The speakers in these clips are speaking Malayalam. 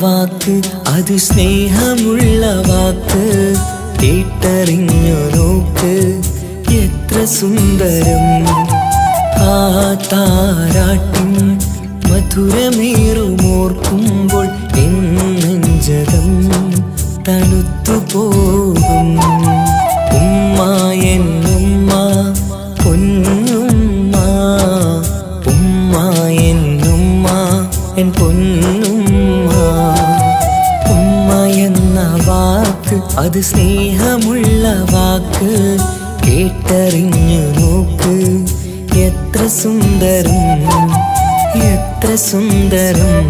വാക്ക് അത് സ്നേഹമുള്ള വാക്ക് കേട്ടറിഞ്ഞു നോക്ക് എത്ര സുന്ദരം ആ താരാട്ടിൻ മധുരമേറുമോർക്കുമ്പോൾ എന്നെഞ്ചകം തണുത്തു പോകും ഉമ്മ എന്നുമ്മ പൊന്നുമ്മ ഉമ്മ എന്നുമ്മ എൻ പൊന്നുമ്മ ഉമ്മ എന്ന വാക്ക് അത് സ്നേഹമുള്ള വാക്ക് കേട്ടറിഞ്ഞു നോക്ക് എത്ര സുന്ദരം എത്ര സുന്ദരം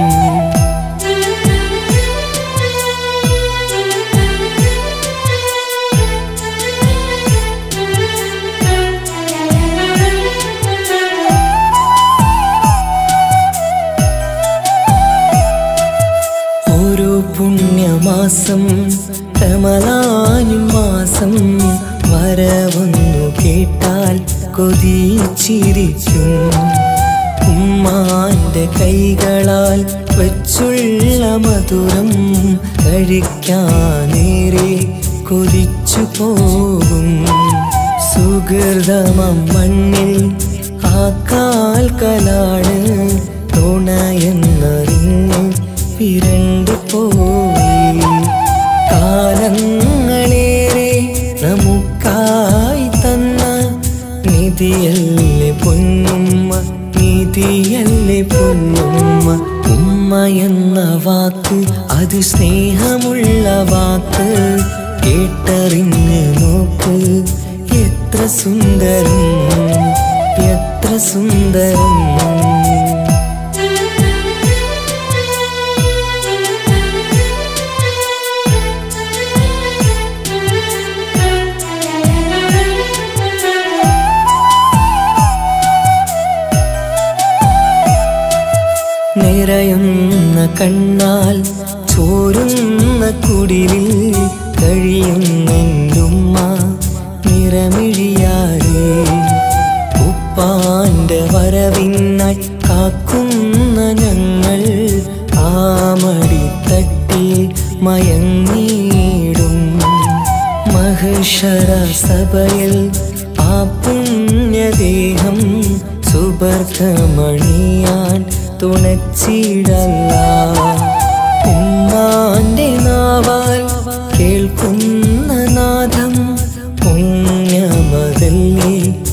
ഓരോ പുണ്യമാസം റമലാനും മാസം വരവന്നു കേട്ടാൽ കൊതിച്ചിരിക്കും ഉമ്മാന്റെ കൈകളാൽ വെച്ചുള്ള മധുരം കഴിക്കാനേറെ കൊതിച്ചു പോകും സുഹൃതമം മണ്ണിൽ ആ കാൽക്കലാണ് തുണയെന്നറിഞ്ഞ് പിരണ്ടു പോയി കാലങ്ങളേറെ നമുക്കായി തന്ന നിധിയല്ലേ പൊന്നുമ്മ നിധിയല്ലേ പൊന്നുമ്മ ഉമ്മ എന്ന വാക്ക് അത് സ്നേഹമുള്ള വാക്ക് കേട്ടറിഞ്ഞ് നോക്ക് എത്ര സുന്ദരം എത്ര സുന്ദരം നിറയുന്ന കണ്ണാൽ ചോരുന്ന കുടിലിൽ കഴിയുന്നുമ്മ നിറമിഴിയാരേ ഉപ്പാന്റെ വരവിനായി കാക്കുന്ന ഞങ്ങൾ ആമടി തട്ടി മയങ്ങിയിടും മഹിഷര സഭയിൽ ആ പുണ്യദേഹം സുബർഗമണിയാൻ തുണച്ചിടല്ല ഉമ്മാന്റെ നാവാൽ കേൾക്കുന്ന നാദം പുണ്യമതല്ലേ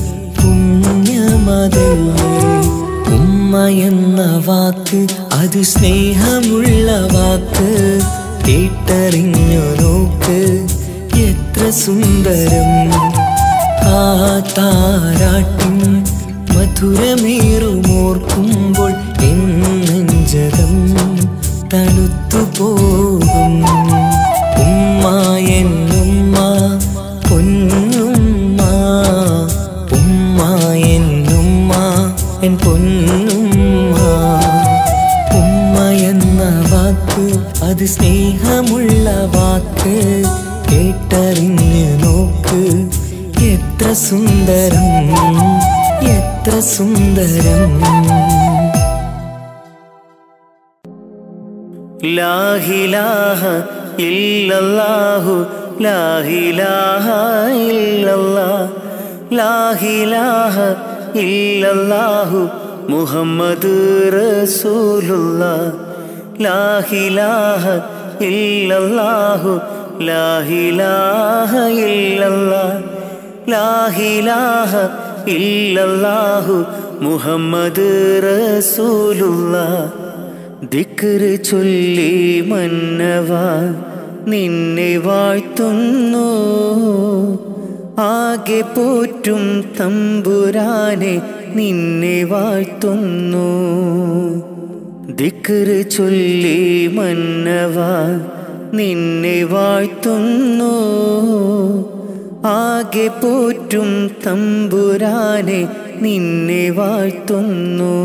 പുണ്യമതല്ലേ ഉമ്മ എന്ന വാക്ക് അത് സ്നേഹമുള്ള വാക്ക് കേട്ടറിഞ്ഞു നോക്ക് എത്ര സുന്ദരം ആ താരാട്ടിൻ മധുരമേറുമോർക്കുമ്പോൾ എന്നെഞ്ചകം തണുത്തു പോകും ഉമ്മ എന്നുമ്മ പൊന്നുമ്മ ഉമ്മ എന്നുമ്മ എൻ പൊന്നുമ്മ ഉമ്മ എന്ന വാക്ക് അത് സ്നേഹമുള്ള വാക്ക് കേട്ടറിഞ്ഞ് നോക്ക് എത്ര സുന്ദരം എത്ര സുന്ദരം ലാഹിലാഹ ഇല്ലല്ലാഹു ലാഹിലാഹ ഇല്ലല്ലാഹ് ലാഹിലാഹ ഇല്ലല്ലാഹു മുഹമ്മദ് റസൂലുള്ളാഹ് ലാഹിലാഹ ഇല്ലല്ലാഹു ലാഹിലാഹ ഇല്ലല്ലാഹ് ലാഹിലാഹ ഇല്ലല്ലാഹു മുഹമ്മദ് റസൂലുള്ളാഹ് ദിക്റ് ചൊല്ലി മന്നവ നിന്നെ വാഴ്ത്തുന്നു ആകെ പോറ്റും തമ്പുരാനെ നിന്നെ വാഴ്ത്തുന്നു ദിക്റ് ചൊല്ലി മന്നവ നിന്നെ വാഴ്ത്തുന്നു ആകെ പോറ്റും തമ്പുരാനെ നിന്നെ വാഴ്ത്തുന്നു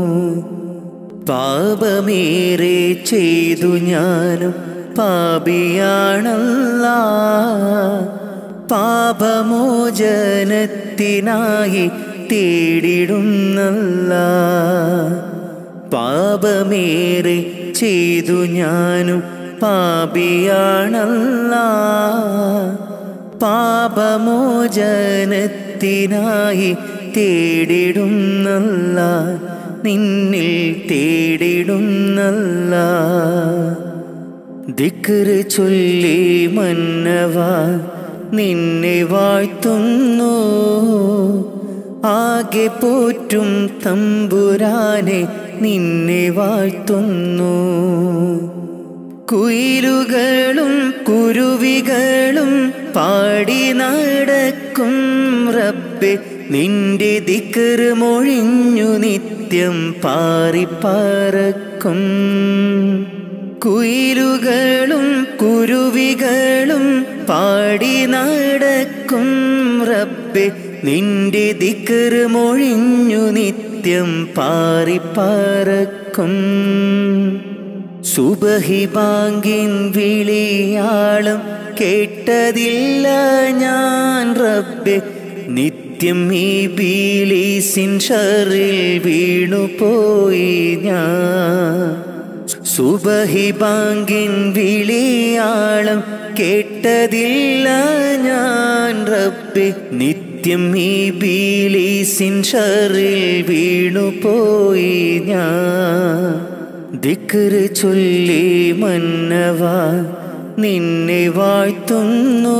പാപമേറെ ചെയ്തു ഞാനും പാപിയാണല്ല പാപമോചനത്തിനായി തേടിടുന്നല്ല പാപമേറെ ചെയ്തു ഞാനും പാപിയാണല്ല പാപമോചനത്തിനായി തേടിടുന്നല്ല നിന്നിൽ തേടിടുന്നല്ല ദിക്റ് ചൊല്ലി മന്നവ നിന്നെ വാഴ്ത്തുന്നു ആകെ പോറ്റും തമ്പുരാനെ നിന്നെ വാഴ്ത്തുന്നു കുയിലുകളും കുരുവികളും പാടി നടക്കും റബ്ബെ നിന്റെ ദിക്കർ മൊഴിഞ്ഞു നിത്യം പാറിപ്പറക്കും കുയിലുകളും കുരുവികളും പാടി നടക്കും റബ്ബെ നിന്റെ ദിക്കർ മൊഴിഞ്ഞു നിത്യം പാറിപ്പറക്കും സുബഹി ബാങ്കിൻ വിളിയാളം കേട്ടതില്ല ഞാൻ റബ്ബെ നിത്യം ഈ ബീലീസിൻ ഷറിൽ വീണുപോയി ഞാൻ സുബഹി ബാങ്കിൻ വിളിയാളം കേട്ടതില്ല ഞാൻ റബ്ബെ നിത്യം ഈ ബീലീസിൻ ഷറിൽ വീണുപോയി ഞാൻ ദിക്റ് ചൊല്ലി മന്നവ നിന്നെ വാഴ്ത്തുന്നു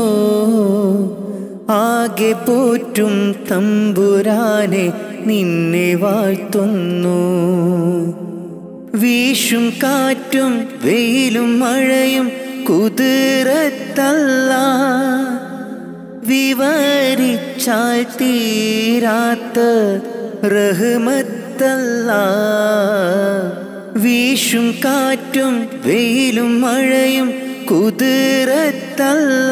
ആകെ പോറ്റും തമ്പുരാനെ നിന്നെ വാഴ്ത്തുന്നു വീശും കാറ്റും വെയിലും മഴയും കുതിരത്തല്ല വിവരിച്ചാൽ തീരാത്ത റഹ്മത്തല്ല വീശും കാറ്റും വെയിലും മഴയും കുതിരത്തല്ല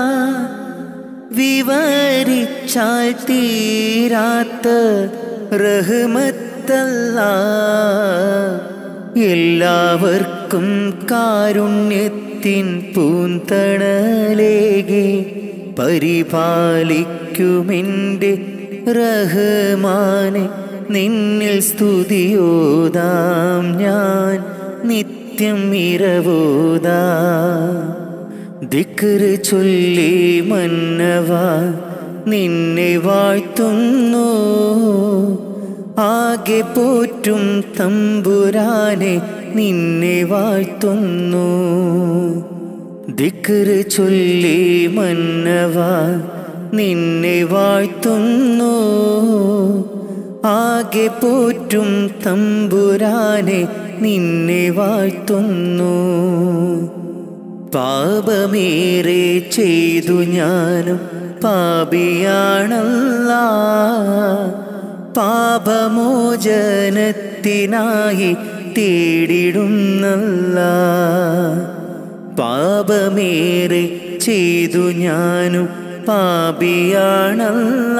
വിവരിച്ചാൽ തീരാത്ത റഹ്മത്തല്ല എല്ലാവർക്കും കാരുണ്യത്തിൻ പൂന്തണലേകെ പരിപാലിക്കുമെൻ്റെ റഹ്മാനെ നിന്നിൽ സ്തുതിയോതാം ഞാൻ നിത്യം ഇരവോതാ ദിക്റ് ചൊല്ലി മന്നവ നിന്നെ വാഴ്ത്തുന്നു ആകെ പോറ്റും തമ്പുരാനെ നിന്നെ വാഴ്ത്തുന്നു ദിക്റ് ചൊല്ലി മന്നവ നിന്നെ വാഴ്ത്തുന്നു ആകെ പോറ്റും തമ്പുരാനെ നിന്നെ വാഴ്ത്തുന്നു പാപമേറെ ചെയ്തു ഞാനും പാപിയാണല്ല പാപമോചനത്തിനായി തേടിടുന്നല്ല പാപമേറെ ചെയ്തു ഞാനും പാപിയാണല്ല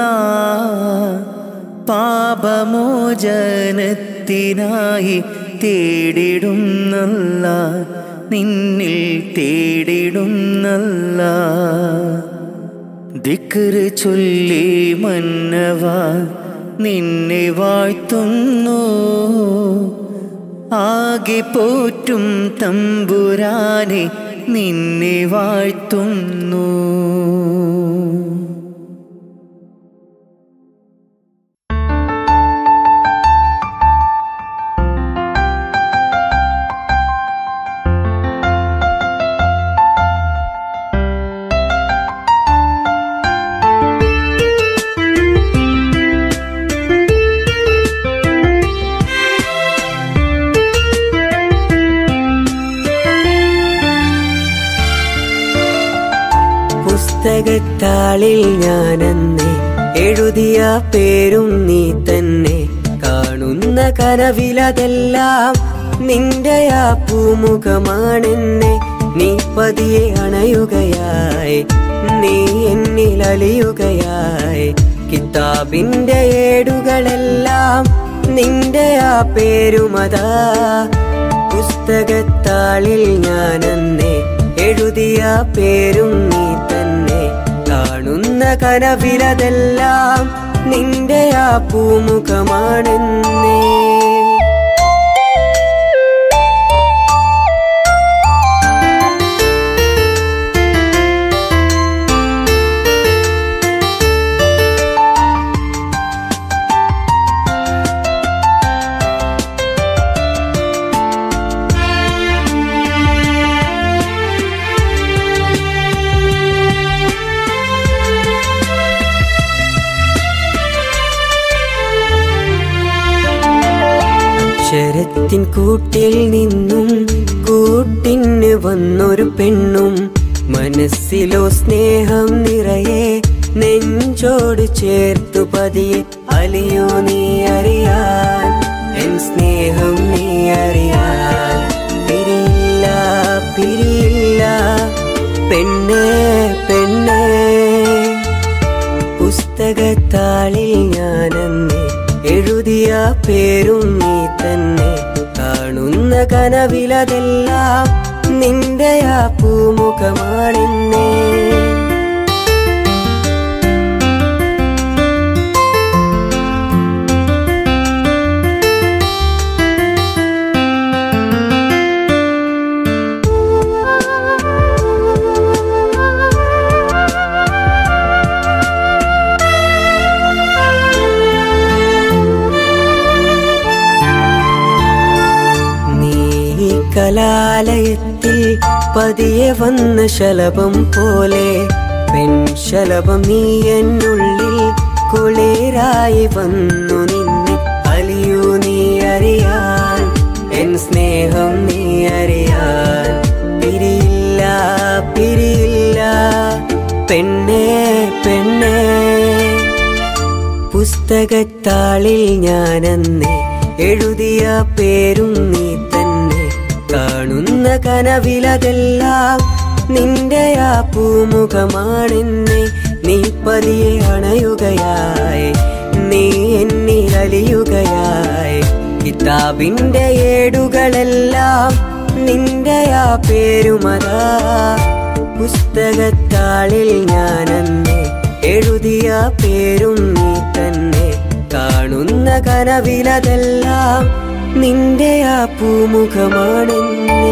പാപമോചനത്തിനായി തേടിടുന്നല്ല നിന്നിൽ തേടിടുന്നല്ല ദിക്റ് ചൊല്ലി മന്നവ നിന്നെ വാഴ്ത്തുന്നു ആകെ പോറ്റും തമ്പുരാനെ നിന്നെ വാഴ്ത്തുന്നു പുസ്തകത്താളിൽ ഞാനെന്നെ എഴുതിയ പേരും നീ തന്നെ കാണുന്ന കനവിലതെല്ലാം നിന്റെ ആ പൂമുഖമാണെന്നെ നീ പതിയെ അണയുകയായി നീ എന്നിൽ അലിയുകയായി കിതാബിന്റെ ഏടുകളെല്ലാം നിന്റെ ആ പേരുമതാ പുസ്തകത്താളിൽ ഞാനെന്നെ എഴുതിയ പേരും നീ തന്നെ കാണുന്ന കനവിലതെല്ലാം നിന്റെ ആ പൂമുഖമാണെന്നേ പോറ്റിൻ കൂട്ടിൽ നിന്നും കൂട്ടിന് വന്നൊരു പെണ്ണും മനസ്സിലോ സ്നേഹം നിറയെ നെഞ്ചോട് ചേർത്തു പതിയെ അലിയോ നീ അറിയാൻ എൻ സ്നേഹം നീ അറിയാൻ പിരിയില്ല പിരിയില്ല പെണ്ണേ പെണ്ണേ പുസ്തകത്താളിൽ ഞാനെന്ന് എഴുതിയ പേരും നീ തന്നെ കാണുന്ന കനവിലതെല്ലാം നിന്റെ ആ പൂമുഖമാണെന്നേ നീ കലാലയത്തിൽ പതിയെ വന്ന ശലഭം പോലെ പെൺശലഭം നീ എന്നുള്ളിൽ കുളിരായി വന്നു നിന്നെ അലിയൂ നീ അറിയാൻ എൻ സ്നേഹം നീ അറിയാൻ പിരിയില്ല പിരിയില്ല പെണ്ണേ പെണ്ണേ പുസ്തകത്താളിൽ ഞാനന്ന് എഴുതിയ പേരും നീ തന്നെ കാണുന്ന കനവിലതെല്ലാം നിന്റെ ആ പൂമുഖമാണെന്നെ നീ പതിയെ അണയുകയായി നീ എന്നിൽ അലിയുകയായി കിതാബിന്റെ ഏടുകളെല്ലാം നിന്റെ ആ പേരുമതാ പുസ്തകത്താളിൽ ഞാനന്ന് എഴുതിയ പേരും നീ തന്നെ കാണുന്ന കനവിലതെല്ലാം നിന്റെ ആ പൂമുഖമാണെന്നേ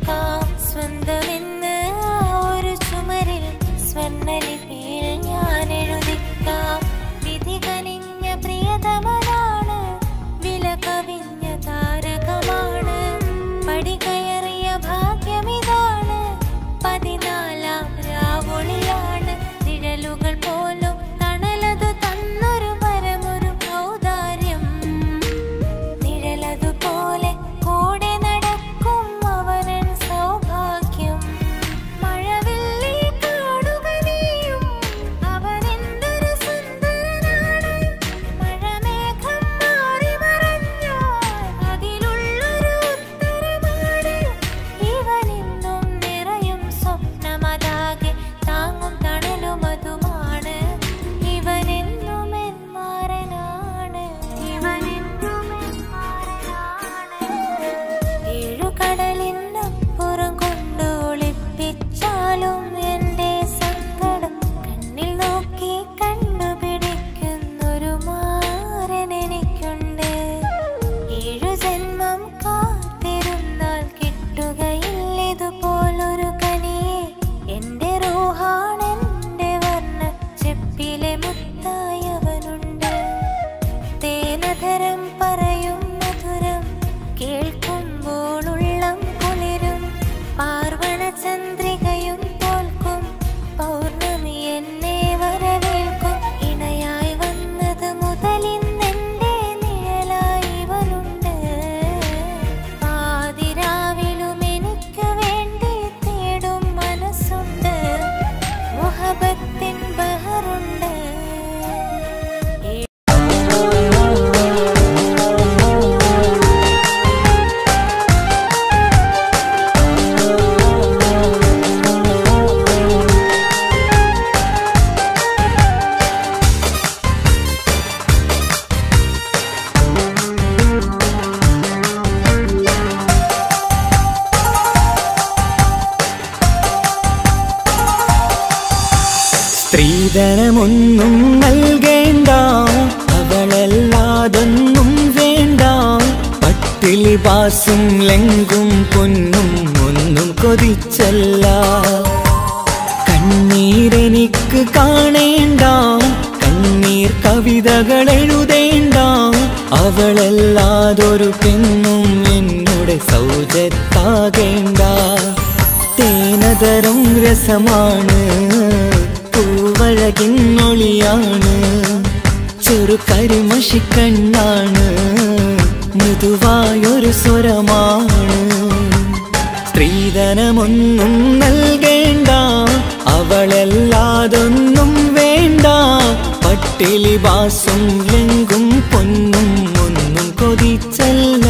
ചേർക്കാം സ്വന്തമെന്ന് ആ ഒരു ചുമരിൽ സ്വർണ്ണലിപിയിൽ ഞാൻ എഴുതിക്കാം വിധി കനിഞ്ഞ പ്രിയതമനാണ് വില കവിഞ്ഞ താരകമാണ് പടി കയറിയ ഭാഗ്യമിതാണ് പതിനാലാം രാവൊളിയാണ് നിഴലുകൾ പോലും തണലതു തന്നൊരു പരമൊരു ഔദാര്യം നിഴലതുപോലെ കൂടെ നടക്കും അവനൻ സൗഭാഗ്യം മഴവില്ലി കാണുക നീയും അവനെന്തൊരു സുന്ദരനാണ് മഴമേഘം മാറി മറഞ്ഞാൽ അതിലുള്ളൊരു ഉത്തരമാണ് ഇവനെന്നും നിറയും സ്വപ്നമതാകെ താങ്ങും തണലും അതുമാണ് ഇവനെന്നും എന്മാരനാണ് ഇവനെന്നും എന്മാരനാണ് ഏഴുകടലിനപ്പുറം കൊണ്ടൊളിപ്പിച്ചാലും എന്റെ സങ്കടം കണ്ണിൽ നോക്കി കണ്ടുപിടിക്കുന്നൊരു മാരൻ എനിക്കുണ്ട് ഏഴു ജന്മം കാത്തിരുന്നാൽ കിട്ടുകയില്ലിതുപോലൊരു കനിയെ എന്റെ റൂഹാണെന്റെ വർണ്ണ ചെപ്പിലെ മുത്തായവനുണ്ട് തേനധരം പറയും മധുരം കേൾക്കുമ്പോൾ ഉള്ളം കുളിരും പാർവണ ചന്ദ്രികയും തോൽക്കും പൗർണമി എന്നെ വരവേൽക്കും ഇണയായി വന്നത് മുതലിന്നെന്റെ നിഴലായി ഇവനുണ്ട് പാതിരാവിലും എനിക്ക് വേണ്ടി തേടും മനസ്സുണ്ട് മുഹബത്തിൻ ബഹറുണ്ട് സ്ത്രീധനമൊന്നും നൽകേണ്ട അവളല്ലാതൊന്നും വേണ്ട പട്ടിലി പാസും ലെങ്കും പൊന്നും ഒന്നും കൊതിച്ചല്ല കണ്ണീരെനിക്ക് കാണേണ്ട കണ്ണീർ കവിതകൾ എഴുതേണ്ട അവളല്ലാതൊരു പെണ്ണും എന്നോട് സൗജത്താകേണ്ട തേനതരം രസമാണ് പൂവഴകിന്നൊളിയാണ് ചെറു കരിമഷിക്കണ്ണാണ് മൃദുവായൊരു സ്വരമാണ് സ്ത്രീധനമൊന്നും നൽകേണ്ട അവളല്ലാതൊന്നും വേണ്ട പട്ടിലി വാസും ലെങ്കും പൊന്നും ഒന്നും കൊതിച്ചല്ല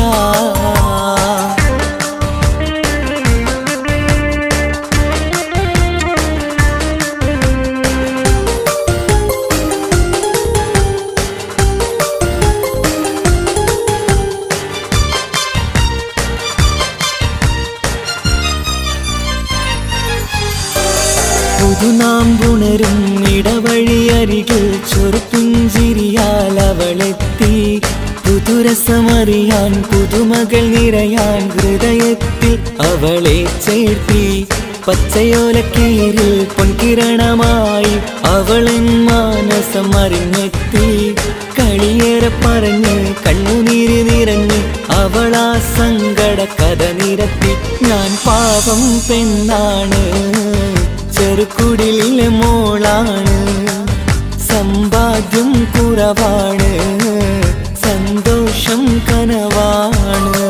പുതുനാമ്പുണരും ഇടവഴിയരികിൽ ചൊറുപുഞ്ചിരിയാൽ അവളെത്തി പുതുരസമറിയാൻ പുതുമകൾ നിറയാൻ ഹൃദയത്തിൽ അവളെ ചേർത്തി പച്ചയോലക്കീരിൽ പൊൻകിരണമായി അവളൻ മാനസം അറിഞ്ഞെത്തി കളിയേറെ പറഞ്ഞ് കണ്ണുനീര് നിറഞ്ഞ് അവളാ സങ്കട കഥ നിരത്തി ഞാൻ പാവം പെണ്ണാണ് ചെറുക്കുടിലെ മോളാണ് സമ്പാദ്യം കുറവാണ് സന്തോഷം കനവാണ്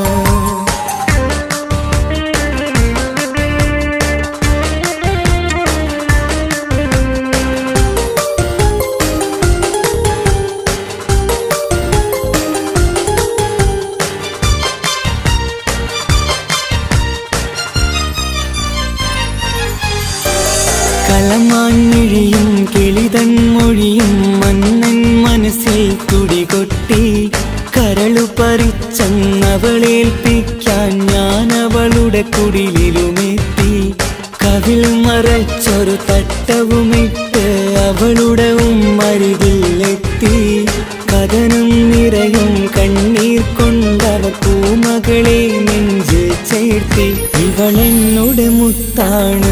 കളമാഞ്ഞിഴിയും കിളിതൻ മൊഴിയും മന്നൻ മനസ്സിൽ തുടികൊട്ടി കരളു പറിച്ചെന്നവളേൽപ്പിക്കാൻ ഞാൻ അവളുടെ കുടിലിലുമെത്തി കവിൾ മറച്ചൊരു തട്ടവുമിട്ട് അവളുടെ ഉമ്മരികിലെത്തി കഥനം നിറയും കണ്ണീർ കൊണ്ടവ പൂമകളെ നെഞ്ച് ചേർത്തി ഇവളൻ മുത്താണ്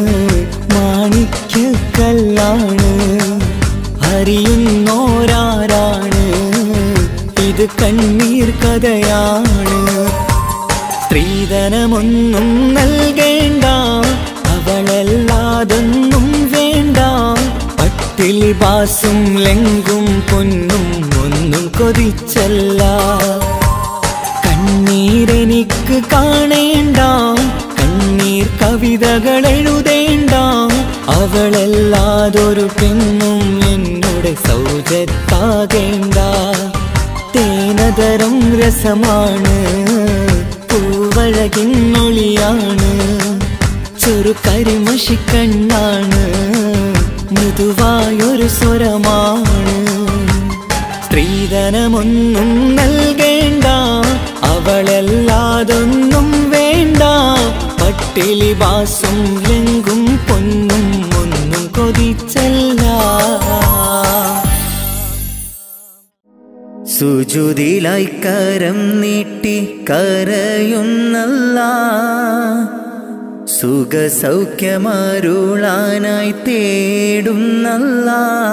മാണിക്യക്കല്ലാണ് അറിയുന്നോരാരാണ് ഇത് കണ്ണീർ കഥയാണ് സ്ത്രീധനമൊന്നും നൽകേണ്ട അവളല്ലാതൊന്നും വേണ്ട പട്ടിലി ബാസും ലെങ്കും പൊന്നും ഒന്നും കൊതിച്ചല്ല കണ്ണീരെനിക്ക് കാണേണ്ട കണ്ണീർ കവിതകൾ എഴുതേണ്ട അവളല്ലാതൊരു പെണ്ണും എന്നോട് സൗജത്താകേണ്ട തേനതരം രസമാണ് പൂവഴകിന്നൊളിയാണ് ചെറു കരിമഷിക്കണ്ണാണ് മൃദുവായൊരു സ്വരമാണ് സ്ത്രീധനമൊന്നും നൽകേണ്ട അവളല്ലാതൊന്നും വേണ്ട പട്ടിലി ബാസും ലെങ്കും പൊന്നും ഒന്നും കൊതിച്ചല്ല സുജുതിലായി കരം നീട്ടി കരയുന്നല്ല സുഖസൗഖ്യമരുളാനായി തേടുന്നല്ല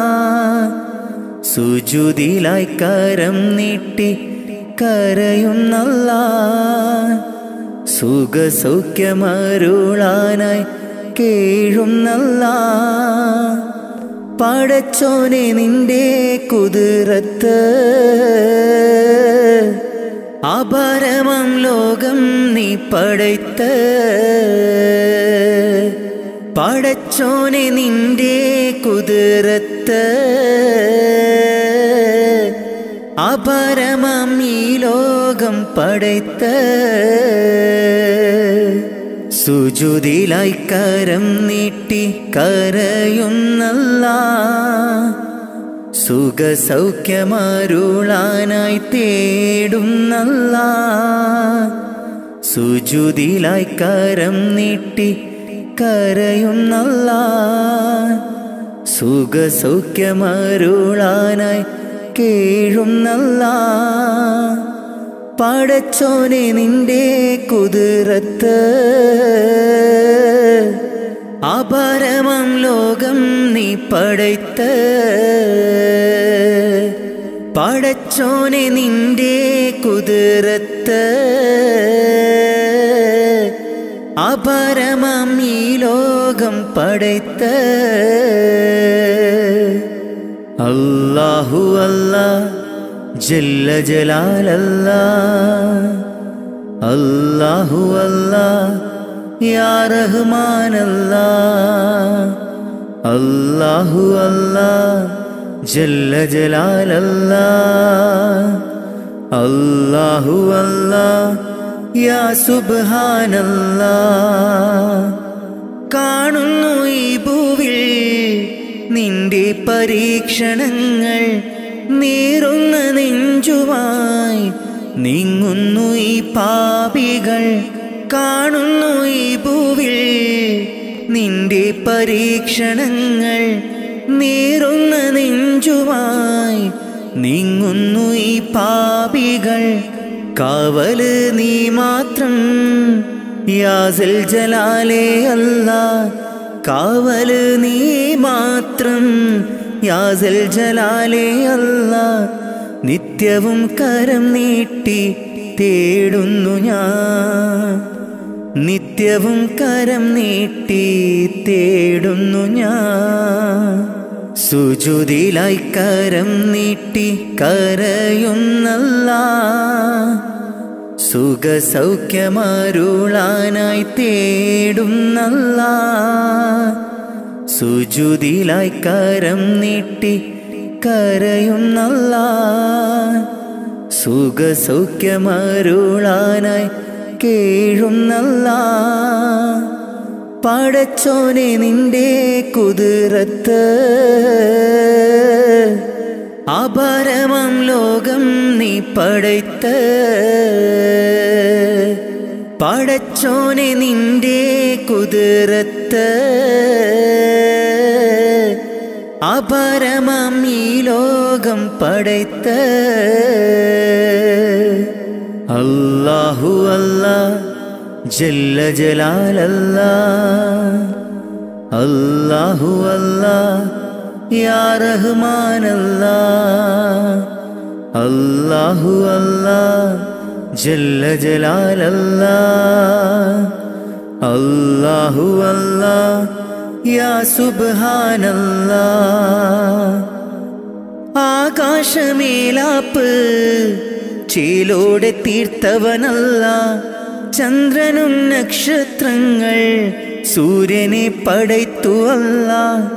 സുജുതിലായി കരം നീട്ടി കരയുന്നല്ല സുഖസൗഖ്യമരുളാനായി കേഴുന്നല്ല പടച്ചോനെ നിന്റെ കുതിരത്ത് അപരമം ലോകം നീ പടയ്ത്ത് പടച്ചോനെ നിന്റെ കുതിരത്ത് അപരമം ഈ ലോകം പടയ്ത്ത് സുജുതിലായി കരം നീട്ടി കരയുന്നല്ല സുഖസൗഖ്യമരുളാനായി തേടുന്നല്ല സുജുതിലായി കരം നീട്ടി കരയുന്നല്ല സുഖസൗഖ്യമരുളാനായി കേഴുന്നല്ല പടച്ചോനെ നിന്റെ കുതിരത്ത് അപരമം ലോകം നീ പടയ്ത്ത് പടച്ചോനെ നിന്റെ കുതിരത്ത് അപരമം ഈ ലോകം പടയ്ത്ത് അല്ലാഹു അല്ലാ ജല്ല ജലാലല്ല അല്ലാഹു അല്ലാ യാ റഹ്മാനല്ല അല്ലാഹു അല്ലാ ജല്ല ജലാലല്ല അല്ലാഹു അല്ലാ യാ സുബ്ഹാനല്ല കാണുന്നു ഈ ഭൂവിൽ നിന്റെ പരീക്ഷണങ്ങൾ നീറുന്ന നെഞ്ചുമായി നീങ്ങുന്നു ഈ പാപികൾ കാണുന്നു ഈ ഭൂവിൽ നിന്റെ പരീക്ഷണങ്ങൾ നീറുന്ന നെഞ്ചുമായി നീങ്ങുന്നു ഈ പാപികൾ കാവല് നീ മാത്രം യാസിൽ ജലാലേ അല്ല കാവല് നീ മാത്രം യാസിൽ ജലാലേ അല്ല നിത്യവും കരം നീട്ടി തേടുന്നു ഞാൻ നിത്യവും കരം നീട്ടി തേടുന്നു ഞാൻ സുജുതിലായി കരം നീട്ടി കരയുന്നല്ല സുഖസൗഖ്യമരുളാനായി തേടുന്നല്ല സുജുതിലായി കരം നീട്ടി കരയുന്നല്ല സുഖസൗഖ്യമരുളാനായി കേഴുന്നല്ല പടച്ചോനെ നിന്റെ കുതിരത്ത് അപരമം ലോകം നീ പടയ്ത്ത് പടച്ചോനെ നിന്റെ കുതിരത്ത് അപരമം ഈ ലോകം പടയ്ത്ത് അല്ലാഹു അല്ലാ ജല്ല ജലാലല്ല അല്ലാഹു അല്ലാ യാ റഹ്മാനല്ല അല്ലാഹു അല്ലാ ജല്ല ജലാലല്ല അല്ലാഹു അല്ലാ യാ സുബ്ഹാനല്ലാ ആകാശമേലാപ്പ് ചേലോടെ തീർത്തവനല്ല ചന്ദ്രനും നക്ഷത്രങ്ങൾ സൂര്യനെ പടയ്ത്തുവല്ല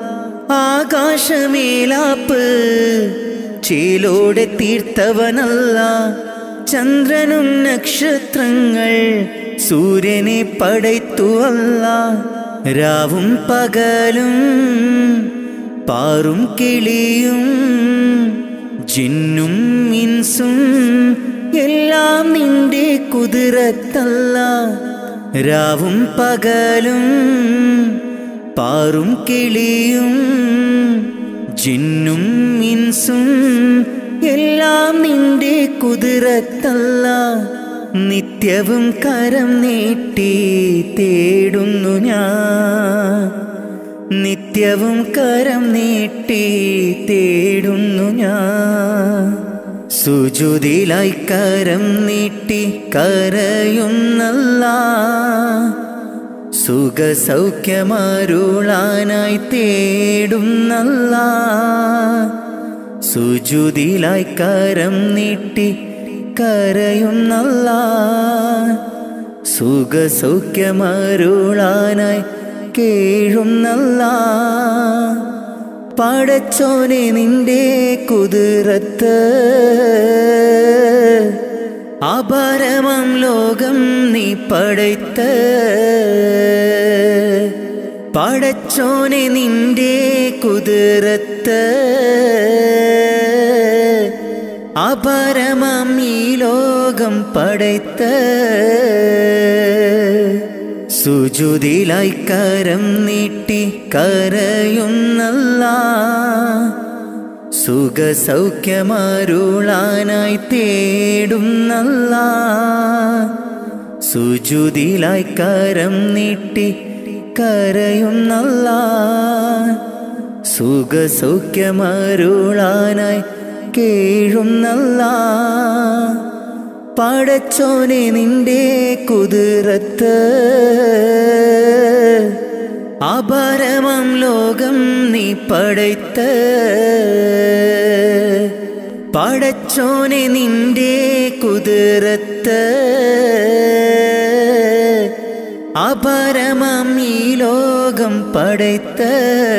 ആകാശമേലാപ്പ് ചേലോടെ തീർത്തവനല്ല ചന്ദ്രനും നക്ഷത്രങ്ങൾ സൂര്യനെ പടയ്ത്തുവല്ല രാവും പകലും പാറും കിളിയും ജിന്നും ഇൻസും എല്ലാം നിന്റെ കുതിരത്തല്ല രാവും പകലും പാറും കിളിയും ജിന്നും ഇൻസും എല്ലാം നിന്റെ കുതിരത്തല്ല നിത്യവും കരം നീട്ടി തേടുന്നു ഞാൻ നിത്യവും കരം നീട്ടി തേടുന്നു ഞാൻ സുജുതിലായി കരം നീട്ടി കരയുന്നല്ല സുഖസൗഖ്യമരുളാനായി തേടുന്നല്ല സുജുതിലായി കരം നീട്ടി കരയുന്നല്ല സുഖസൗഖ്യമരുളാനായി കേഴുന്നല്ല പടച്ചോനെ നിന്റെ കുതിരത്ത് അപരമം ലോകം നീ പടയ്ത്ത് പടച്ചോനെ നിന്റെ കുതിരത്ത് അപരമം ഈ ലോകം പടയ്ത്ത് സുജുതിലായി കരം നീട്ടി കരയുന്നല്ല സുഖസൗഖ്യമരുളാനായി തേടുന്നല്ല സുജുതിലായി കരം നീട്ടി കരയുന്നല്ല സുഖസൗഖ്യമരുളാനായി കേഴുന്നല്ല പടച്ചോനെ നിന്റെ കുതിരത്ത് അപരമം ലോകം നീ പടയ്ത്ത് പടച്ചോനെ നിന്റെ കുതിരത്ത് അപരമം ഈ ലോകം പടയ്ത്ത്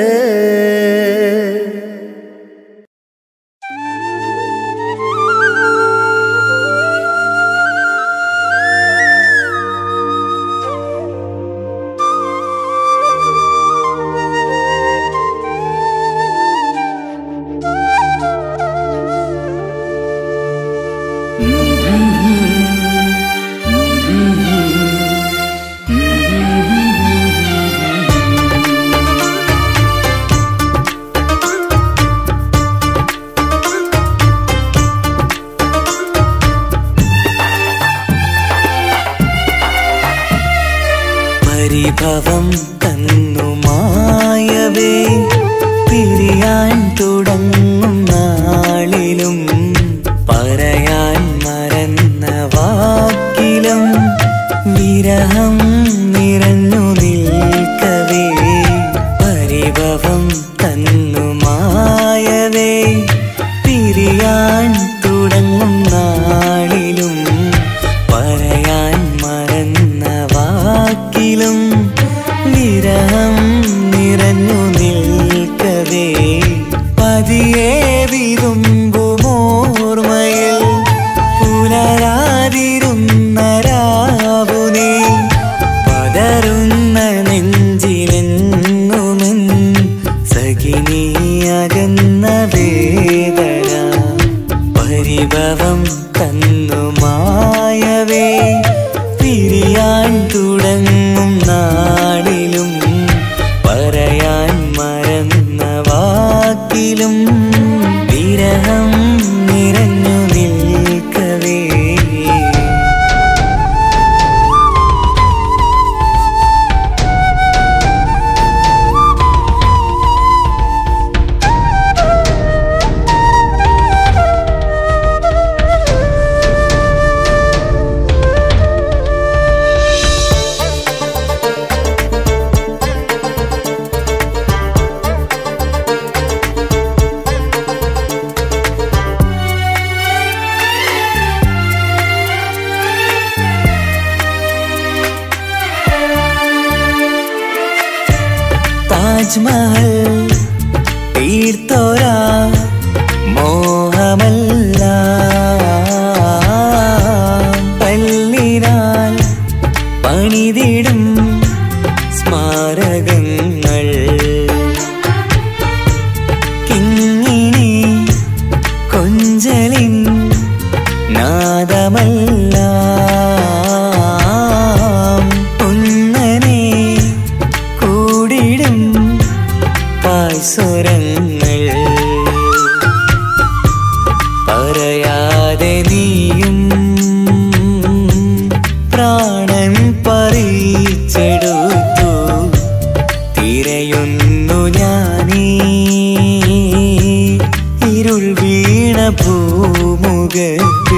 പരിഭവം തന്നു മായവേ പിരിയാൻ തുടങ്ങും നാളിലും പറയാൻ മറന്ന വാക്കിലും വിരഹം നിറഞ്ഞു നിൽക്കവേ പരിഭവം തന്നു മായവേ പിരിയാൻ തുടങ്ങും നാളിലും പറയാൻ മറന്ന വാക്കിലും നിരഹം നിറഞ്ഞു നിൽക്കവേ പതിയെ വിതുമ്പുമോർമയിൽ പുലരാതിരുന്ന രാവുനേ പതറുന്ന നെഞ്ചിലെങ്ങുമെൻ സഖിനിയകന്ന വേദന പരിഭവം തന്നു മായവേ പിരിയാൻ തുടങ്ങും നാടിലും പറയാൻ മറന്ന വാക്കിലും വിരഹം നിറഞ്ഞു നിൽക്കവേ താജ്മഹൽ തീർത്തോരാ മോഹമല്ല പല്ലിനാൽ പണിതിടും സ്മാരകങ്ങൾ കിങ്ങിണി കൊഞ്ചലിൻ നാദമല്ല ഉന്നനെ കൂടിടും പായ്സ്വരങ്ങൾ പറയാതെ നീയും പ്രാണൻ പറിച്ചെടുത്തു തിരയുന്നു ഞാനീ ഇരുൾ വീണ ഭൂമുഖത്ത്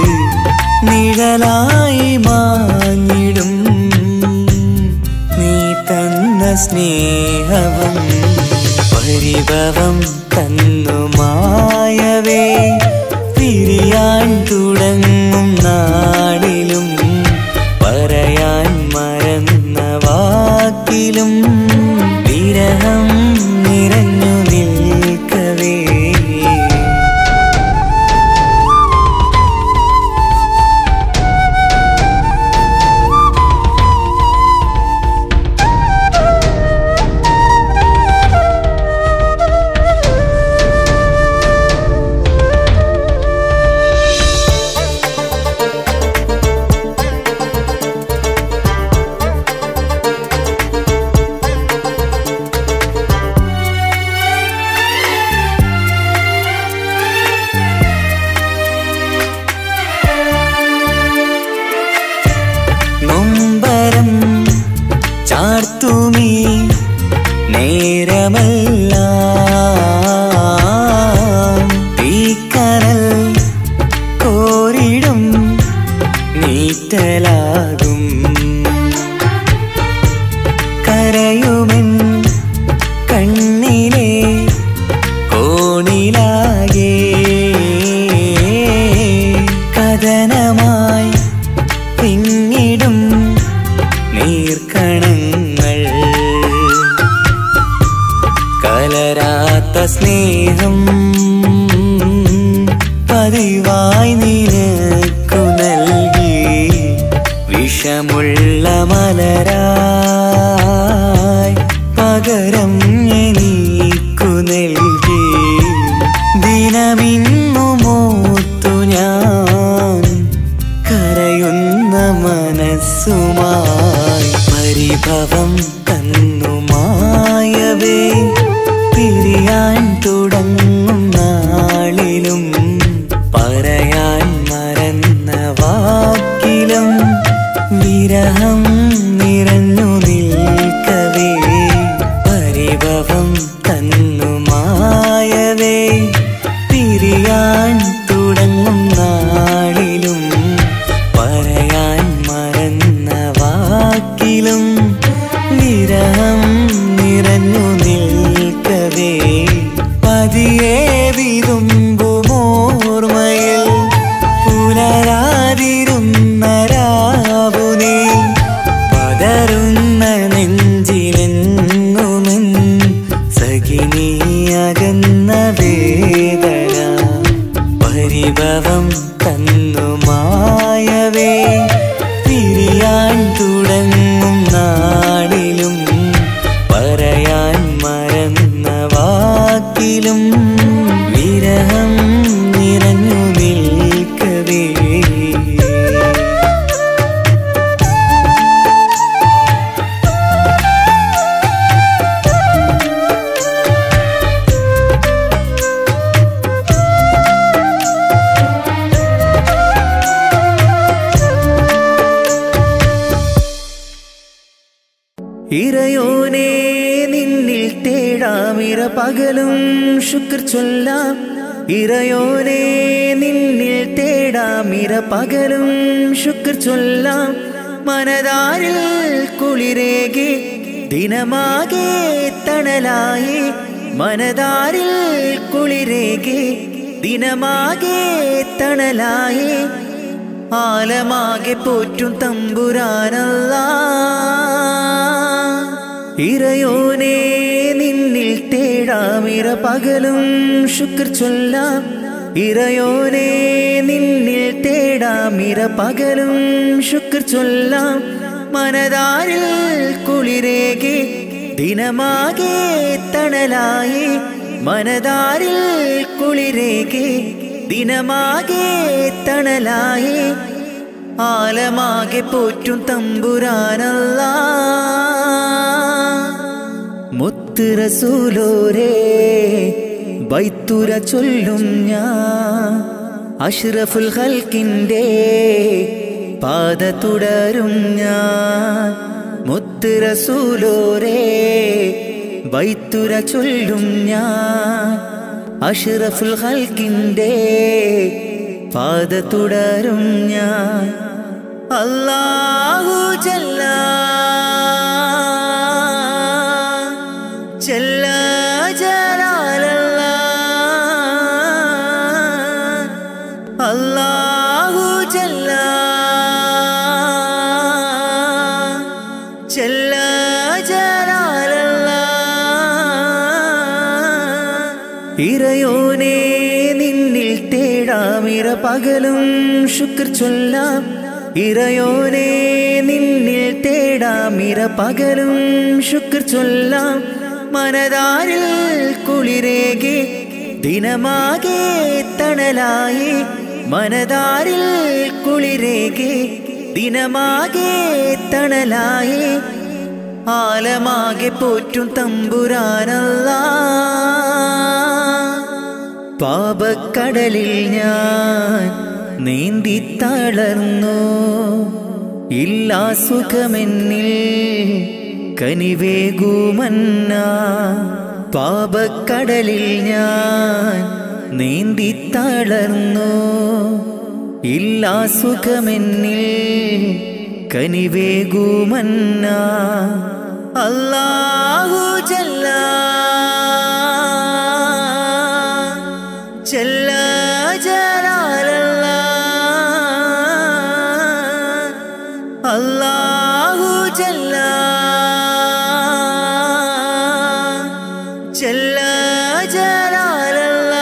നിഴലായി മാഞ്ഞിടും നീ തന്ന സ്നേഹവും പരിഭവം തന്നു മായവേ പിരിയാൻ തുടങ്ങും നാടിലും പറയാൻ മറന്ന വാക്കിലും വിരഹം നിറഞ്ഞു നിൽക്കവേ നൊമ്പരം ചാർത്തുമീ നേരമല്ല തീക്കനൽ കോരിടും നീറ്റലാകും കരയുമെൻ കണ്ണിലെ കോണിലാകെ കഥനമായി പിന്നിടും നീർക്കണങ്ങൾ കലരാത്ത സ്നേഹം പതിവായി നിനക്കു നൽകി വിഷമുള്ള മലരായി പകരം എനിക്കു നൽകി ദിനമിന്നു മൂത്തു ഞാൻ കരയുന്ന മനസ്സുമായി പരിഭവം തന്നുമായവേ പിരിയാൻ തുടങ്ങും നാളിലും പറയാൻ മറന്ന വാക്കിലും വിരഹം നിറഞ്ഞു നിൽക്കവേ പരിഭവം തന്നുമായവേ പിരിയാൻ തുടങ്ങും നാളിലും പറയാൻ മറന്ന വാക്കിലും വിരഹം നിറഞ്ഞു നിൽക്കവേ പതിയെ വിതുമ്പുമോർമയിൽ പുലരാതിരുന്ന രാവുനേ പതറുന്ന നെഞ്ചിലെങ്ങുമെൻ സഖിനിയകന്ന വേദന പരിഭവം തന്നു മായവേ പിരിയാൻ തുടങ്ങും നാടിലും പറയാൻ മറന്ന വാക്കിലും വിരഹം നിറഞ്ഞു നിൽക്കവേ ഇറയോനെ നിന്നിൽ തേടാമിര പകലും ശുക്ർ ചൊല്ലാം ഇറയോനെ നിന്നിൽ തേടാമിര പകലും ശുക്ർ ചൊല്ലാം മനതാരിൽ കുളിരേകെ ദിനമാകെ തണലായി മനതാരിൽ കുളിരേകെ ദിനമാകെ തണലായി ആലമാകെ പോറ്റും തമ്പുരാനല്ല ഇറയോനെ തേടാമിര പകലും ശുക്ർ ചൊല്ലാം ഇറയോനെ നിന്നിൽ തേടാമിര പകലും ശുക്ർ ചൊല്ലാം മനതാരിൽ കുളിരേകെ ദിനമാകെ തണലായി മനതാരിൽ കുളിരേകെ ദിനമാകെ തണലായി ആലമാകെ പോറ്റും തമ്പുരാനല്ല മുത്ത് റസൂലോരേ ബൈത്തുര ചൊല്ലും ഞാൻ അഷ്റഫുൽ ഹൽക്കിൻ്റെ പാത തുടരും ഞാൻ മുത്ത് റസൂലോരേ ബൈത്തുര ചൊല്ലും ഞാൻ അഷ്റഫുൽ ഹൽക്കിൻ്റെ പാത തുടരും ഞാൻ അല്ലാഹു ജല്ല ജല്ല ജലാലല്ല അല്ലാഹു ജല്ല ജല്ല ജലാലല്ല ഇറയോനെ നിന്നിൽ തേടാമിര പകലും ശുക്ർ ചൊല്ലാം ഇറയോനെ നിന്നിൽ തേടാമിര പകലും ശുക്ർ ചൊല്ലാം മനതാരിൽ കുളിരേകെ ദിനമാകെ തണലായി മനതാരിൽ കുളിരേകെ ദിനമാകെ തണലായി ആലമാകെ പോറ്റും തമ്പുരാനല്ല പാപക്കടലിൽ ഞാൻ നീന്തി തളർന്നു ഇല്ലാ സുഖമെന്നിൽ കനിവേകുമന്ന പാപക്കടലിൽ ഞാൻ നീന്തി തളർന്നു ഇല്ലാ സുഖമെന്നിൽ കനിവേകുമന്ന അല്ലാഹു ജല്ല ജല്ല ജലാലല്ല അല്ലാഹു ജല്ല ജല്ല ജലാലല്ല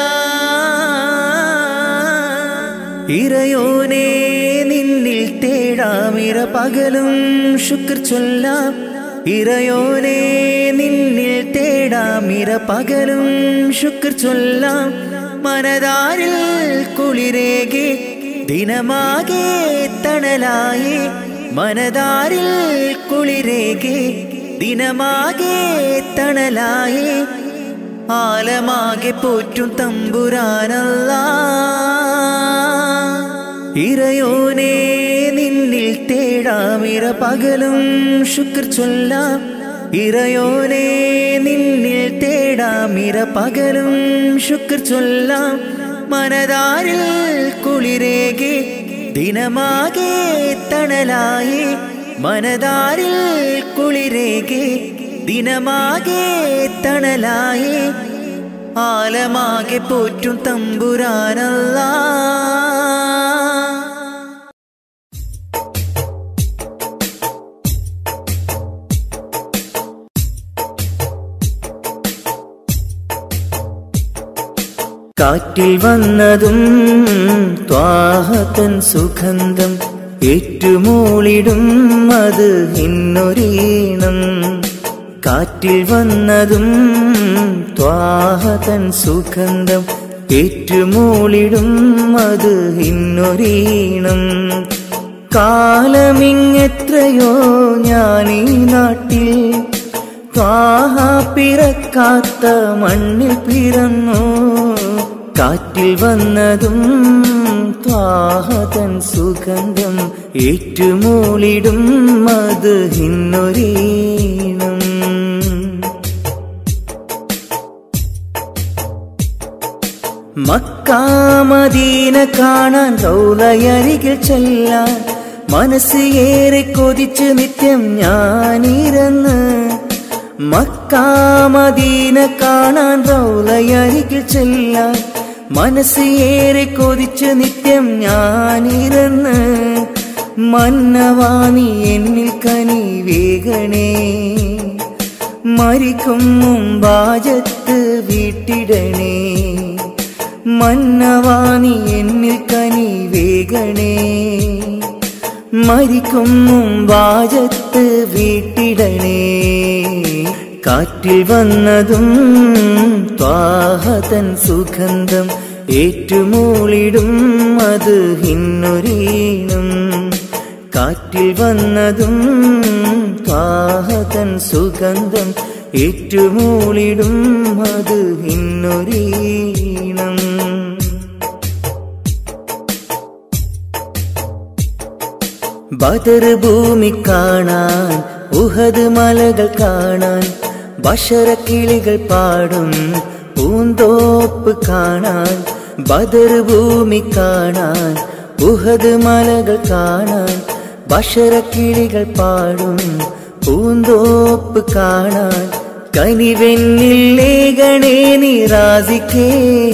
ഇറയോനെ നിന്നിൽ തേടാമിര പകലും ശുക്ർ ചൊല്ലാം ഇറയോനെ നിന്നിൽ തേടാമിര പകലും ശുക്ർ ചൊല്ലാം മനതാരിൽ കുളിരേകെ ദിനമാകെ തണലായി മനതാരിൽ കുളിരേകെ ദിനമാകെ തണലായി ആലമാകെ പോറ്റും തമ്പുരാനല്ല ഇറയോനെ നിന്നിൽ തേടാമിര പകലും ശുക്ർ ചൊല്ലാം ഇറയോനെ നിന്നിൽ തേടാമിര പകലും ശുക്ർ ചൊല്ലാം മനതാരിൽ കുളിരേകെ ദിനമാകെ തണലായി മനതാരിൽ കുളിരേകെ ദിനമാകെ തണലായി ആലമാകെ പോറ്റും തമ്പുരാനല്ല കാറ്റിൽ വന്നതും ത്വാഹത്തൻ സുഗന്ധം ഏറ്റുമൂളിടും അത് ഇന്നൊരീണം കാറ്റിൽ വന്നതും ത്വാഹതൻ സുഗന്ധം ഏറ്റുമൂളിടും അത് ഇന്നൊരീണം കാലമിങ്ങെത്രയോ ഞാനീ നാട്ടിൽ ത്വാഹ പിറക്കാത്ത മണ്ണിൽ പിറന്നു കാറ്റിൽ വന്നതും ത്വാഹതൻ സുഗന്ധം ഏറ്റുമൂളിടും അത് ഇന്നൊരീണം മക്കാമദീന കാണാൻ റൗലയരികിൽ ചെല്ലാൻ മനസ്സ് ഏറെ കൊതിച്ച് നിത്യം ഞാനിരന്ന് മക്കാമദീന കാണാൻ റൗലയരികിൽ ചെല്ലാൻ മനസ്സ് ഏറെ കൊതിച്ച് നിത്യം ഞാനിരന്ന് മന്നവാണി എന്നിൽ കനി വേഗണേ മരിക്കും മുമ്പാജത്ത് വീട്ടിടണേ മന്നവാണി എന്നിൽ കനി വേഗണേ മരിക്കും മുമ്പാജത്ത് വീട്ടിടണേ കാറ്റിൽ വന്നതും ത്വാഹതൻ സുഗന്ധം ഏറ്റുമൂളിടും അത് ഹിന്നൊരീണം കാറ്റിൽ വന്നതും ത്വാഹതൻ സുഗന്ധം ഏറ്റുമൂളിടും അത് ഹിന്നൊരീണം ബദർ ഭൂമി കാണാൻ ഉഹദ് മലകൾ കാണാൻ ബഷറക്കിളികൾ പാടും പൂന്തോപ്പ് കാണാൻ ബദർ ഭൂമി കാണാൻ ഉഹദ് മലകൾ കാണാൻ ബഷറക്കിളികൾ പാടും പൂന്തോപ്പ് കാണാൻ കനിവെന്നിൽ ലേഖണേ നിറാസിക്കേ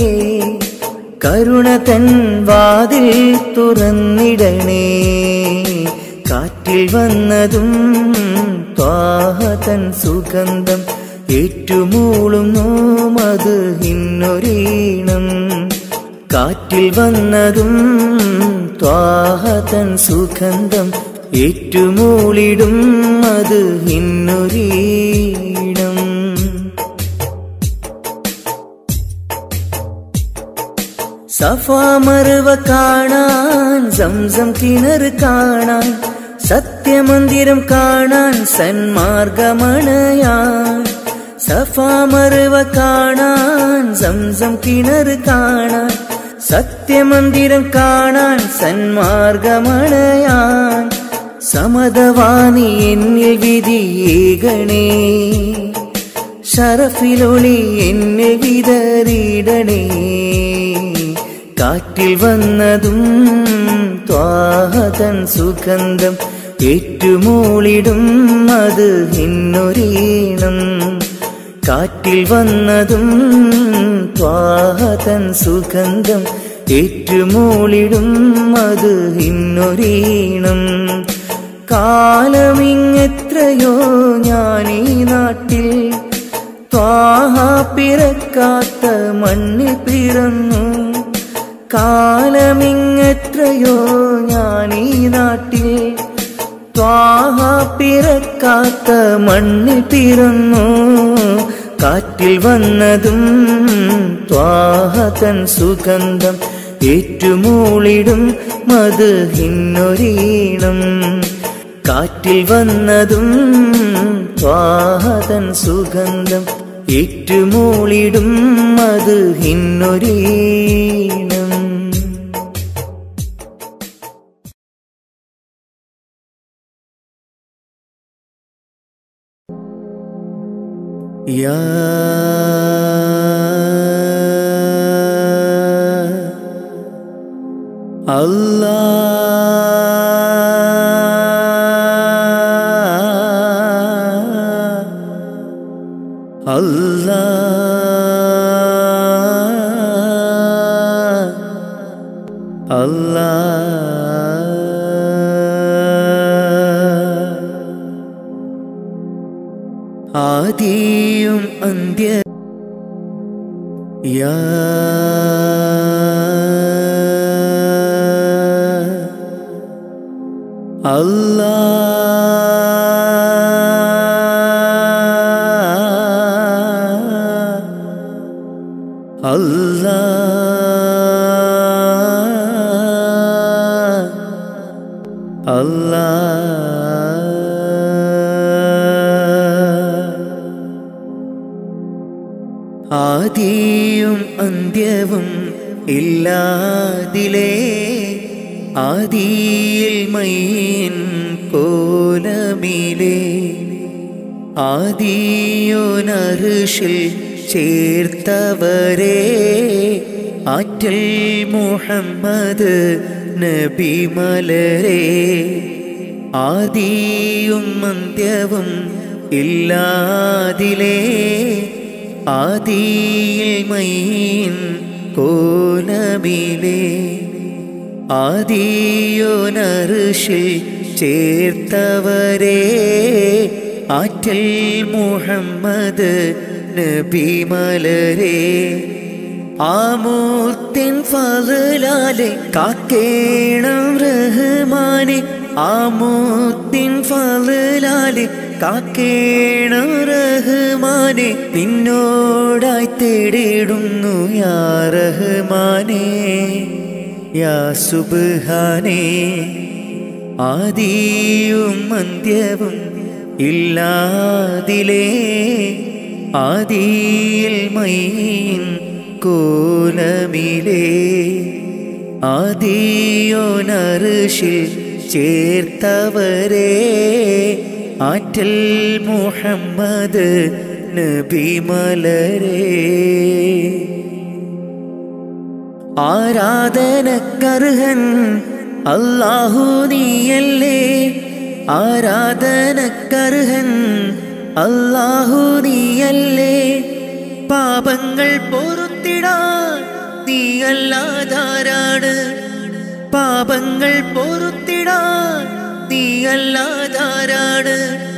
കരുണ തൻ വാതിൽ തുറന്നിടണേ കാറ്റിൽ വന്നതും ത്വാഹതൻ സുഗന്ധം ഏറ്റുമൂളുന്നു മത് ഹിന്നൊരീണം കാറ്റിൽ വന്നതും ത്വാഹതൻ സുഗന്ധം ഏറ്റുമൂളിടും അത് ഹിന്നൊരീണം സഫാമറുവ കാണാൻ സംസം കിണർ കാണാൻ സത്യമന്ദിരം കാണാൻ സന്മാർഗമണയാൻ സഫാമറുവ കാണാൻ സംസം കിണർ കാണാൻ സത്യമന്ദിരം കാണാൻ സന്മാർഗമണയാൻ സമതവാണി എന്നിൽ വിധിയേകണേ ഷറഫിലൊളി എന്നെ വിതറിയിടണേ കാറ്റിൽ വന്നതും ത്വാഹതൻ സുഗന്ധം ഏറ്റുമൂളിടും അത് ഹിന്നൊരീണം കാറ്റിൽ വന്നതും ത്വാഹതൻ സുഗന്ധം ഏറ്റുമൂളിടും അത് ഹിന്നൊരീണം കാലമിങ്ങെത്രയോ ഞാനീ നാട്ടിൽ ത്വാഹ പിറക്കാത്ത മണ്ണിൽ പിറന്നു കാലമിങ്ങെത്രയോ ഞാനീ നാട്ടിൽ ത്വാഹ പിറക്കാത്ത മണ്ണിൽ പിറന്നു കാറ്റിൽ വന്നതും ത്വാഹതൻ സുഗന്ധം ഏറ്റുമൂളിടും മത് ഹിന്നൊരീണം കാറ്റിൽ വന്നതും ത്വാഹതൻ സുഗന്ധം ഏറ്റുമൂളിടും അത് ഹിന്നൊരീണം യാ അല്ലാ അല്ലാ അല്ലാ ആദിയും അന്ത്യ യാ അല്ലാ അല്ലാ അല്ലാ ആദിയും അന്ത്യവും ഇല്ലാതിലേ ആദിയിൽ മൈൻ കോലമിലേ ആദിയോനറുഷിൽ ചേർത്തവരെ ആറ്റൽ മുഹമ്മദ് നബി മലരെ ആദിയും അന്ത്യവും ഇല്ലാതിലേ ആദിയിൽ മൈൻ കോലമിലേ ആദിയോനറുഷിൽ ചേർത്തവരെ ആറ്റൽ മുഹമ്മദ് നബി മലരെ ആമൂർത്തിൻ ഫലാലെ കാക്കേണം റഹ്മാനെ ആമൂർത്തിൻ ഫലാലെ കാക്കേണം റഹ്മാനെ നിന്നോടായി തേടിയിടുന്നു യാ റഹ്മാനെ യാ സുബ്ഹാനേ ആദിയും അന്ത്യവും ഇല്ലാതിലേ ആദിയിൽ മൈൻ കോലമിലേ ആദിയോനറുഷിൽ ചേർത്തവരെ ആറ്റൽ മുഹമ്മദ് നബി മലരേ ആരാധനക്കർഹൻ അല്ലാഹു നീയല്ലേ ആരാധനക്കർഹൻ അല്ലാഹു നീയല്ലേ പാപങ്ങൾ പൊറുത്തിടാൻ നീയല്ലാതാരാണ് പാപങ്ങൾ പൊറുത്തിടാൻ നീയല്ലാതാരാണ്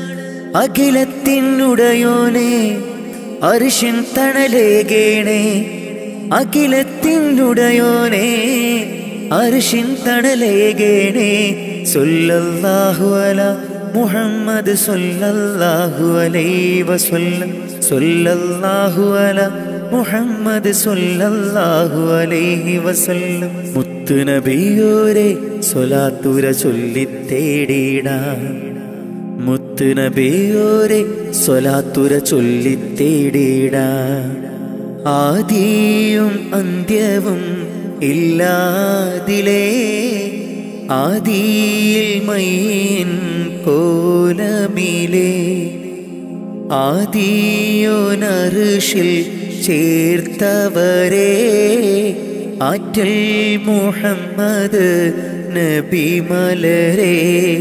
അഖിലത്തിനുടയോനെ അരിശിൻ തണലേകേണേ അഖിലത്തിനുടയോനെ അരിശിൻ തണലേകേണേ സൊല്ലല്ലാഹു അല മുഹമ്മദ് സൊല്ലല്ലാഹു അലൈഹി വസല്ലം സൊല്ലല്ലാഹു അല മുഹമ്മദ് സൊല്ലല്ലാഹു അലൈഹി വസല്ലം മുത്തു നബിയോരെ സ്വലാത്തുര ചൊല്ലിത്തേടിടാം മുത്തു നബിയോരെ സ്വലാത്തുര ചൊല്ലിത്തേടിടാം ആദിയും അന്ത്യവും ഇല്ലാതിലേ ആദിയിൽ മൈൻ കോലമിലേ ആദിയോനറുഷിൽ ചേർത്തവരെ ആറ്റൽ മുഹമ്മദ് നബി മലരെ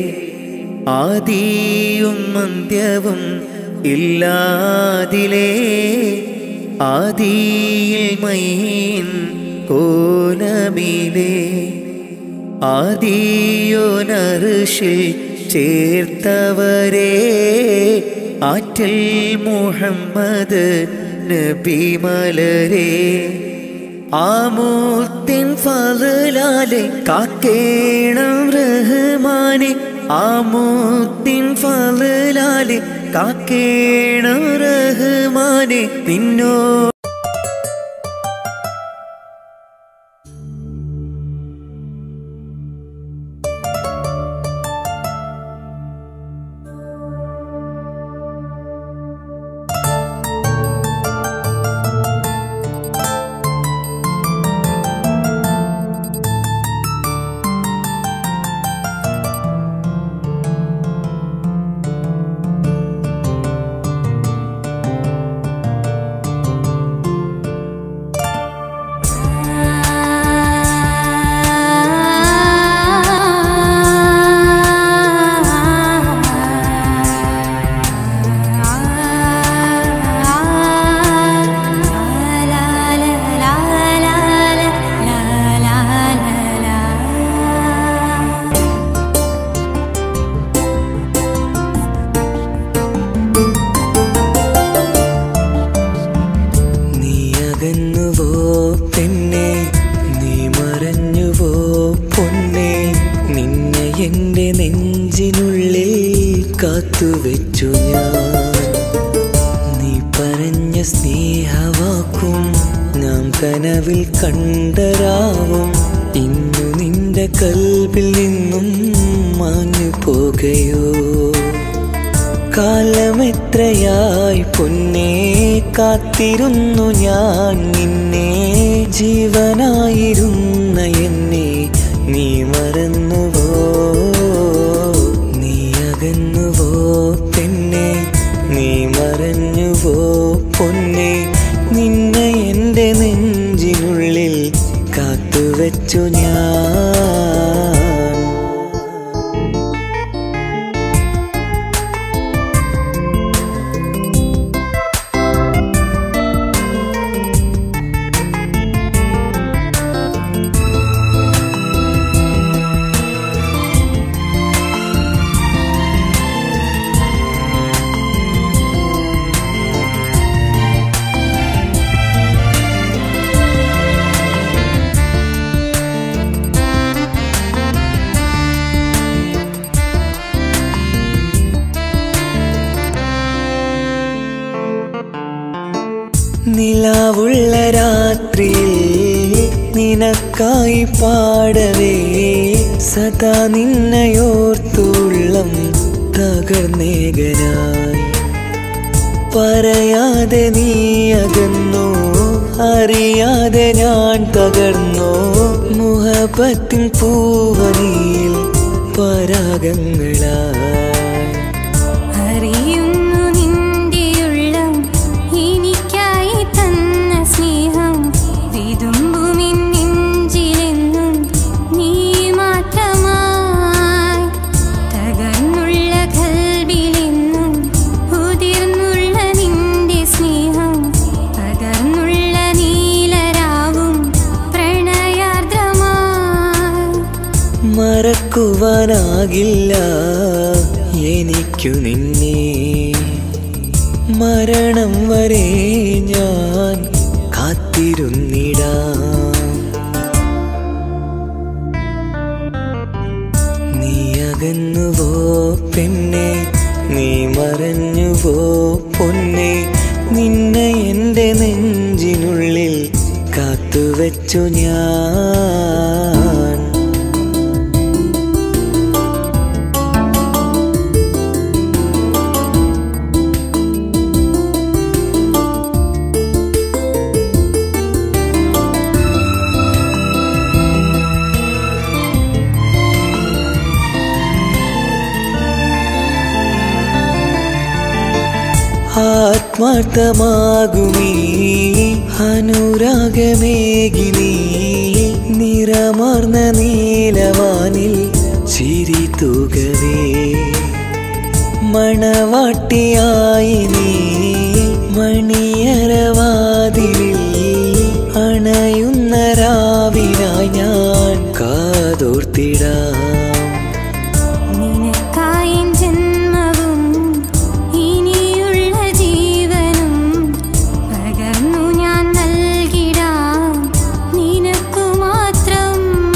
ആദിയും അന്ത്യവും ഇല്ലാതിലേ ആദിയിൽ മൈൻ കോലമിലേ ആദിയോനറുഷിൽ ചേർത്തവരെ ആറ്റൽ മുഹമ്മദ് നബി മലരെ ആമൂർത്തിൻ ഫലാലെ കാക്കേണം റഹ്മാനെ ആമൂർത്തിൻ ഫലാലെ കാക്കേണം റഹ്മാനെ നിന്നോ നീ അകന്നുവോ പെണ്ണെ നീ മറഞ്ഞുവോ പൊന്നെ നിന്നെ എൻ്റെ നെഞ്ചിനുള്ളിൽ കാത്തുവെച്ചു ഞാൻ നീ പറഞ്ഞ സ്നേഹവാക്കും നാം കനവിൽ കണ്ടരാവും ഇന്നു നിന്റെ കൽവിൽ നിന്നും മാഞ്ഞു പോകുകയോ കാലമെത്രയായി പൊന്നെ കാത്തിരുന്നു ഞാൻ നിന്നെ ജീവനായിരുന്ന എന്നെ നീ മറന്നുവോ നീ അകന്നുവോ പെണ്ണെ നീ മറഞ്ഞുവോ പൊന്നെ നിന്നെ എൻ്റെ നെഞ്ചിനുള്ളിൽ കാത്തുവെച്ചു ഞാൻ നിലാവുള്ള രാത്രിയിൽ നിനക്കായി പാടവേ സദാ നിന്നയോർത്തുള്ളം തകർന്നേകനായി പറയാതെ നീ അകന്നു അറിയാതെ ഞാൻ തകർന്നു മുഹബത്തിൻ പൂവനിയിൽ പരാഗങ്ങളായി അറിയുന്നു നിന്റെയുള്ളം എനിക്കായി തന്ന സ്നേഹം വിതുമ്പുമിൻ നെഞ്ചിലെന്നും നീ മാത്രമായി തകർന്നുള്ള കൽബിലെന്നും ഉതിർന്നുള്ള നിന്റെ സ്നേഹം പകർന്നുള്ള നീലരാവും പ്രണയാർദ്രമായി മറക്കുവാനാകില്ല എനിക്കു നിന്നെ മരണം വരെ ഞാൻ കാത്തിരുന്നിടാം നീ അകന്നുവോ പെണ്ണെ നീ മറഞ്ഞുവോ പൊന്നെ നിന്നെ എൻ്റെ നെഞ്ചിനുള്ളിൽ കാത്തുവച്ചു ഞാൻ ആത്മാർത്ഥമാകുമീ അനുരാഗമേകിനി നിറമാർന്ന നീലവാനിൽ ചിരി തൂകവേ മണവാട്ടിയായി നീ മണിയറവാതിലിൽ അണയുന്ന രാവിനായി ഞാൻ കാതോർത്തിടാം നിനക്കായി ജന്മവും ഇനിയുള്ള ജീവനും പകർന്നു ഞാൻ നൽകിടാം നിനക്കു മാത്രം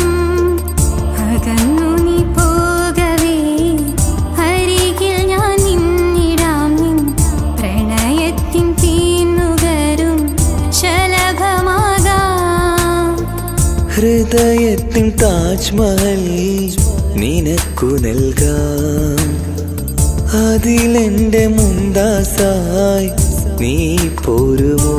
അകന്നു നീ പോകവേ അരികിൽ ഞാൻ നിന്നിടാം നിൻ പ്രണയത്തിൻ തീന്നുകരും ശലഭമാകാം ഹൃദയത്തിൻ താജ്മഹൽ നിനക്കു നൽകാം അതിലെന്റെ മുന്താസായി നീ പോരുമോ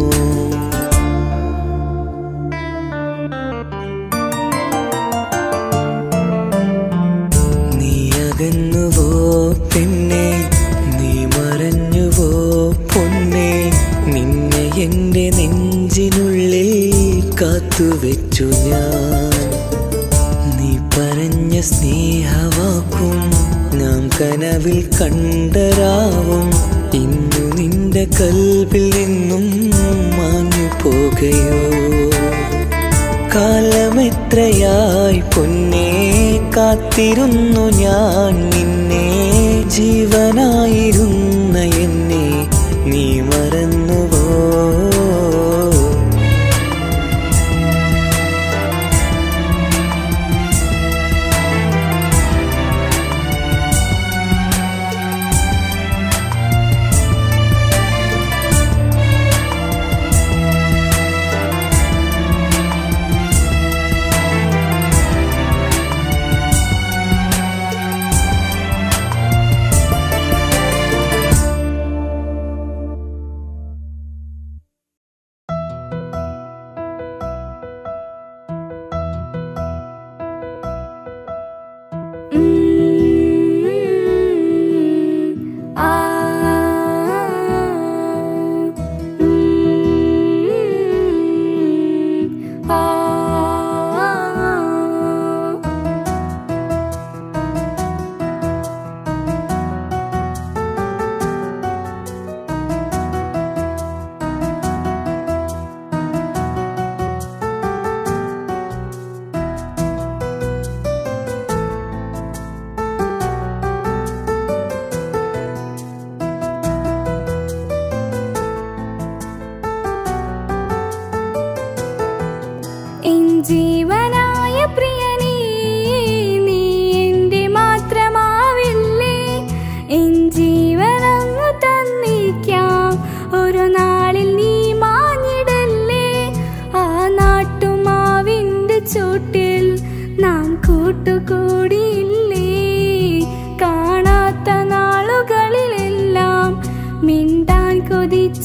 നീ അകന്നുവോ പെണ്ണെ നീ മറഞ്ഞുവോ പൊന്നെ നിന്നെ എൻ്റെ നെഞ്ചിനുള്ളിൽ കാത്തുവെച്ചു ഞാൻ നീ പറഞ്ഞ സ്നേഹവാക്കും നാം കനവിൽ കണ്ടരാവും ഇന്നു നിന്റെ കൽവിൽ നിന്നും മാഞ്ഞു പോകയോ കാലമെത്രയായി പൊന്നെ കാത്തിരുന്നു ഞാൻ നിന്നെ ജീവനായിരുന്ന എന്നെ നീ മറന്നുവോ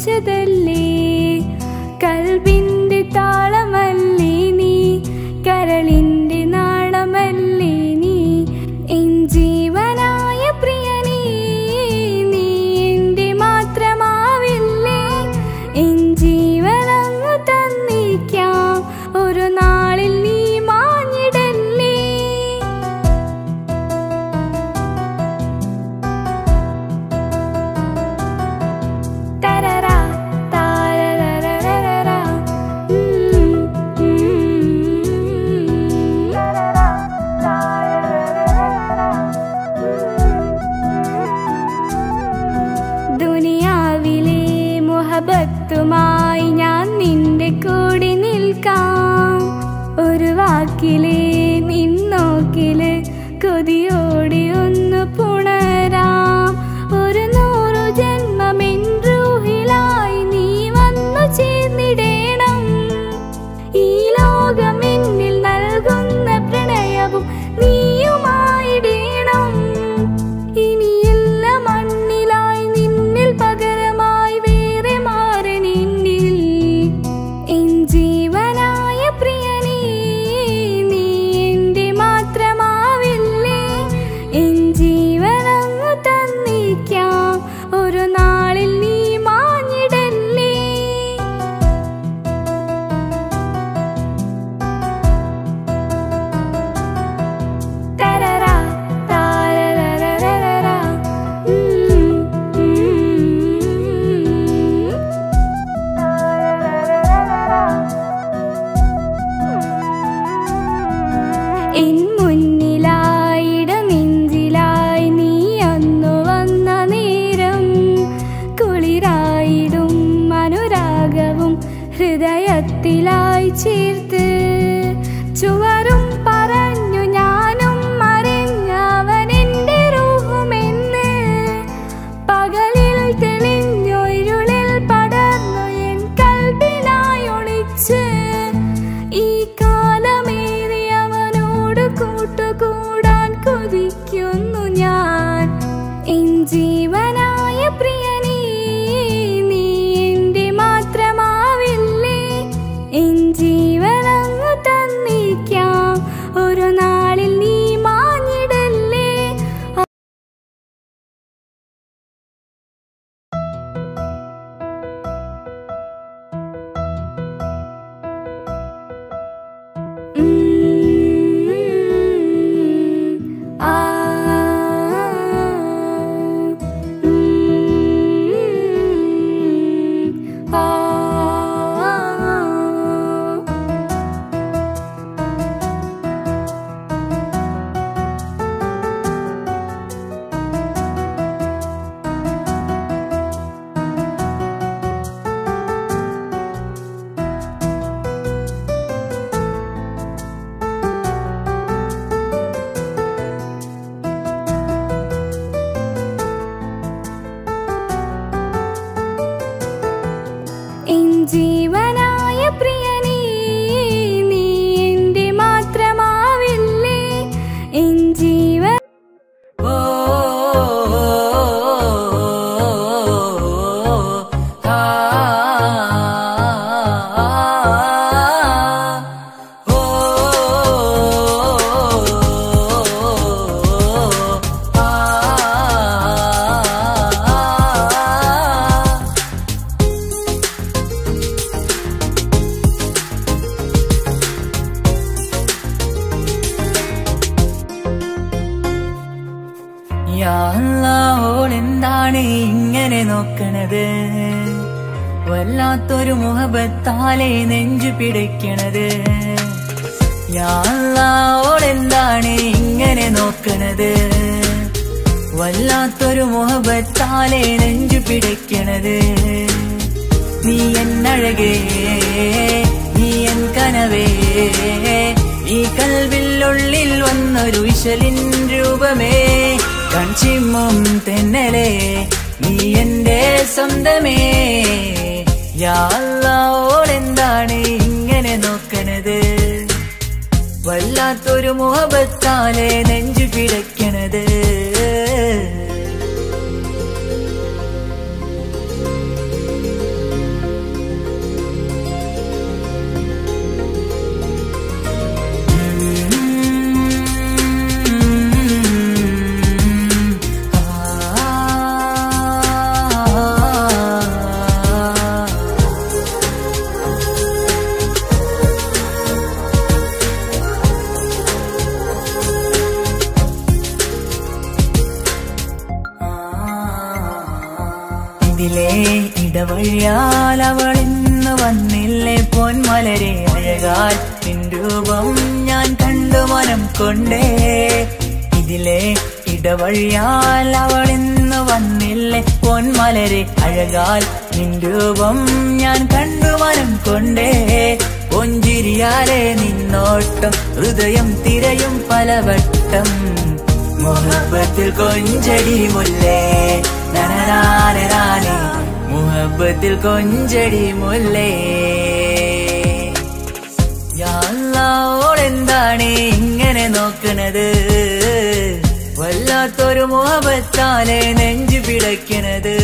വെച്ചതല്ലേ കൽബിന്റെ താളമല്ലേ നീ കരളിന്റെ നാളമല്ലേ നീ എൻ ജീവനായ പ്രിയനീ നീ എന്റെ മാത്രമാവില്ലേ എൻ ജീവനങ്ങ് തന്നിക്കാം ഒരു നാളിൽ നീ മാഞ്ഞിടല്ലേ തരറാ, താരരരരരരാ. ഉം, ഉം. തരറാ, താരരരരരരാ. ദുനിയാവിലെ മുഹബത്തുമായി ഞാൻ നിന്റെ കൂടെ നിൽക്കാം ഒരു വാക്കിലെ നിന്നോക്കില് കൊതിയോടെ ഒന്ന് പുണരാം ഒരു നൂറു ജന്മമെൻ റൂഹിലായി നീ വന്നു ചേർന്നിടേണം ഈ ലോകം എന്നിൽ നൽകുന്ന പ്രണയവും നീയുമായിടേണം ഇനിയില്ല മണ്ണിലായി നിന്നിൽ പകരമായി വേറെ മാറനിന്നിൽ എൻ ജീവനായ പ്രിയനീ നീ എന്റെ മാത്രമാവില്ലേ എൻ ജീവനങ്ങ് തന്നിക്കാം ഒരു നാളിൽ നീ മാഞ്ഞിടല്ലേ തരറാ, താരരരരരരാ. ഉം, ഉം. എൻ മുന്നിലായിടനെഞ്ചിലായി നീ അന്നു വന്ന നേരം കുളിരായിടും അനുരാഗവും ഹൃദയത്തിലായി ചേർത്ത് ചുവരും പറഞ്ഞു ഞാനും മറിഞ്ഞവനെന്റെ റൂഹുമെന്ന് പകലിൽ തെളിഞ്ഞു ഇരുളിൽ പടർന്നു എൻ കൽബിനായി ഒളിച്ച് ഈ കാലമേറി അവനോട് കൂട്ടുകൂടാൻ കൊതിക്കുന്നു ഞാൻ എൻ ജീവനായ പ്രിയനീ നീ എന്റെ മാത്രമാവില്ലേ എൻ ജീവനങ്ങ് തന്നിക്കാം ഒരു നാളിൽ നീ മാഞ്ഞിടല്ലേ ആ എൻ ജീവനായ പ്രിയനീ നീ എന്റെ മാത്രമാവില്ലേ എൻ ജീവൻ ഓ ആ ഓ ആ ഓളെന്താണ് ഇങ്ങനെ നോക്കണത് വല്ലാത്തൊരു മുഹബത്താലെ നെഞ്ചു പിടിക്കണത് ഓളെന്താണ് ഇങ്ങനെ നോക്കണത് വല്ലാത്തൊരു മുഹബത്താലെ നെഞ്ചു പിടിക്കണത് നീ എന്നഴകേ നീ എൻ കനവേ ഈ കൽവില്ലുള്ളിൽ വന്നൊരു വിശലിൻ രൂപമേ കൺചിമ്മും തെന്നലേ നീ എന്റെ സ്വന്തമേ യാളോളെന്താണ് ഇങ്ങനെ നോക്കണത് വല്ലാത്തൊരു മുഹബത്താലെ നെഞ്ചു പിടയ്ക്കണത് ഇതിലെ ഇടവഴിയാൽ അവൾ ഇന്ന് വന്നില്ലേ പൊന്മലരെ അഴകാൽ നിൻ രൂപം ഞാൻ കണ്ടു മനം കൊണ്ടേ ഇതിലെ ഇടവഴിയാൽ അവൾ ഇന്ന് വന്നില്ലേ പൊന്മലരെ അഴകാൽ നിൻ രൂപം ഞാൻ കണ്ടു മനം കൊണ്ടേ പൊഞ്ചിരിയാലെ നിന്നോട്ടം ഹൃദയം തിരയും പലവട്ടം മുഹബത്തിൽ കൊഞ്ചടി മുല്ലേ നനനാനേ മുഹബത്തിൽ കൊഞ്ചടി മുല്ലേ യാളോടെന്താണ് ഇങ്ങനെ നോക്കണത് വല്ലാത്തൊരു മുഹബത്താലെ നെഞ്ചു പിടയ്ക്കണത്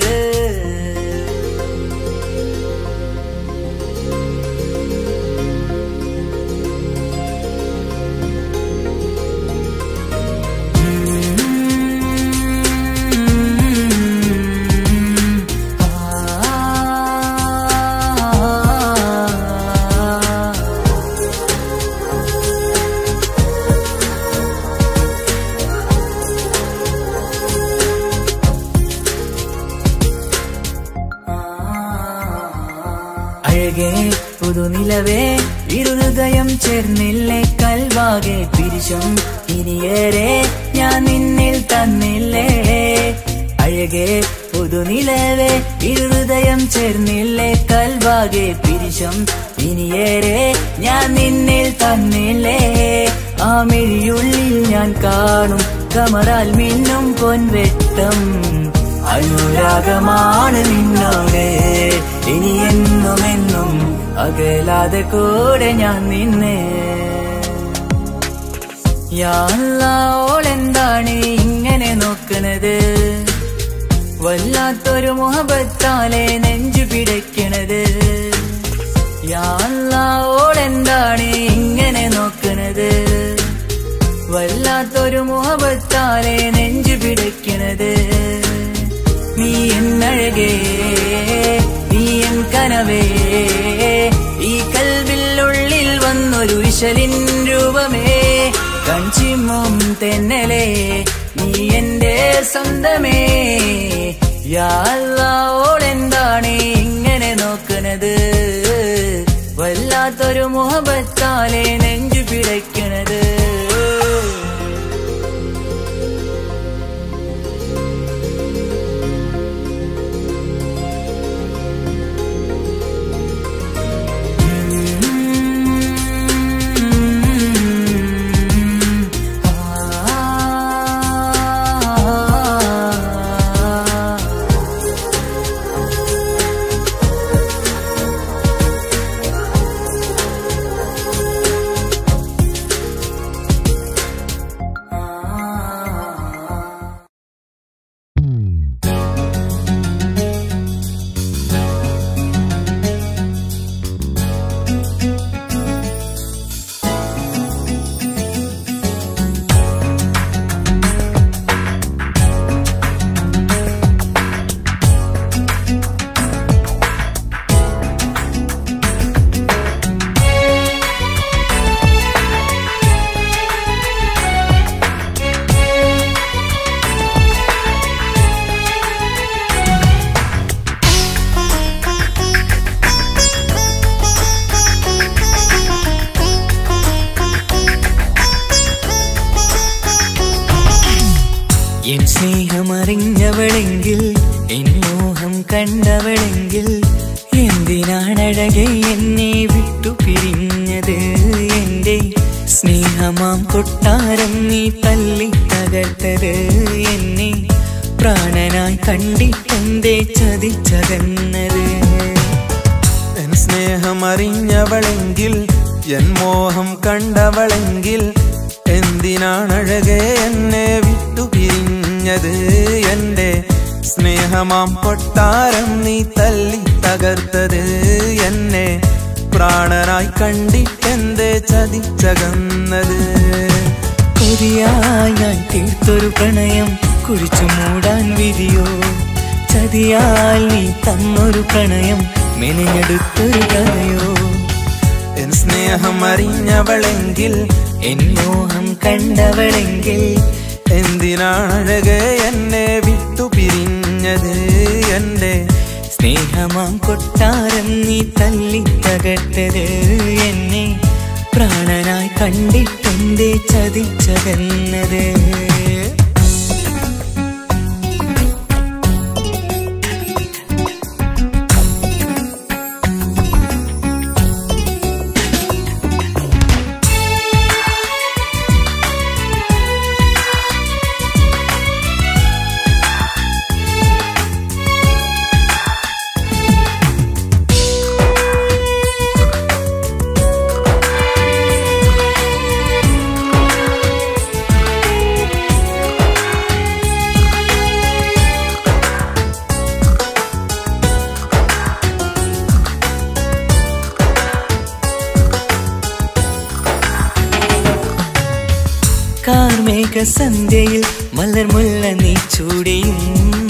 അഴകേ പുതുനിലവേ ഇരുഹൃദയം ചേർന്നില്ലേ കൽവാകെ പിരിശും ഇനിയേറെ ഞാൻ നിന്നിൽ തന്നില്ലേ അഴകേ പുതുനിലവേ ഇരുഹൃദയം ചേർന്നില്ലേ കൽവാകെ പിരിശും ഇനിയേറെ ഞാൻ നിന്നിൽ തന്നില്ലേ ആ മിഴിയുള്ളിൽ ഞാൻ കാണും കമറാൽ മിന്നും പൊൻവെട്ടം അനുരാഗമാണ് നിന്നോട് ഇനി എന്നും എന്നും അകലാതെ കൂടെ ഞാൻ നിന്നെ യാളോളെന്താണ് ഇങ്ങനെ നോക്കണത് വല്ലാത്തൊരു മുഹബത്താലെ നെഞ്ചു പിടയ്ക്കണത് യാളോളെന്താണ് ഇങ്ങനെ നോക്കണത് വല്ലാത്തൊരു മുഹബത്താലെ നെഞ്ചു പിടയ്ക്കണത് നീ എന്നഴകേ നീ എൻ കനവേ ഈ കൽവില്ലുള്ളിൽ വന്നൊരു വിശലിൻ രൂപമേ കഞ്ചിമും തെന്നലേ നീ എന്റെ സ്വന്തമേ യാളോടെന്താണ് ഇങ്ങനെ നോക്കണത് വല്ലാത്തൊരു മുഹബത്താലെ നെഞ്ചു പിടയ്ക്കണത് എൻ സ്നേഹമറിഞ്ഞവളെങ്കിൽ എൻ മോഹം കണ്ടവളെങ്കിൽ എന്തിനാണഴകെ എന്നെ വിട്ടു പിരിഞ്ഞത് എന്റെ സ്നേഹമാം കൊട്ടാരം നീ തല്ലി തകർത്തത് എന്നെ പ്രാണനായി കണ്ടിട്ടെന്തേ ചതിച്ചതെന്നത് എൻ സ്നേഹമറിഞ്ഞവളെങ്കിൽ എൻ മോഹം കണ്ടവളെങ്കിൽ എന്തിനാണഴകെ എന്നെ വിട്ടു പിരിഞ്ഞത് എന്റെ സ്നേഹമാം കൊട്ടാരം നീ തല്ലി തകർത്തത് എന്നെ പ്രാണനായി കണ്ടിട്ടെന്തേ ചതിച്ചകന്നത് കൊതിയായി ഞാൻ തീർത്തൊരു പ്രണയം കുഴിച്ചു മൂടാൻ വിധിയോ ചതിയാൽ നീ തന്നൊരു പ്രണയം മെനഞ്ഞെടുത്തൊരു കഥയോ എൻ സ്നേഹം അറിഞ്ഞവളെങ്കിൽ എൻ മോഹം കണ്ടവളെങ്കിൽ എന്തിനാണഴകെ എന്നെ വിട്ടു പിരിഞ്ഞത് എന്റെ സ്നേഹമാം കൊട്ടാരം നീ തല്ലി തകർത്തത് എന്നെ പ്രാണനായി കണ്ടിട്ടെന്തേ ചതിച്ചതെന്നത് കാർമേഘ സന്ധ്യയിൽ മലർമുല്ല നീ ചൂടിയും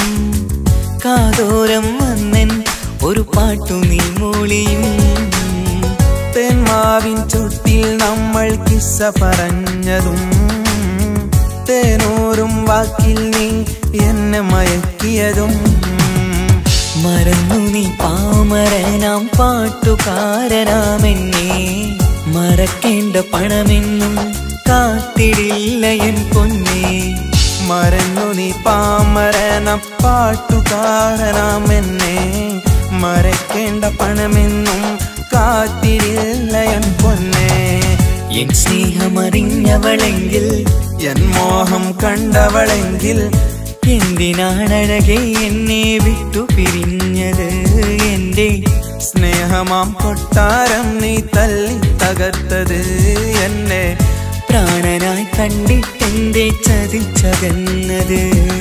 കാതോരം വന്നൻ ഒരു പാട്ടു നീ മൂളിയും തേന്മാവിൻ ചുട്ടിൽ നമ്മൾ കിസ്സ പറഞ്ഞതും തേനൂറും വാക്കിൽ നീ എന്നെ മയക്കിയതും മറന്നു നീ പാമരനാം പാട്ടുകാരനാമെന്നെ മറക്കേണ്ട പണമെന്നും കാത്തിടില്ല എൻ പൊന്നേ മറന്നു നീ പാമരനം പാട്ടുകാരനാം എന്നെ മറക്കേണ്ട പണമെന്നും കാത്തിരില്ലയൻ പൊന്നെ എൻ സ്നേഹമറിഞ്ഞവളെങ്കിൽ എൻ മോഹം കണ്ടവളെങ്കിൽ എന്തിനാണഴകെ എന്നെ വിട്ടു പിരിഞ്ഞത് എന്റെ സ്നേഹമാം കൊട്ടാരം നീ തല്ലി തകർത്തത് എന്നെ പ്രാണനായി കണ്ടിട്ടെന്റെ ചതിച്ചതെന്നത്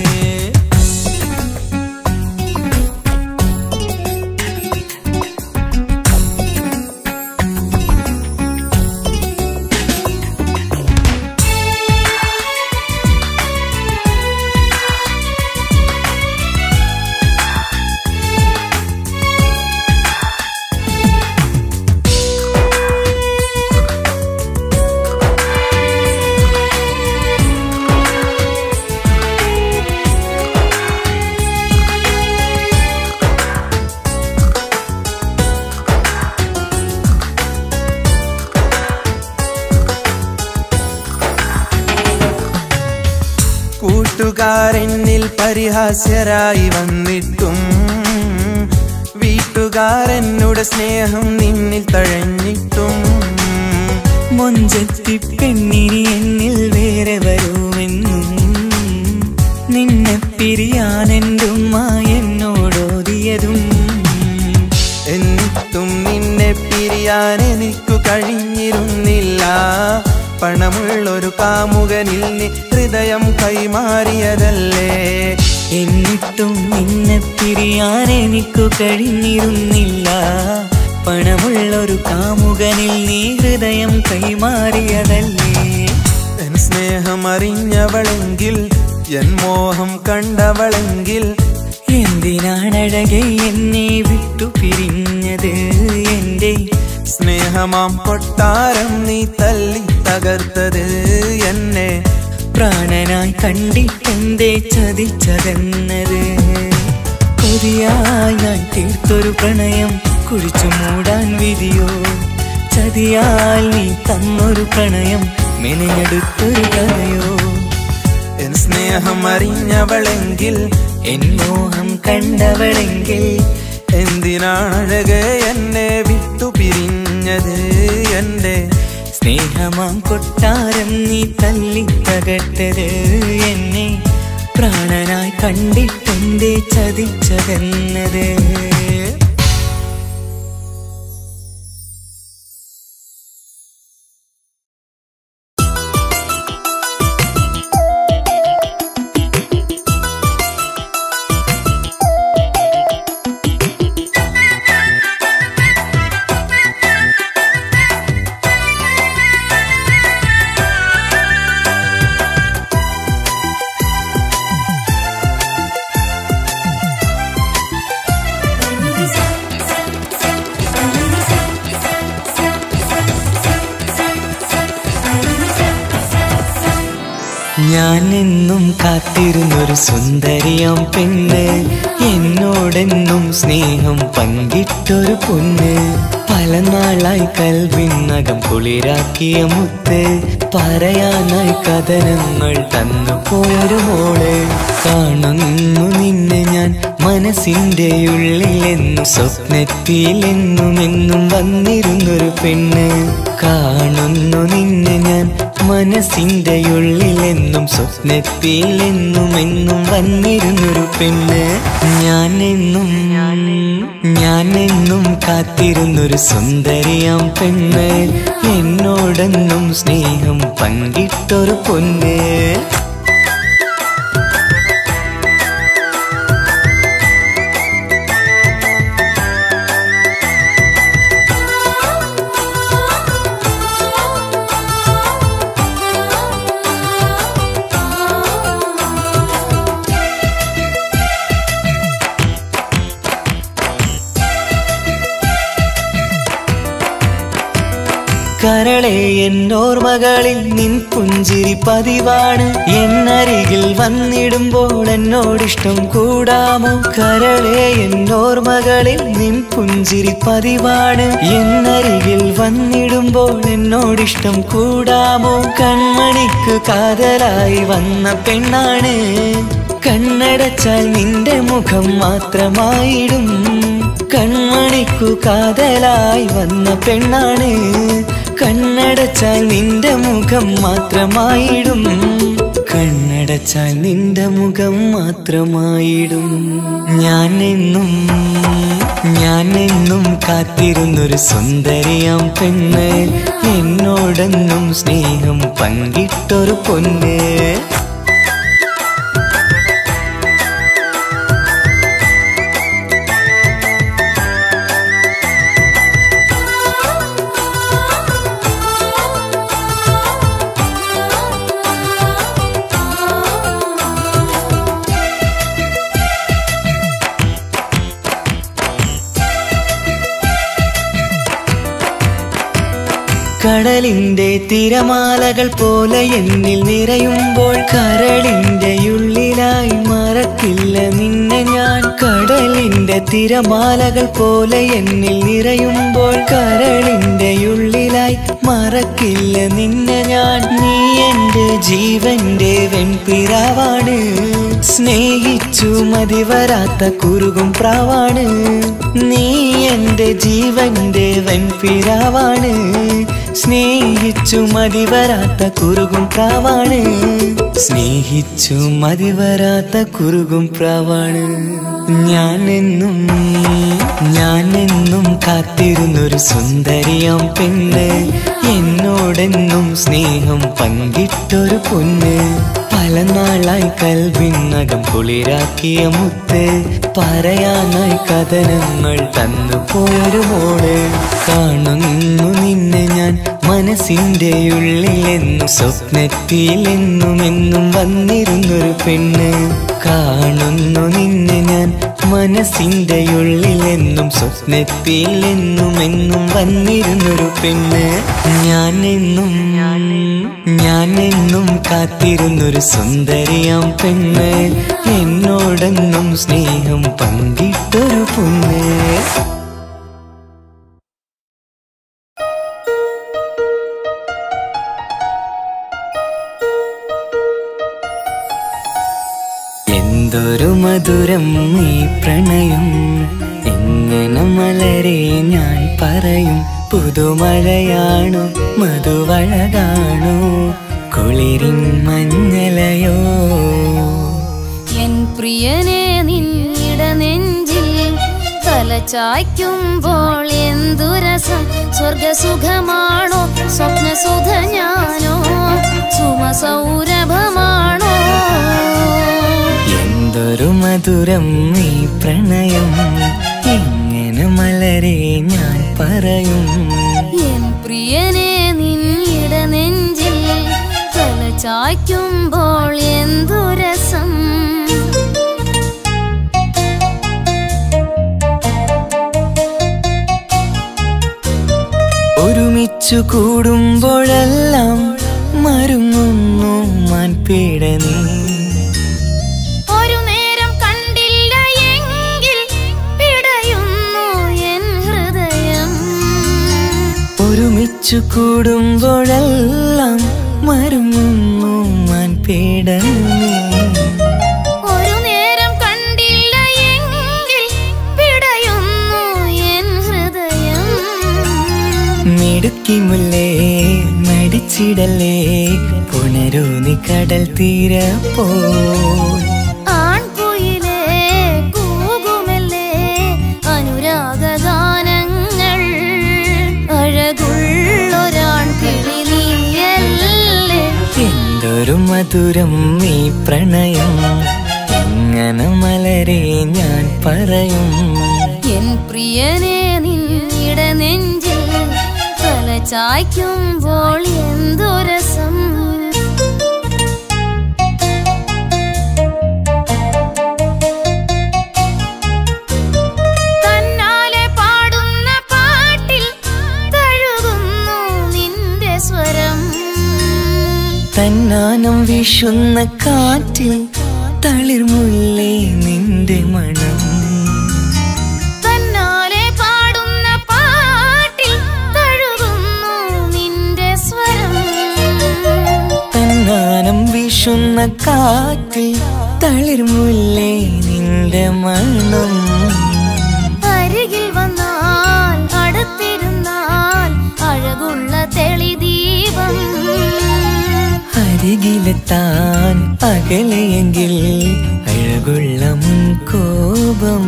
കൂട്ടുകാരെന്നിൽ പരിഹാസ്യരായി വന്നിട്ടും വീട്ടുകാരെന്നുടെ സ്നേഹം നിന്നിൽ തഴഞ്ഞിട്ടും മൊഞ്ചത്തി പെണ്ണിനി എന്നിൽ വേറെ വരുമെന്നും നിന്നെ പിരിയാൻ എൻ്റെ ഉമ്മ എന്നോടോതിയതും എന്നിട്ടും നിന്നെ പിരിയാൻ എനിക്കു കഴിഞ്ഞിരുന്നില്ല പണമുള്ളൊരു കാമുകനിൽ നീ ഹൃദയം കൈമാറിയതല്ലേ എന്നിട്ടും നിന്നെ പിരിയാൻ എനിക്കു കഴിഞ്ഞിരുന്നില്ല പണമുള്ളൊരു കാമുകനിൽ നീ ഹൃദയം കൈമാറിയതല്ലേ എൻ സ്നേഹം അറിഞ്ഞവളെങ്കിൽ എൻ മോഹം കണ്ടവളെങ്കിൽ എന്തിനാണഴകെ എന്നെ വിട്ടു പിരിഞ്ഞത് എൻ്റെ സ്നേഹമാം കൊട്ടാരം നീ തല്ലി തകർത്തത് എന്നെ പ്രാണനായി കണ്ടിട്ടെന്തേ ചതിച്ചതെന്നത് കൊതിയായി ഞാൻ തീർത്തൊരു പ്രണയം കുഴിച്ചു മൂടാൻ വിധിയോ ചതിയാൽ നീ തന്നൊരു പ്രണയം മെനഞ്ഞെടുത്തൊരു കഥയോ എൻ സ്നേഹം അറിഞ്ഞവളെങ്കിൽ എൻ മോഹം കണ്ടവളെങ്കിൽ എന്തിനാണഴകെ എന്നെ വിട്ടു പിരിഞ്ഞത് എന്റെ സ്നേഹമാം കൊട്ടാരം നീ തല്ലി തകർത്തത് എന്നെ പ്രാണനായി കണ്ടിട്ടെന്തേ ചതിച്ചതെന്നത് ും ഞാൻ എന്നും കാത്തിരുന്നൊരു സുന്ദരിയാം പെണ്ണ് എന്നോടെന്നും സ്നേഹം പങ്കിട്ടൊരു പൊന്ന് പല നാളായി കൽവിനകം കുളിരാക്കിയ മുത്ത് പറയാനായി കഥനങ്ങൾ തന്നു പോയൊരു മോള് കാണുന്നു നിന്നെ ഞാൻ മനസ്സിന്റെ ഉള്ളിലെന്നും സ്വപ്നത്തിലെന്നും എന്നും വന്നിരുന്നൊരു പെണ്ണ് കാണുന്നു നിന്നെ ഞാൻ മനസ്സിന്റെ ഉള്ളിലെന്നും സ്വപ്നത്തിലെന്നും എന്നും വന്നിരുന്നൊരു പെണ്ണ് ഞാൻ എന്നും ഞാൻ എന്നും കാത്തിരുന്നൊരു സുന്ദരിയാം പെണ്ണ് എന്നോടെന്നും സ്നേഹം പങ്കിട്ടൊരു പൊന്ന് കരളെ എന്നോർമകളിൽ നിൻ പുഞ്ചിരി പതിവാണ് എന്നരികിൽ വന്നിടുമ്പോൾ എന്നോടിഷ്ടം കൂടാമോ കരളെ എന്നോർമകളിൽ നിൻ പുഞ്ചിരി പതിവാണ് എന്നരികിൽ വന്നിടുമ്പോൾ എന്നോടിഷ്ടം കൂടാമോ കൺമണിക്ക് കാതലായി വന്ന പെണ്ണാണ് കണ്ണടച്ചാൽ നിന്റെ മുഖം മാത്രമായിടും കൺമണിക്കു കാതലായി വന്ന പെണ്ണാണ് കണ്ണടച്ചാൽ നിന്റെ മുഖം മാത്രമായിടും കണ്ണടച്ചാൽ നിന്റെ മുഖം മാത്രമായിടും ഞാൻ എന്നും ഞാൻ എന്നും കാത്തിരുന്നൊരു സുന്ദരിയാം പെണ്ണ് എന്നോടെന്നും സ്നേഹം പങ്കിട്ടൊരു പൊന്ന് കടലിന്റെ തിരമാലകൾ പോലെ എന്നിൽ നിറയുമ്പോൾ കരളിന്റെ ഉള്ളിലായി മറക്കില്ല നിന്നെ ഞാൻ കടലിന്റെ തിരമാലകൾ പോലെ എന്നിൽ നിറയുമ്പോൾ കരളിന്റെ ഉള്ളിലായി മറക്കില്ല നിന്നെ ഞാൻ നീ എന്റെ ജീവന്റെ വെൺപിറാവാണ് സ്നേഹിച്ചു മതി വരാത്ത കുറുകും പ്രാവാണ് നീ എന്റെ ജീവന്റെ വെൺപിറാവാണ് സ്നേഹിച്ചു മതി വരാത്ത കുറുകും പ്രാവാണ് സ്നേഹിച്ചു മതി വരാത്ത കുറുകും പ്രാവാണ് ഞാനെന്നും ഞാനെന്നും കാത്തിരുന്നൊരു സുന്ദരിയാം പെണ്ണ് എന്നോടെന്നും സ്നേഹം പങ്കിട്ടൊരു പൊന്ന് പല നാളായി കൽവിനകം കുളിരാക്കിയ മുത്ത് പറയാനായി കഥനങ്ങൾ തന്നു പോയൊരു മോള് കാണുന്നു നിന്നെ ഞാൻ മനസ്സിന്റെ ഉള്ളിലെന്നും സ്വപ്നത്തിലെന്നും എന്നും വന്നിരുന്നൊരു പെണ്ണ് കാണുന്നു നിന്നെ ഞാൻ മനസ്സിന്റെ ഉള്ളിലെന്നും സ്വപ്നത്തിലെന്നും എന്നും വന്നിരുന്നൊരു പെണ്ണ് ഞാൻ എന്നും ഞാൻ എന്നും കാത്തിരുന്നൊരു സുന്ദരിയാം പെണ്ണ് എന്നോടെന്നും സ്നേഹം പങ്കിട്ടൊരു പൊന്ന് എന്തൊരു മധുരം ഈ പ്രണയം എങ്ങനെ മലരെ ഞാൻ പറയും പുതുമഴയാണോ മധുവഴകാണോ കുളിരിൻ മഞ്ഞലയോ എൻ പ്രിയനെ നിന്നിട നെഞ്ചിൽ തലചായ്ക്കുമ്പോൾ എന്തു രസം സ്വർഗസുഖമാണോ സ്വപ്നസുഖ ഞാനോ സുമസൗരഭമാണോ എന്തൊരു മധുരം ഈ പ്രണയം എങ്ങനെ മലരെ ഞാൻ പറയും എൻ പ്രിയനെ നിന്നിട നെഞ്ചിൽ തലചായ്ക്കുമ്പോൾ എന്തു രസം ഒരുമിച്ചു കൂടുമ്പോഴെല്ലാം മരുങ്ങുന്നു മാൻ പേട നീ ഒരു നേരം കണ്ടില്ല എങ്കിൽ പിടയുന്നു എൻ ഹൃദയം ഒരുമിച്ചു കൂടുമ്പോഴെല്ലാം മരുങ്ങുന്നു മാൻ പേട നീ ഒരു നേരം കണ്ടില്ല എങ്കിൽ പിടയുന്നു എൻ ഹൃദയം മിടുക്കി മുല്ലേ മടിച്ചിടല്ലേ പുണരൂ നീ കടൽ തീര പോ ആൺകുയിലേ കൂകുമല്ലേ അനുരാഗഗാനങ്ങൾ അഴകുള്ളൊരാൺ കിളി നീയല്ലേ എന്തൊരു മധുരം ഈ പ്രണയം എങ്ങനെ മലരെ ഞാൻ പറയും എൻ പ്രിയനെ നിന്നിട നെഞ്ചിൽ തല ചായ്ക്കുമ്പോൾ എന്തു രസം തന്നാലെ പാടുന്ന പാട്ടിൽ തഴുകുന്നു നിന്റെ സ്വരം തന്നാനം വീശുന്ന കാറ്റിൽ തളിർമുല്ലേ നിന്റെ മണം തന്നാലെ പാടുന്ന പാട്ടിൽ തഴുകുന്നു നിന്റെ സ്വരം തന്നാനം വീശുന്ന കാറ്റിൽ തളിർമുല്ലേ നിന്റെ മണം അരികിൽ വന്നാൽ അടുത്തിരുന്നാൽ അഴകുള്ള തെളിദീപം അരികിലെത്താൻ അകലെയെങ്കിൽ അഴകുള്ള മുൻകോപം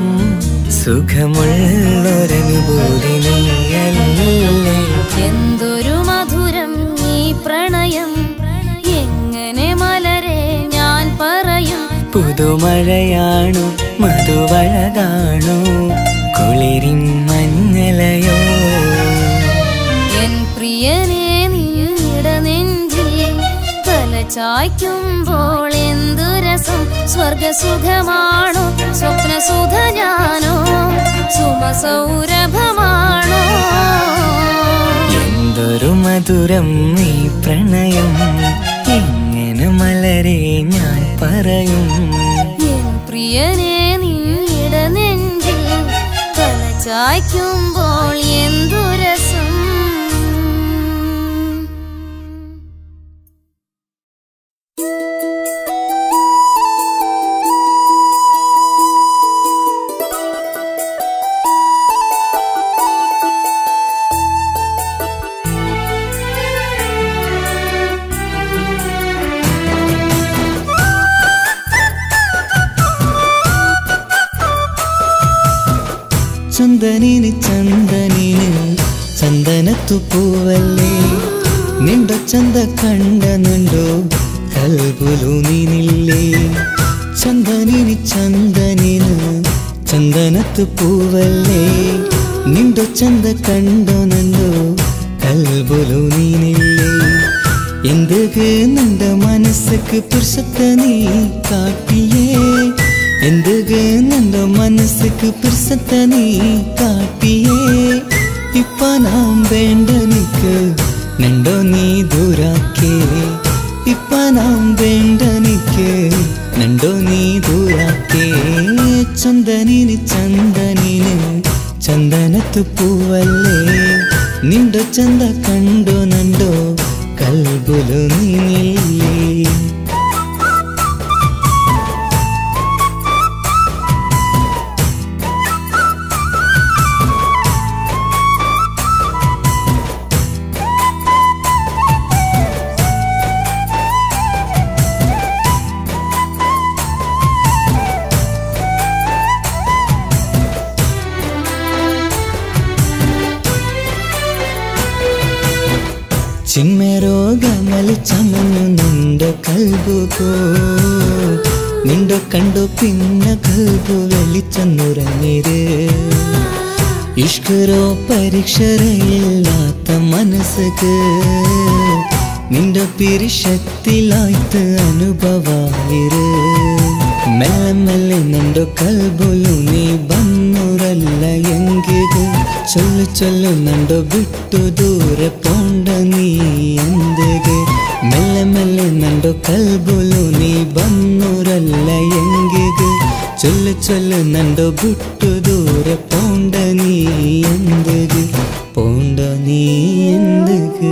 സുഖമുള്ളൊരനുഭൂതി നീയല്ലേ എന്തൊരു മധുരം ഈ പ്രണയം എങ്ങനെ മലരെ ഞാൻ പറയും പുതുമഴയാണു മധുവഴകാണു കുളിരിൻ മഞ്ഞലയോ എൻ പ്രിയനെ നീട നെഞ്ചിൽ തല ചായ്ക്കുമ്പോൾ എന്തു രസം സ്വർഗസുഖമാണോ സ്വപ്നസുധ ഞാനോ സുമസൗരഭമാണോ എന്തൊരു മധുരം ഈ പ്രണയം എങ്ങനെ മലരെ ഞാൻ പറയും എൻ പ്രിയനെ നീട നെഞ്ചിൽ തല ചായ്ക്കുമ്പോൾ എന്തു രസം ചന്ദനിന് ചന്ദനിന് ചന്ദനത്തു പൂവല്ലേ നിണ്ട ചന്ത കണ്ട നിണ്ടോ കൽബുലു നീനില്ലേ ചന്ദനിന് ചന്ദനിന് ചന്ദനത്തു പൂവല്ലേ നിണ്ടോ ചന്ത കണ്ടോ നണ്ടോ കൽബുലു നീനില്ലേ എന്തുക നിന്റെ മനസ്സുക്ക് പുരുഷത്തെ നീ കാട്ടിയേ എന്തുക നിന്റെ മനസ്സുക്ക് പുരുഷത്തെ നീ കാട്ടിയേ ഇപ്പ നാം വേണ്ട നിക്ക് നണ്ടോ നീ ദൂരാക്കേ ഇപ്പ നാം വേണ്ട നിക്ക് നണ്ടോ നീ ദൂരാക്കേ ചന്ദനിന് ചന്ദനിന് ചന്ദനത്തു പൂവല്ലേ നിണ്ടോ ചന്ത കണ്ടോ നണ്ടോ കൽബുലു നീനില്ലേ ಚಿನ್ಮೆರೋಗಮಲಿ ಚಮನು ನಿಂಡ ಕಲ್ಬುಗೋ ನಿಂಡ ಕಂಡು ಪಿನ್ನ ಕಲ್ಬು വെളിച്ചെന്നുറങ്ങിര് ഇഷ്കരോ പരീക്ഷരയില്ലാത്ത മനസ്സുക്ക് നിന്റെ പിരിശത്തിലായിട്ട് അനുഭവായിര് മെല്ലെ മെല്ലെ നിന്റെ കൽബുലു നീ ബന്നുറല്ല എങ്കിത് ചൊല്ലു ചൊല്ലു നണ്ടോ ಬಿಟ್ಟು ದೂರ ಪೋಂಡ ನೀ ಎಂದಿಗೆ ಮೆಲ್ಲ ಮೆಲ್ಲೆ ಮೆಲ್ಲೆ ನಂಡು ಕಲ್ಬುಲು ನೀ ಬನ್ನೂರಲ್ಲ ಎಂಗಿಗೆ ಚೊಲ್ಲು ಚೊಲ್ಲು ನಂಡು ಬಿಟ್ಟು ದೂರ ಪೋಂಡ ನೀ ಎಂದಿಗೆ ಪೋಂಡ ನೀ ಎಂದಿಗೆ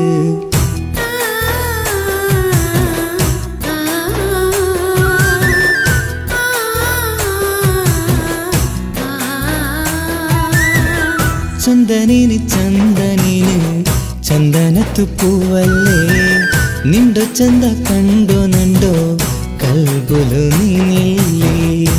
ചന്ദനിന് ചന്ദനിന് ചന്ദനത്തു പൂവല്ലേ നിണ്ടോ ചന്ത കണ്ടോ നണ്ടോ കൽബുലു നീനില്ലേ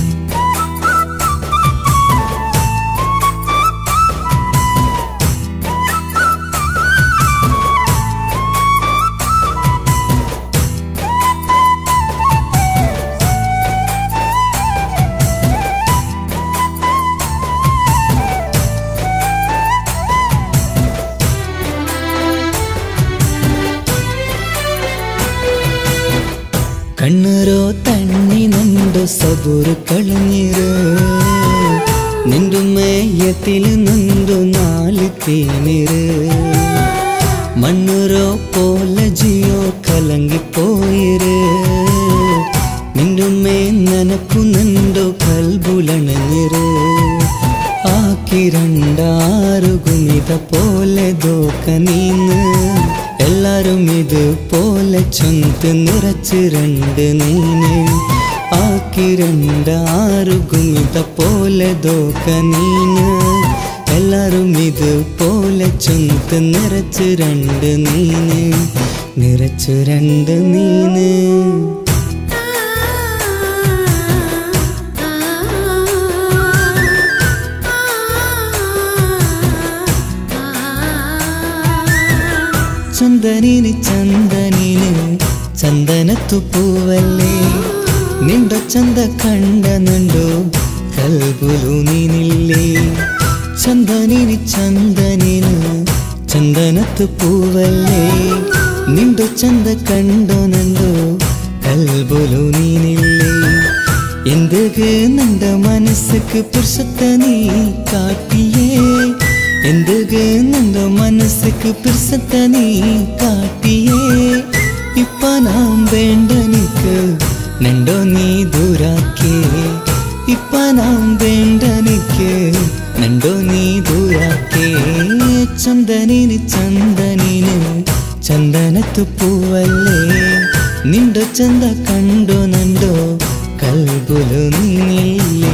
കണ്ണുരോ തണ്ണി നണ്ടു സബുറ് കളഞ്ഞിര് നിന്റെ മേയത്തിൽ നന്ദു നാല് തേനിര് മണ്ണുരോ പോലെ ജിയോ കലങ്ങിപ്പോയിര് നിന്റെ മേ നനക്കു നണ്ടു കൽബുലണഞ്ഞിര് ആക്കി രണ്ടാറു ഗുമിത പോലെ ദോക്ക നീന്ന് എല്ലാരും ഇത് പോലെ ചൊന്ത് നിറച്ച് രണ്ട് നീന് ആക്കി രണ്ടാറു ഗുമിത പോലെ ദോക്ക നീന് എല്ലാരും ഇത് പോലെ ചൊന്ത് നിറച്ച് രണ്ട് നീന് നിറച്ച് രണ്ട് നീന് ചന്ദനിന് ചന്ദനിന് ചന്ദനത്തു പൂവല്ലേ നിണ്ടോ ചന്ത കണ്ട നണ്ടോ കൽബുലു നീനില്ലേ ചന്ദനിന് ചന്ദനിന് ചന്ദനത്തു പൂവല്ലേ നിണ്ടോ ചന്ത കണ്ടോ നണ്ടോ കൽബുലു നീനില്ലേ എന്തുക്ക് നണ്ട മനസ്സുക്ക് പുരുഷത്തെ നീ കാട്ടിയേ എന്തുക്ക് നണ്ട മനസ്സുക്ക് പുരുഷത്തെ നീ കാട്ടിയേ ഇപ്പ നാം വേണ്ട നിക്ക് നണ്ടോ നീ ദൂരാക്കേ ഇപ്പ നാം വേണ്ട നിക്ക് നണ്ടോ നീ ദൂരാക്കേ ചന്ദനിന് ചന്ദനിന് ചന്ദനത്തു പൂവല്ലേ നിണ്ടോ ചന്ത കണ്ടോ നണ്ടോ കൽബുലു നീനില്ലേ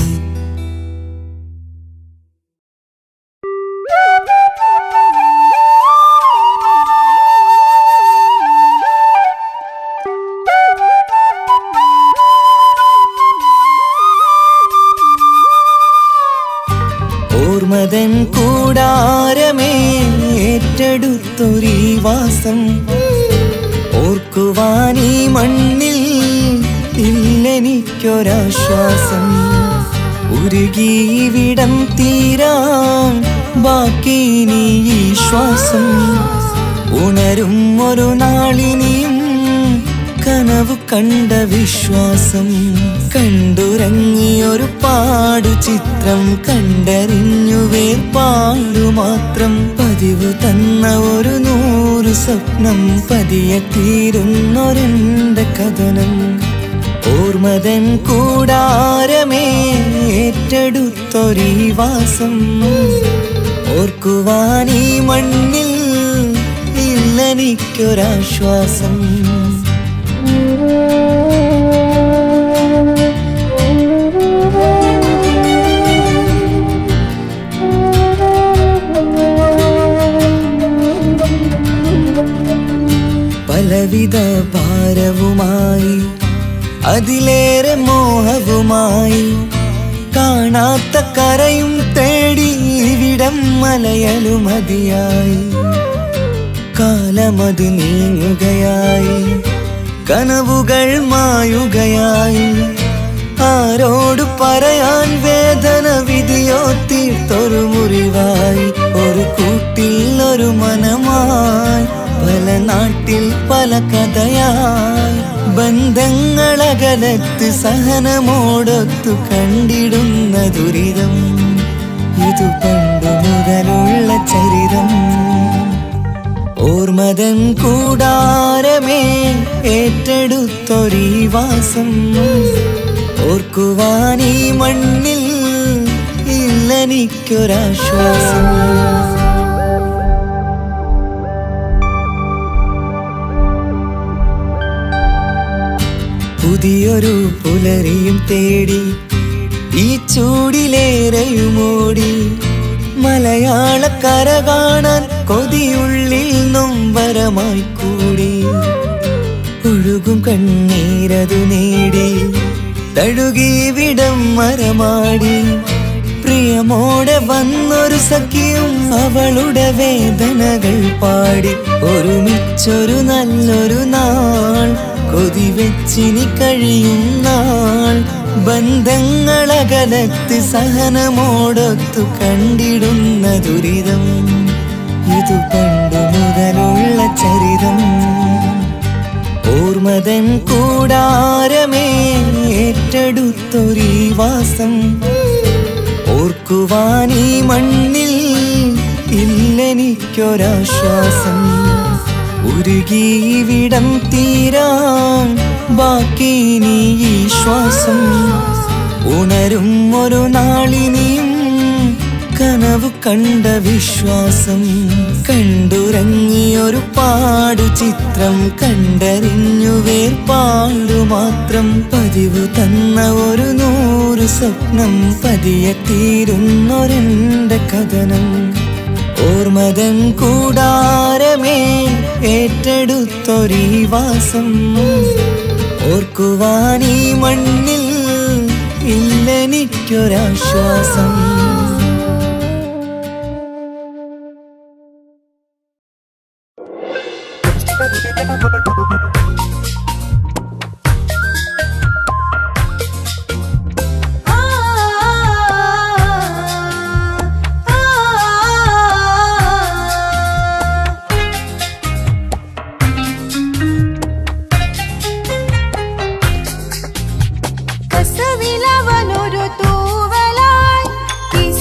ഓർമ്മതൻ കൂടാരമേ ഏറ്റെടുത്തൊരീ വാസം ഓർക്കുവാനീ മണ്ണിൽ ഇല്ലെനിക്കൊരാശ്വാസം ഉരുകിവിടം തീരാൻ ബാക്കി നീ ഈ ശ്വാസം ഉണരും ഒരു നാളിനിയും കനവു കണ്ട വിശ്വാസം കണ്ടുറങ്ങിയൊരു പാടു ചിത്രം കണ്ടറിഞ്ഞു വേർപാടു മാത്രം പതിവ് തന്ന ഒരു നൂറ് സ്വപ്നം പതിയെ തീരുന്നൊരെന്റെ കഥനം ഓർമ്മതൻ കൂടാരമേ ഏറ്റെടുത്തൊരീ വാസം ഓർക്കുവാനീ മണ്ണിൽ ഇല്ലെനിക്കൊരാശ്വാസം പലവിധ ഭാരവുമായി അതിലേറെ മോഹവുമായി കാണാത്ത കരയും തേടി ഇവിടം മലയലുമതിയായി കാലമത് നീങ്ങുകയായി കനവുകൾ മായുകയായി ആരോട് പറയാൻ വേദന വിധിയോ തീർത്തൊരു മുറിവായി ഒരു കൂട്ടിൽ ഒരു മനമായി പല നാട്ടിൽ പല കഥയായി ബന്ധങ്ങളകലത്ത് സഹനമോടൊത്തു കണ്ടിടുന്ന ദുരിതം ഇതു പണ്ടു മുതലുള്ള ചരിതം ഓർമ്മതൻ കൂടാരമേ ഏറ്റെടുത്തൊരീ വാസം ഓർക്കുവാൻ ഈ മണ്ണിൽ ഇല്ലെനിക്കൊരാശ്വാസം പുതിയൊരു പുലരിയും തേടി ഈ ചൂടിലേറെയുമോടി മലയാളക്കര കാണാൻ കൊതിയുള്ളിൽ നൊമ്പരമായി കൂടി ഒഴുകും കണ്ണീരതു നേടി തഴുകി വിടം മരമാടി പ്രിയമോടെ വന്നൊരു സഖിയും അവളുടെ വേദനകൾ പാടി ഒരുമിച്ചൊരു നല്ലൊരു നാൾ കൊതി വെച്ചിനി കഴിയും നാൾ ബന്ധങ്ങളകലത്ത് സഹനമോടൊത്തു കണ്ടിടുന്ന ദുരിതം ഇതു പണ്ടു മുതലുള്ള ചരിതം ഓർമ്മതൻ കൂടാരമേ ഏറ്റെടുത്തൊരീ വാസം ഓർക്കുവാൻ ഈ മണ്ണിൽ ഇല്ലെനിക്കൊരാശ്വാസം ഉരുകി വിടം തീരാൻ ബാക്കി നീ ഈ ശ്വാസം ഉണരും ഒരു നാളിനിയും കനവ് കണ്ട വിശ്വാസം കണ്ടുറങ്ങിയൊരു പാടു ചിത്രം കണ്ടറിഞ്ഞു വേർപാടു മാത്രം പതിവ് തന്ന ഒരു നൂറ് സ്വപ്നം പതിയെ തീരുന്നൊരെന്റെ കഥനം ഓർമ്മതൻ കൂടാരമേ ഏറ്റെടുത്തൊരീ വാസം ഓർക്കുവാൻ ഈ മണ്ണിൽ ഇല്ലെനിക്കൊരാശ്വാസം കസവിലവനൊരു തൂവലായി കിസ്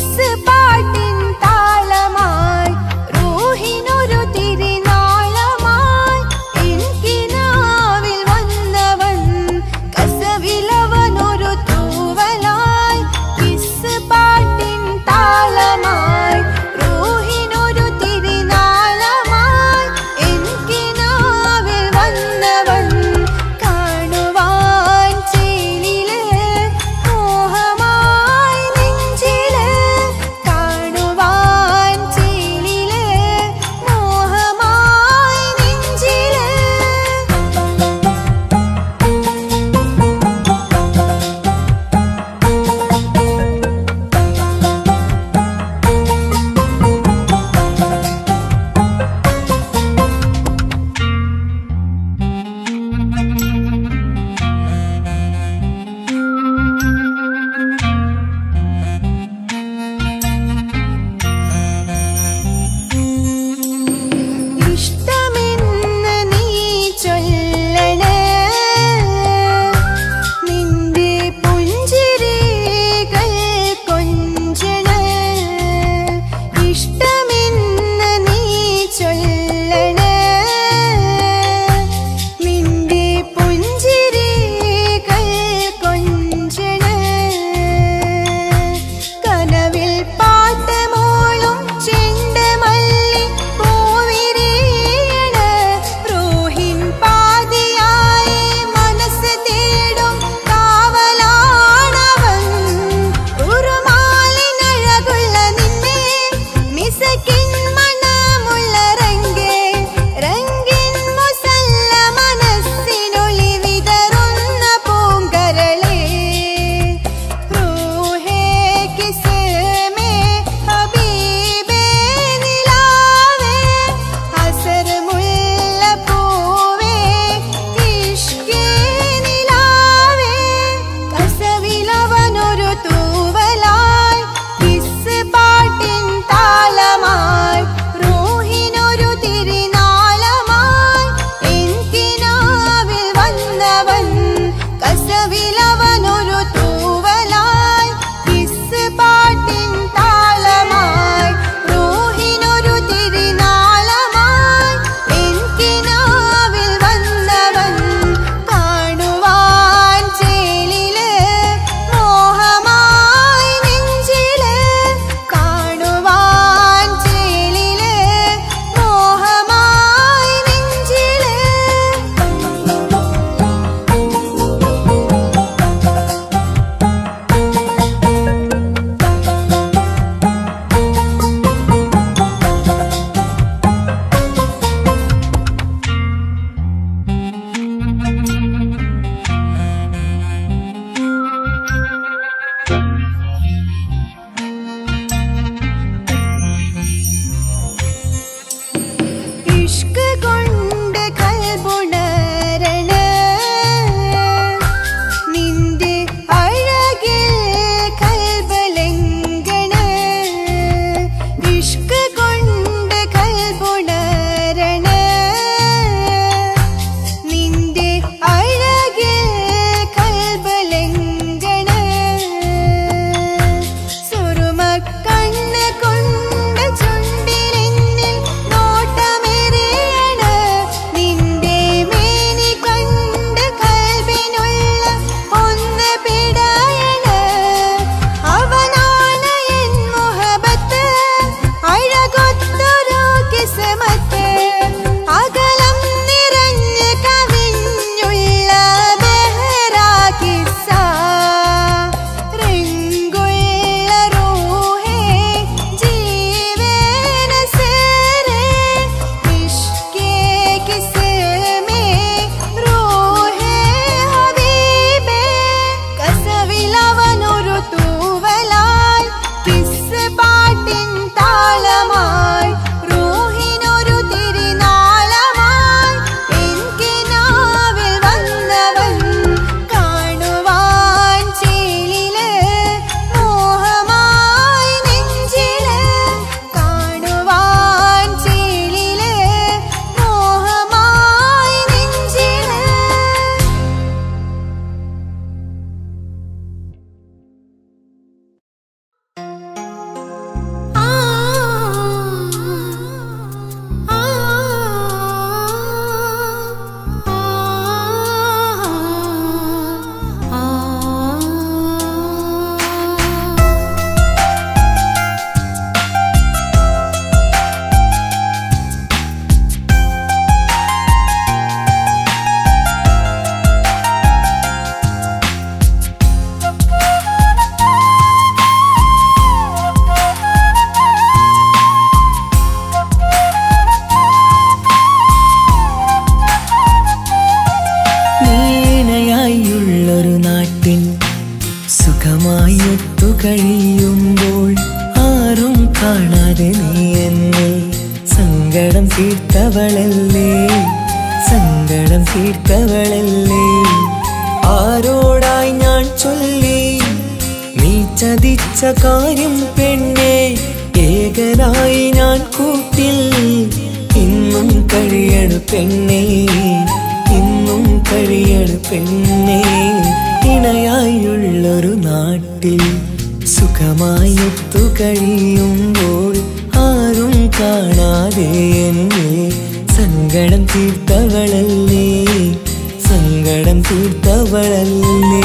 സുഖമായി ഒത്തു കഴിയുമ്പോൾ ആരും കാണാതെ നീ എന്നെ സങ്കടം തീർത്തവളല്ലേ സങ്കടം തീർത്തവളല്ലേ ആരോടായി ഞാൻ ചൊല്ലി നീ ചതിച്ച കാര്യം പെണ്ണെ ഏകനായി ഞാൻ കൂട്ടിൽ ഇന്നും കഴിയണ പെണ്ണേ ഇന്നും കഴിയണ പെണ്ണേ ഇണയായുള്ളൊരു നാട്ടിൽ സുഖമായി ഒത്തു കഴിയുമ്പോൾ ആരും കാണാതെ എന്നെ സങ്കടം തീർത്തവളല്ലേ സങ്കടം തീർത്തവളല്ലേ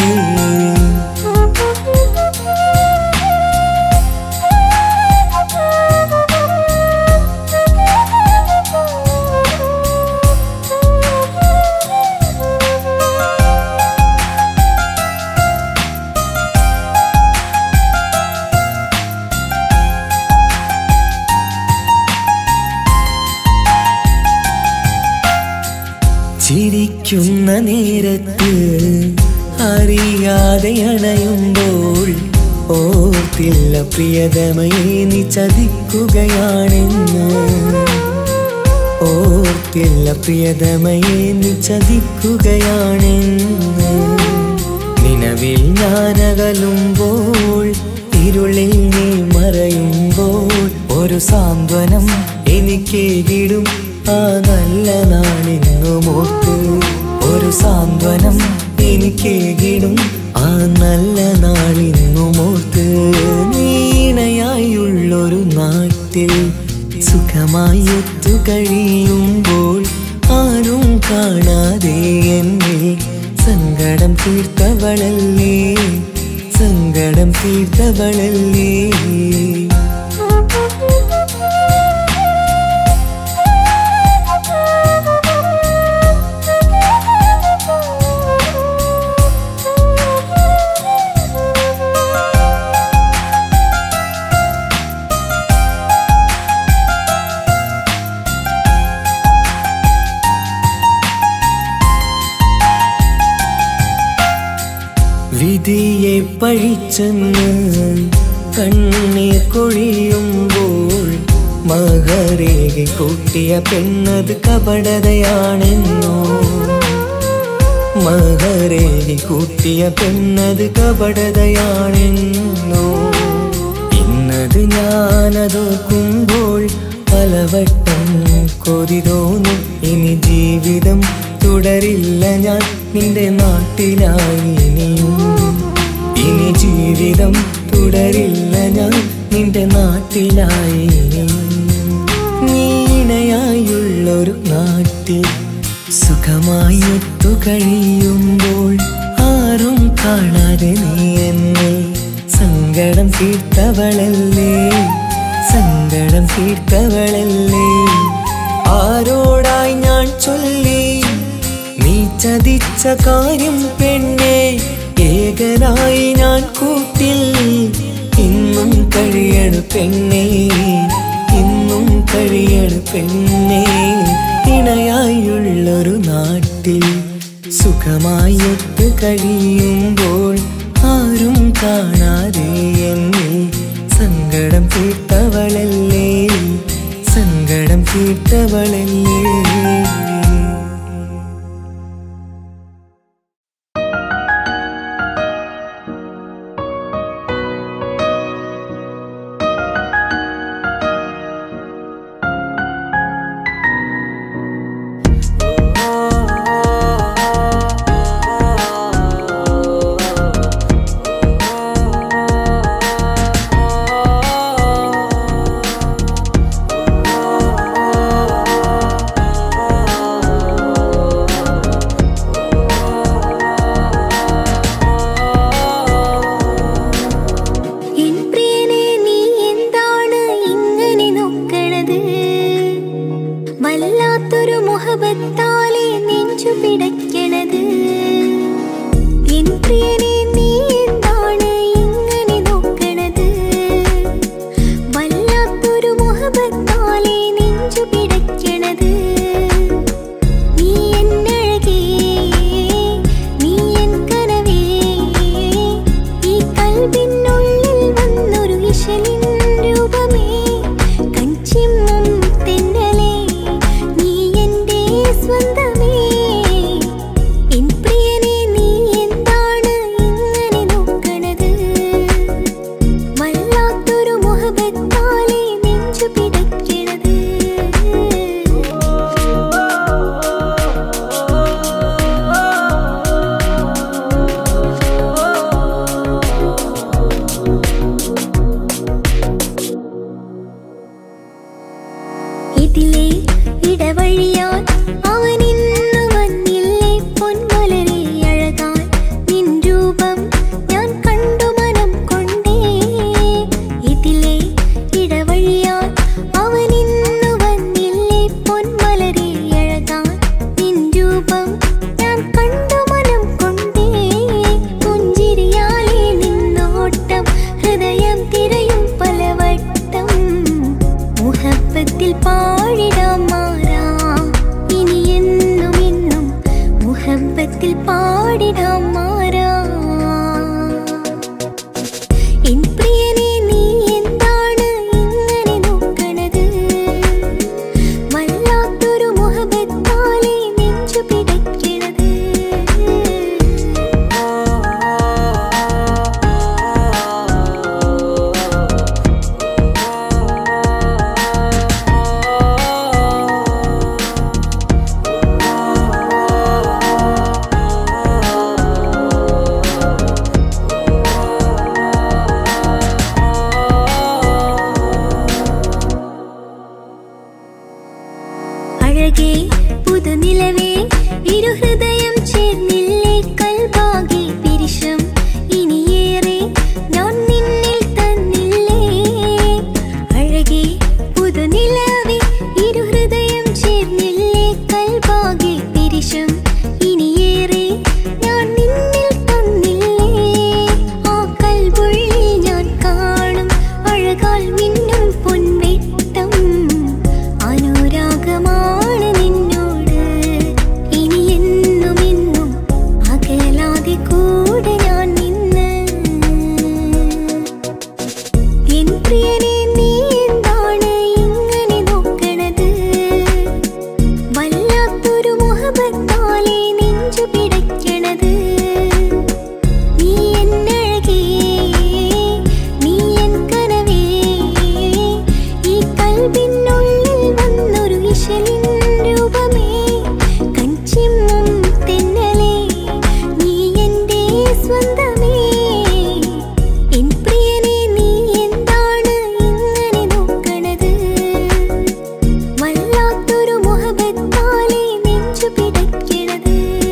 ചിരിക്കുന്ന നേരത്ത് അറിയാതെ അണയുമ്പോൾ ഓർത്തില്ല പ്രിയതമയെ നീ ചതിക്കുകയാണെന്ന് ഓർത്തില്ല പ്രിയതമയെ നീ ചതിക്കുകയാണെന്ന് നിലവിൽ ഞാനകലുമ്പോൾ ഇരുളിൽ നീ മറയുമ്പോൾ ഒരു സാന്ത്വനം എനിക്കേകിടും ആ നല്ല നാളിന്നുമോർത്ത് ഒരു സാന്ത്വനം എനിക്കേകിടും ആ നല്ല നാളിന്നുമോർത്ത് നീണയായുള്ളൊരു നാട്ടിൽ സുഖമായി ഒത്തു കഴിയുമ്പോൾ ആരും കാണാതെ എന്നെ സങ്കടം തീർത്തവളല്ലേ സങ്കടം തീർത്തവളല്ലേ വിധിയെ പഴിച്ചെന്ന് കണ്ണീർ കൊഴിയുമ്പോൾ മകരേകി കൂട്ടിയ പെണ്ണത് കപടതയാണെന്നോ മകരേകി കൂട്ടിയ പെണ്ണത് കപടതയാണെന്നോ ഇന്നത് ഞാനതോക്കുമ്പോൾ പലവട്ടം കൊതി തോന്നും ഇനി ജീവിതം തുടരില്ല ഞാൻ നിന്റെ നാട്ടിലായി ഇനിയും ഇനി ജീവിതം തുടരില്ല ഞാൻ നിന്റെ നാട്ടിലായി ഇനിയും നീണയായുള്ളൊരു നാട്ടിൽ സുഖമായി ഒത്തു കഴിയുമ്പോൾ ആരും കാണാതെ നീ എന്നെ സങ്കടം തീർത്തവളല്ലേ സങ്കടം തീർത്തവളല്ലേ ആരോടായി ഞാൻ ചൊല്ലി നീ ചതിച്ച കാര്യം പെണ്ണെ ഏകനായി ഞാൻ കൂട്ടിൽ ഇന്നും കഴിയണ പെണ്ണേ ഇന്നും കഴിയണ പെണ്ണേ ഇണയായുള്ളൊരു നാട്ടിൽ സുഖമായി ഒത്തു കഴിയുമ്പോൾ ആരും കാണാതെ എന്നെ സങ്കടം തീർത്തവളല്ലേ സങ്കടം തീർത്തവളല്ലേ പ്രിയനെ നീ എന്താണ് ഇങ്ങനെ നോക്കണത് വല്ലാത്തൊരു മുഹബത്താലെ നെഞ്ചു പിടയ്ക്കണത് നീ എന്നഴകേ നീ എൻ കനവേ ഈ കൽബിനുള്ളിൽ വന്നൊരു ഇശലിൻ രൂപമേ കഞ്ചിമ്മും തെന്നലേ നീ എൻ്റെ സ്വന്തമേ എൻ പ്രിയനെ നീ എന്താണ് ഇങ്ങനെ നോക്കണത് വല്ലാത്തൊരു മുഹബത്താലെ നെഞ്ചു പിടയ്ക്കണത്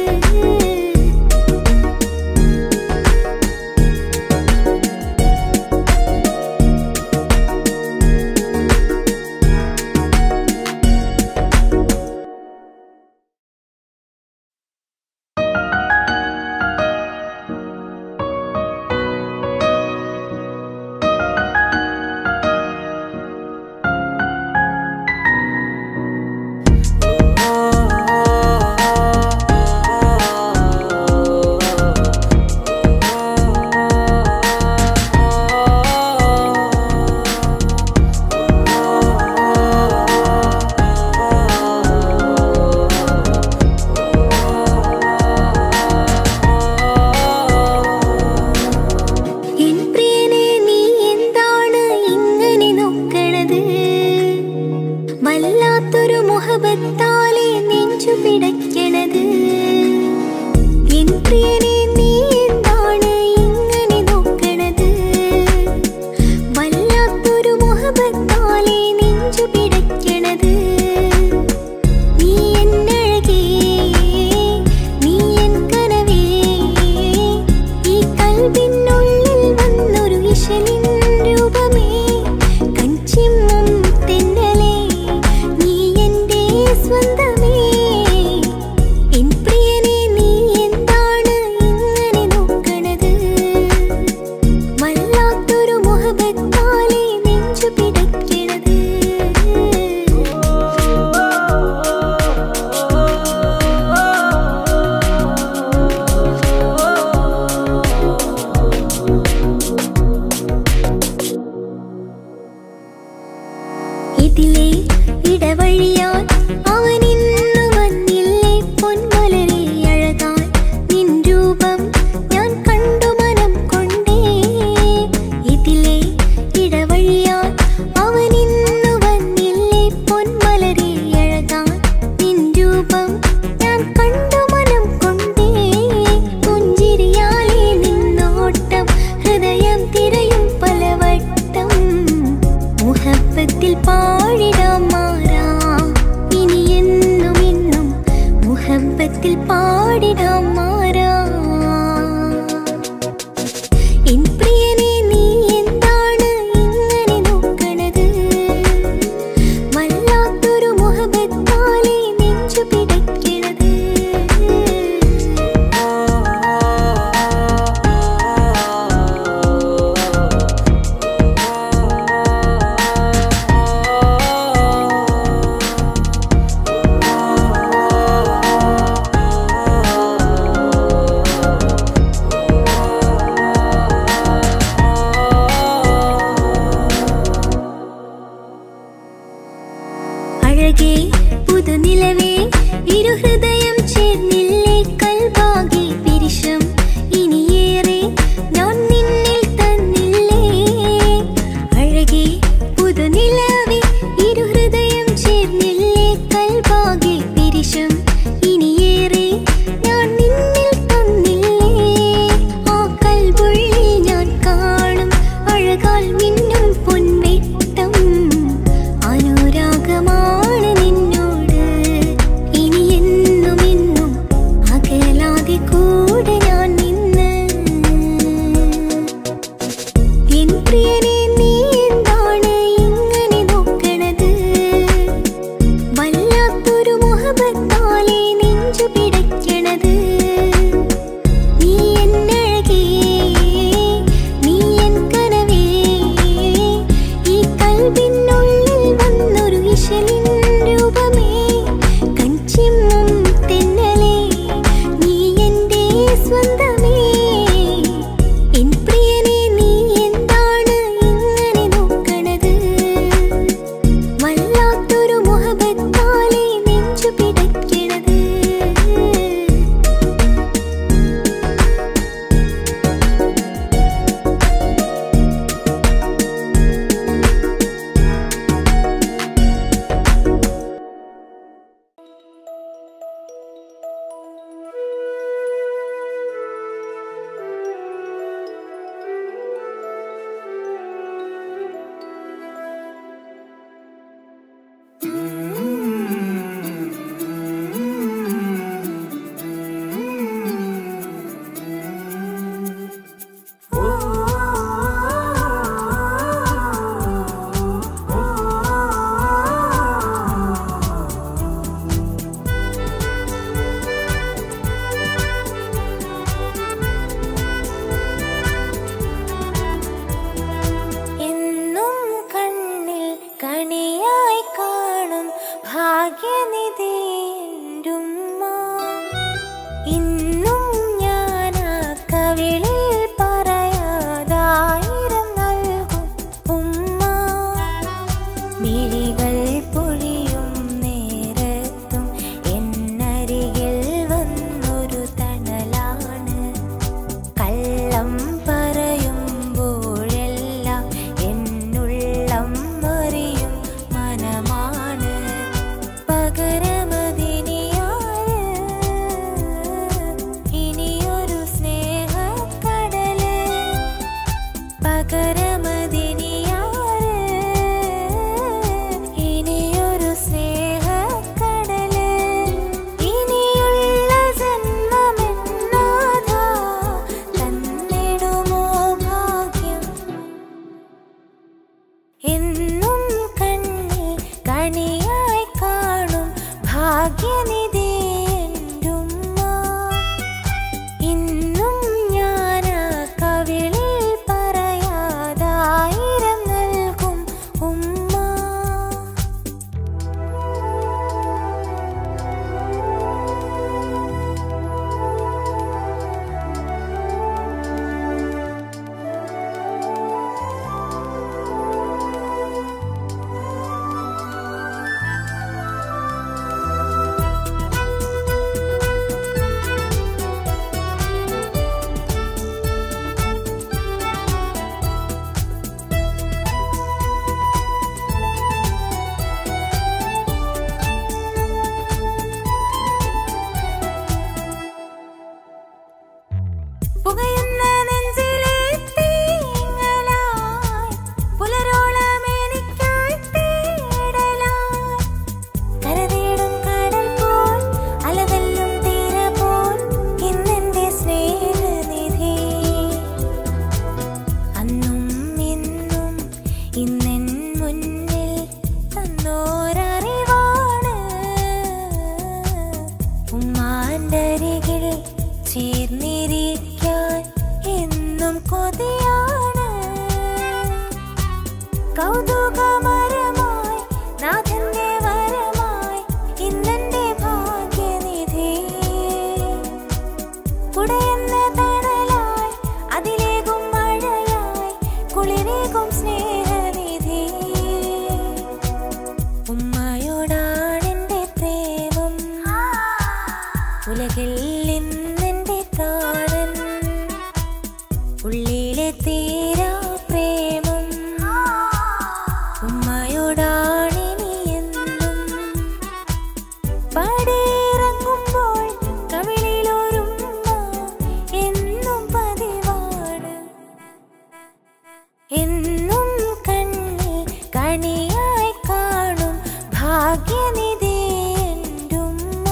എൻ പ്രിയനെ നീ എന്താണ് ഇങ്ങനെ നോക്കണത് വല്ലാത്തൊരു മുഹബത്താലെ നെഞ്ചു പിടയ്ക്കണത് എൻ പ്രിയനെ നീ എന്താണ് ഇങ്ങനെ നോക്കണത് വല്ലാത്തൊരു മുഹബത്താലെ നെഞ്ചു പിടയ്ക്കണത് നീ എന്നഴകേ നീ എൻ കനവേ ഈ കൽബിനുള്ളിൽ വന്നൊരു ഇശലിൻ രൂപമേ കഞ്ചിമ്മും തെന്നലേ നീ എൻ്റെ സ്വന്തമേ എൻ പ്രിയനെ നീ എന്താണ് ഇങ്ങനെ നോക്കണത് വല്ലാത്തൊരു മുഹബത്താലെ നെഞ്ചു പിടയ്ക്കണത് ഇതിലെ ഇടവഴിയാൽ അവനിന്നു വന്നില്ലേ പൊന്മലരെ അഴകാൻ നിൻ രൂപം ഞാൻ കണ്ടു മനം കൊണ്ടേ ഇതിലെ ഇടവഴിയാൽ അവനിന്നു വന്നില്ലേ പൊന്മലരെ അഴകാൻ നിൻ രൂപം ഞാൻ കണ്ടു മനം കൊണ്ടേ പുഞ്ചിരിയാലെ നിന്നോട്ടം ഹൃദയം തിരയും പലവട്ടം മുഹബത്തിൽ പാടിടാം മാറാം ഇനി എന്നും എന്നും മുഹബത്തിൽ പാടിടാം മാറാം എൻ പ്രിയനെ നീ എന്താണ് ഇങ്ങനെ നോക്കണത് വല്ലാത്തൊരു മുഹബത്താലെ നെഞ്ചു പിടയ്ക്കണത് ആ മകരമതിനിയാറ് ഇനിയൊരു സ്നേഹക്കടല് ഇനിയുള്ള ജന്മമെന്നാഥ തന്നിടുമോ ഭാഗ്യം എന്നും കണ്ണിൽ കണിയായി കാണും ഭാഗ്യനിധി എന്റുമ്മ ഇന്നും ഞാൻ കവിളിൽ പറയാതായിരം നൽകും ഉമ്മ പുകയുന്ന നെഞ്ചിലെ തീങ്ങലായി പുലരോളം എനിക്കായി തേടലായി കരതേടും കടൽ പോൽ അലതല്ലും തീര പോൽ ഇന്നെന്റെ സ്നേഹനിധി അന്നും ഇന്നും ഇന്നെൻ മുന്നിൽ തന്നോരറിവാണ് ഉമ്മാണ്ടരികിൽ ചേർന്നിരിക്കാൻ എന്നും കൊതിയാണ് കൗതുകമരമായി നാഥന്റെ വരമായി ഇന്നെന്റെ ഭാഗ്യനിധി കുടയെന്ന തണലായി അതിലേകും മഴയായി കുളിരേകും സ്നേഹനിധി ഉമ്മയോടാണെന്റെ പ്രേമം ഉലകിൽ ഇന്നെന്റെ പ്രാണൻ ഉള്ളിലെ തീരാ പ്രേമം ഉമ്മയോടാണിനി എന്നും പടിയിറങ്ങുമ്പോൾ കവിളിലൊരുമ്മ എന്നും പതിവാണ് എന്നും കണ്ണിൽ കണിയായി കാണും ഭാഗ്യനിധി എന്റുമ്മ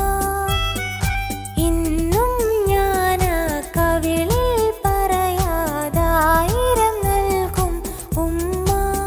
ഇന്നും ഞാൻ കവിളിൽ പറയാതായിരം നൽകും ഉമ്മ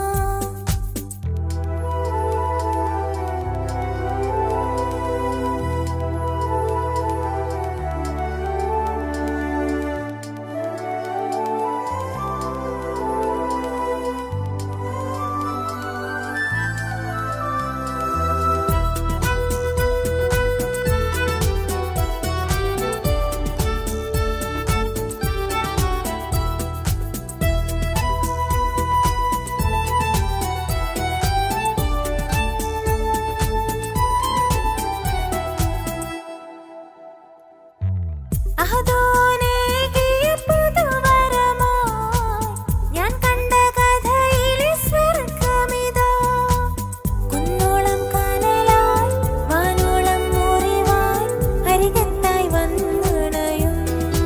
അഹദോനേകിയ പുതുവരമായി ഞാൻ കണ്ട കഥയിലെ സ്വർഗമിതാ. കുന്നോളം കനലായി വാനോളം മുറിവായി അരികത്തായി വന്നണയും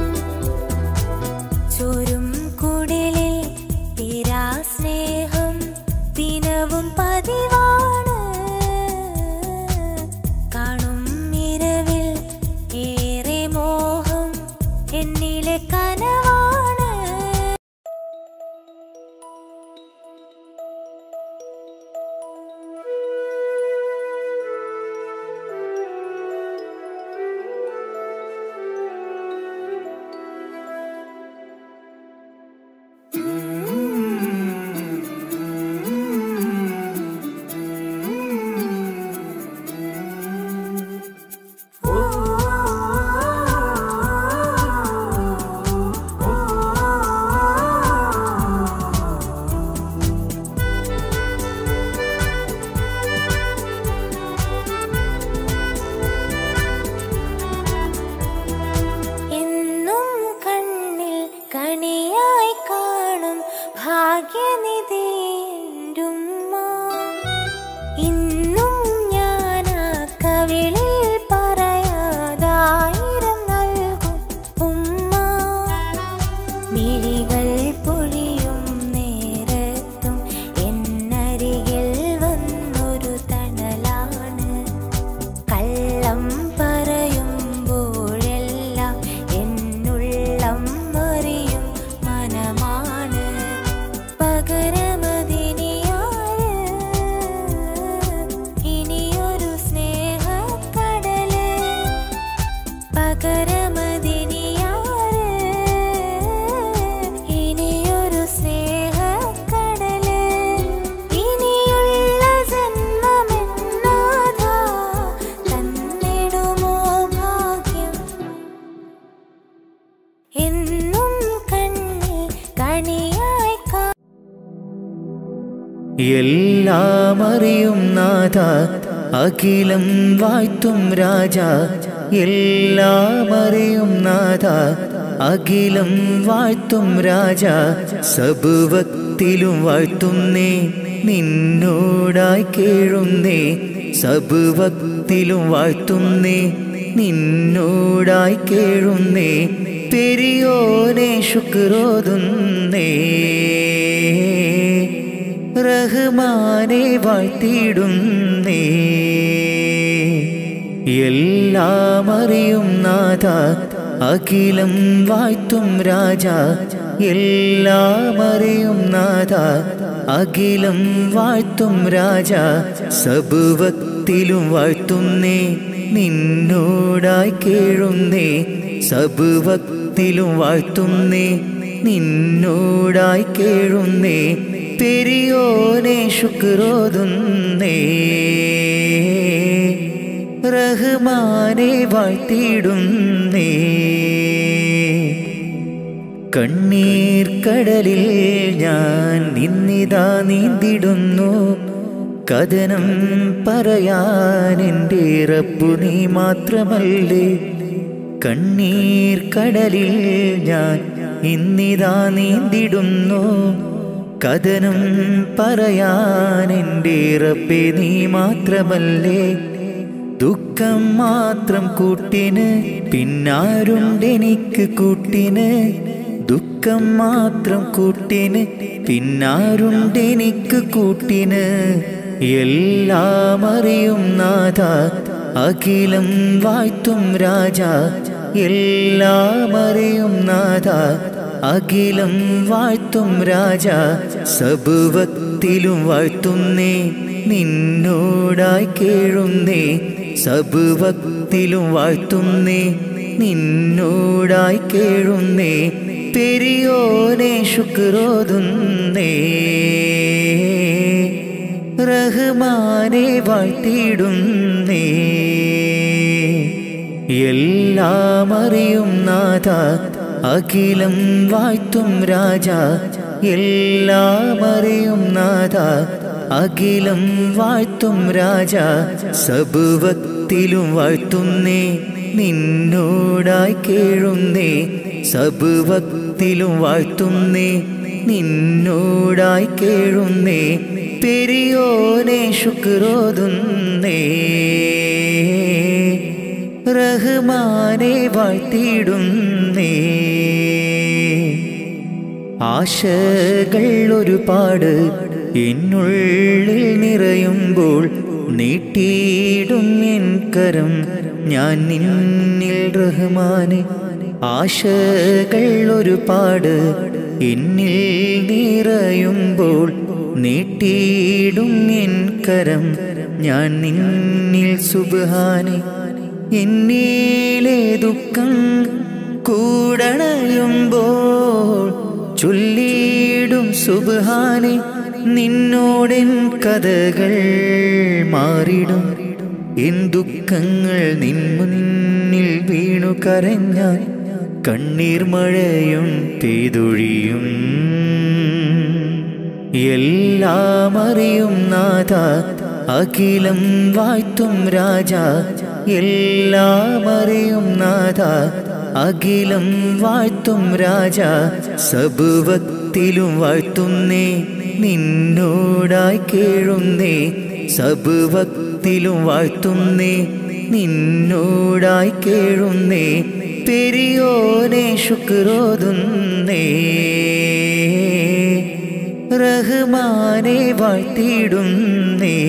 ചോരും കുടിലിൽ തീരാ സ്നേഹം ദിനവും പതിവാണ് കാണും ഇരവിൽ ഏറെ മോഹം എന്നിലെ കനവാണ് എന്നും കണ്ണിൽ കണിയായി കാണും ഭാഗ്യനിധി എന്റുമ്മ. ഇന്നും ഞാൻ ആ കവിളിൽ പറയാതായിരം നൽകും ഉമ്മ മിഴികൾ പൊഴിയും നേ എല്ലാം അറിയും നാഥ അഖിലം വാഴ്ത്തും രാജ എല്ലാം അറിയും നാഥ അഖിലം വാഴ്ത്തും രാജ സബുവത്തിലും വാഴ്ത്തുന്നേ നിന്നോടായി കേഴുന്നേ സബുവത്തിലും വാഴ്ത്തുന്നേ നിന്നോടായി കേഴുന്നേ പെരിയോനെ ശുക്രോതുന്നേ റഹ്മാനെ വാഴ്ത്തിയിടുന്നേ എല്ലാം അറിയും നാഥ അഖിലം വാഴ്ത്തും രാജ എല്ലാം അറിയും നാഥ അഖിലം വാഴ്ത്തും രാജ സബുവത്തിലും വാഴ്ത്തുന്നേ നിന്നോടായി കേഴുന്നേ സബുവത്തിലും വാഴ്ത്തുന്നേ നിന്നോടായി കേഴുന്നേ പെരിയോനെ ശുക്രോതുന്നേ റഹ്മാനെ വാഴ്ത്തിയിടുന്നേ കണ്ണീർ കടലിൽ ഞാൻ നിന്നിതാ നീന്തിടുന്നു കഥനം പറയാൻ എൻ്റെ റബ്ബു നീ മാത്രമല്ലേ കണ്ണീർ കടലിൽ ഞാൻ ഇന്നിതാ നീന്തിടുന്നു കഥനം പറയാൻ എൻ്റെ റബ്ബെ നീ മാത്രമല്ലേ ദുഃഖം മാത്രം കൂട്ടിന് പിന്നാരുണ്ടെനിക്ക് കൂട്ടിന് ദുഃഖം മാത്രം കൂട്ടിന് പിന്നാരുണ്ടെനിക്ക് കൂട്ടിന് എല്ലാം അറിയും നാഥ അഖിലം വാഴ്ത്തും രാജ എല്ലാം അറിയും നാഥ അഖിലം വാഴ്ത്തും രാജ സബുവത്തിലും വാഴ്ത്തുന്നേ നിന്നോടായി കേഴുന്നേ സബുവത്തിലും വാഴ്ത്തുന്നേ നിന്നോടായി കേഴുന്നേ പെരിയോനെ ശുക്രോതുന്നേ റഹ്മാനെ വാഴ്ത്തിയിടുന്നേ എല്ലാം അറിയും നാഥ അഖിലം വാഴ്ത്തും രാജ എല്ലാം അറിയും നാഥ അഖിലം വാഴ്ത്തും രാജ സബുവത്തിലും വാഴ്ത്തുന്നേ നിന്നോടായി കേഴുന്നേ സബുവത്തിലും വാഴ്ത്തുന്നേ നിന്നോടായി കേഴുന്നേ പെരിയോനെ ശുക്രോതുന്നേ റഹ്മാനെ വാഴ്ത്തിയിടുന്നേ ആശകൾ ഒരുപാട് എന്നുള്ളിൽ നിറയുമ്പോൾ നീട്ടിയിടും എൻ കരം ഞാൻ നിന്നിൽ റഹ്മാനെ ആശകൾ ഒരുപാട് എന്നിൽ നിറയുമ്പോൾ നീട്ടിയിടും എൻ കരം ഞാൻ നിന്നിൽ സുബാനെ എന്നിലെ ദുഃഖം കൂടണയുമ്പോൾ ചൊല്ലിയിടും സുബാനെ നിന്നോടെൻ കഥകൾ മാറിടും എൻ ദുഃഖങ്ങൾ നിൻ മുന്നിൽ വീണു കരഞ്ഞാൽ കണ്ണീർ മഴയും പെയ്തൊഴിയും എല്ലാം അറിയും നാഥ അഖിലം വാഴ്ത്തും രാജ എല്ലാം അറിയും നാഥ അഖിലം വാഴ്ത്തും രാജ സബുവത്തിലും വാഴ്ത്തുന്നേ നിന്നോടായി കേഴുന്നേ സബുവത്തിലും വാഴ്ത്തുന്നേ നിന്നോടായി കേഴുന്നേ പെരിയോനെ ശുക്രോതുന്നേ റഹ്മാനെ വാഴ്ത്തിയിടുന്നേ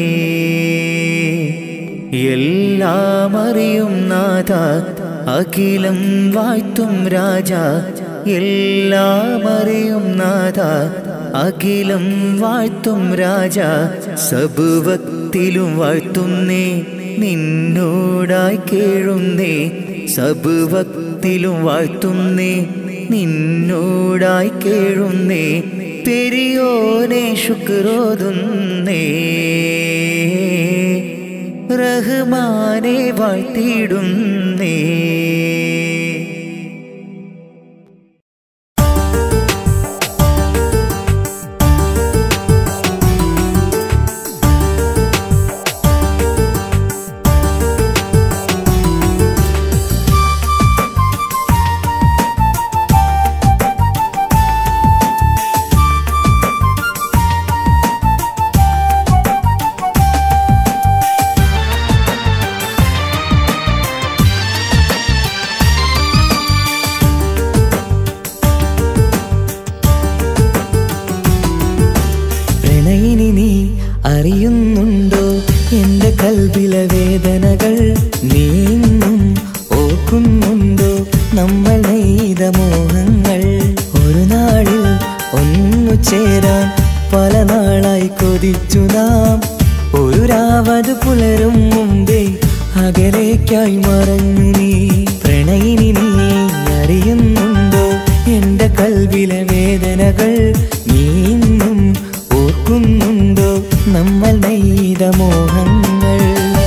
എല്ലാം അറിയും നാഥ അഖിലം വാഴ്ത്തും രാജ എല്ലാം അറിയും നാഥ അഖിലം വാഴ്ത്തും രാജ സബുവത്തിലും വാഴ്ത്തുന്നേ നിന്നോടായി കേഴുന്നേ സബുവത്തിലും വാഴ്ത്തുന്നേ നിന്നോടായി കേഴുന്നേ പെരിയോനെ ശുക്രോതുന്നേ റഹ്മാനെ വാഴ്ത്തിയിടുന്നേ അറിയുന്നുണ്ടോ എന്റെ കൽവിലെ വേദനകൾ നീങ്ങും ഓർക്കുന്നുണ്ടോ നമ്മൾ നെയ്ത മോഹങ്ങൾ ഒരു നാളിൽ ഒന്നു ചേരാൻ പല നാളായി കൊതിച്ചു നാം ഒരു രാവത് പുലരും മുമ്പേ അകലേക്കായി മറഞ്ഞു നീ പ്രണയിനി നീ അറിയുന്നുണ്ടോ എന്റെ കൽവിലെ വേദനകൾ നീന്നും ഓർക്കുന്നുണ്ടോ നമ്മൾ നെയ്ത മോഹങ്ങൾ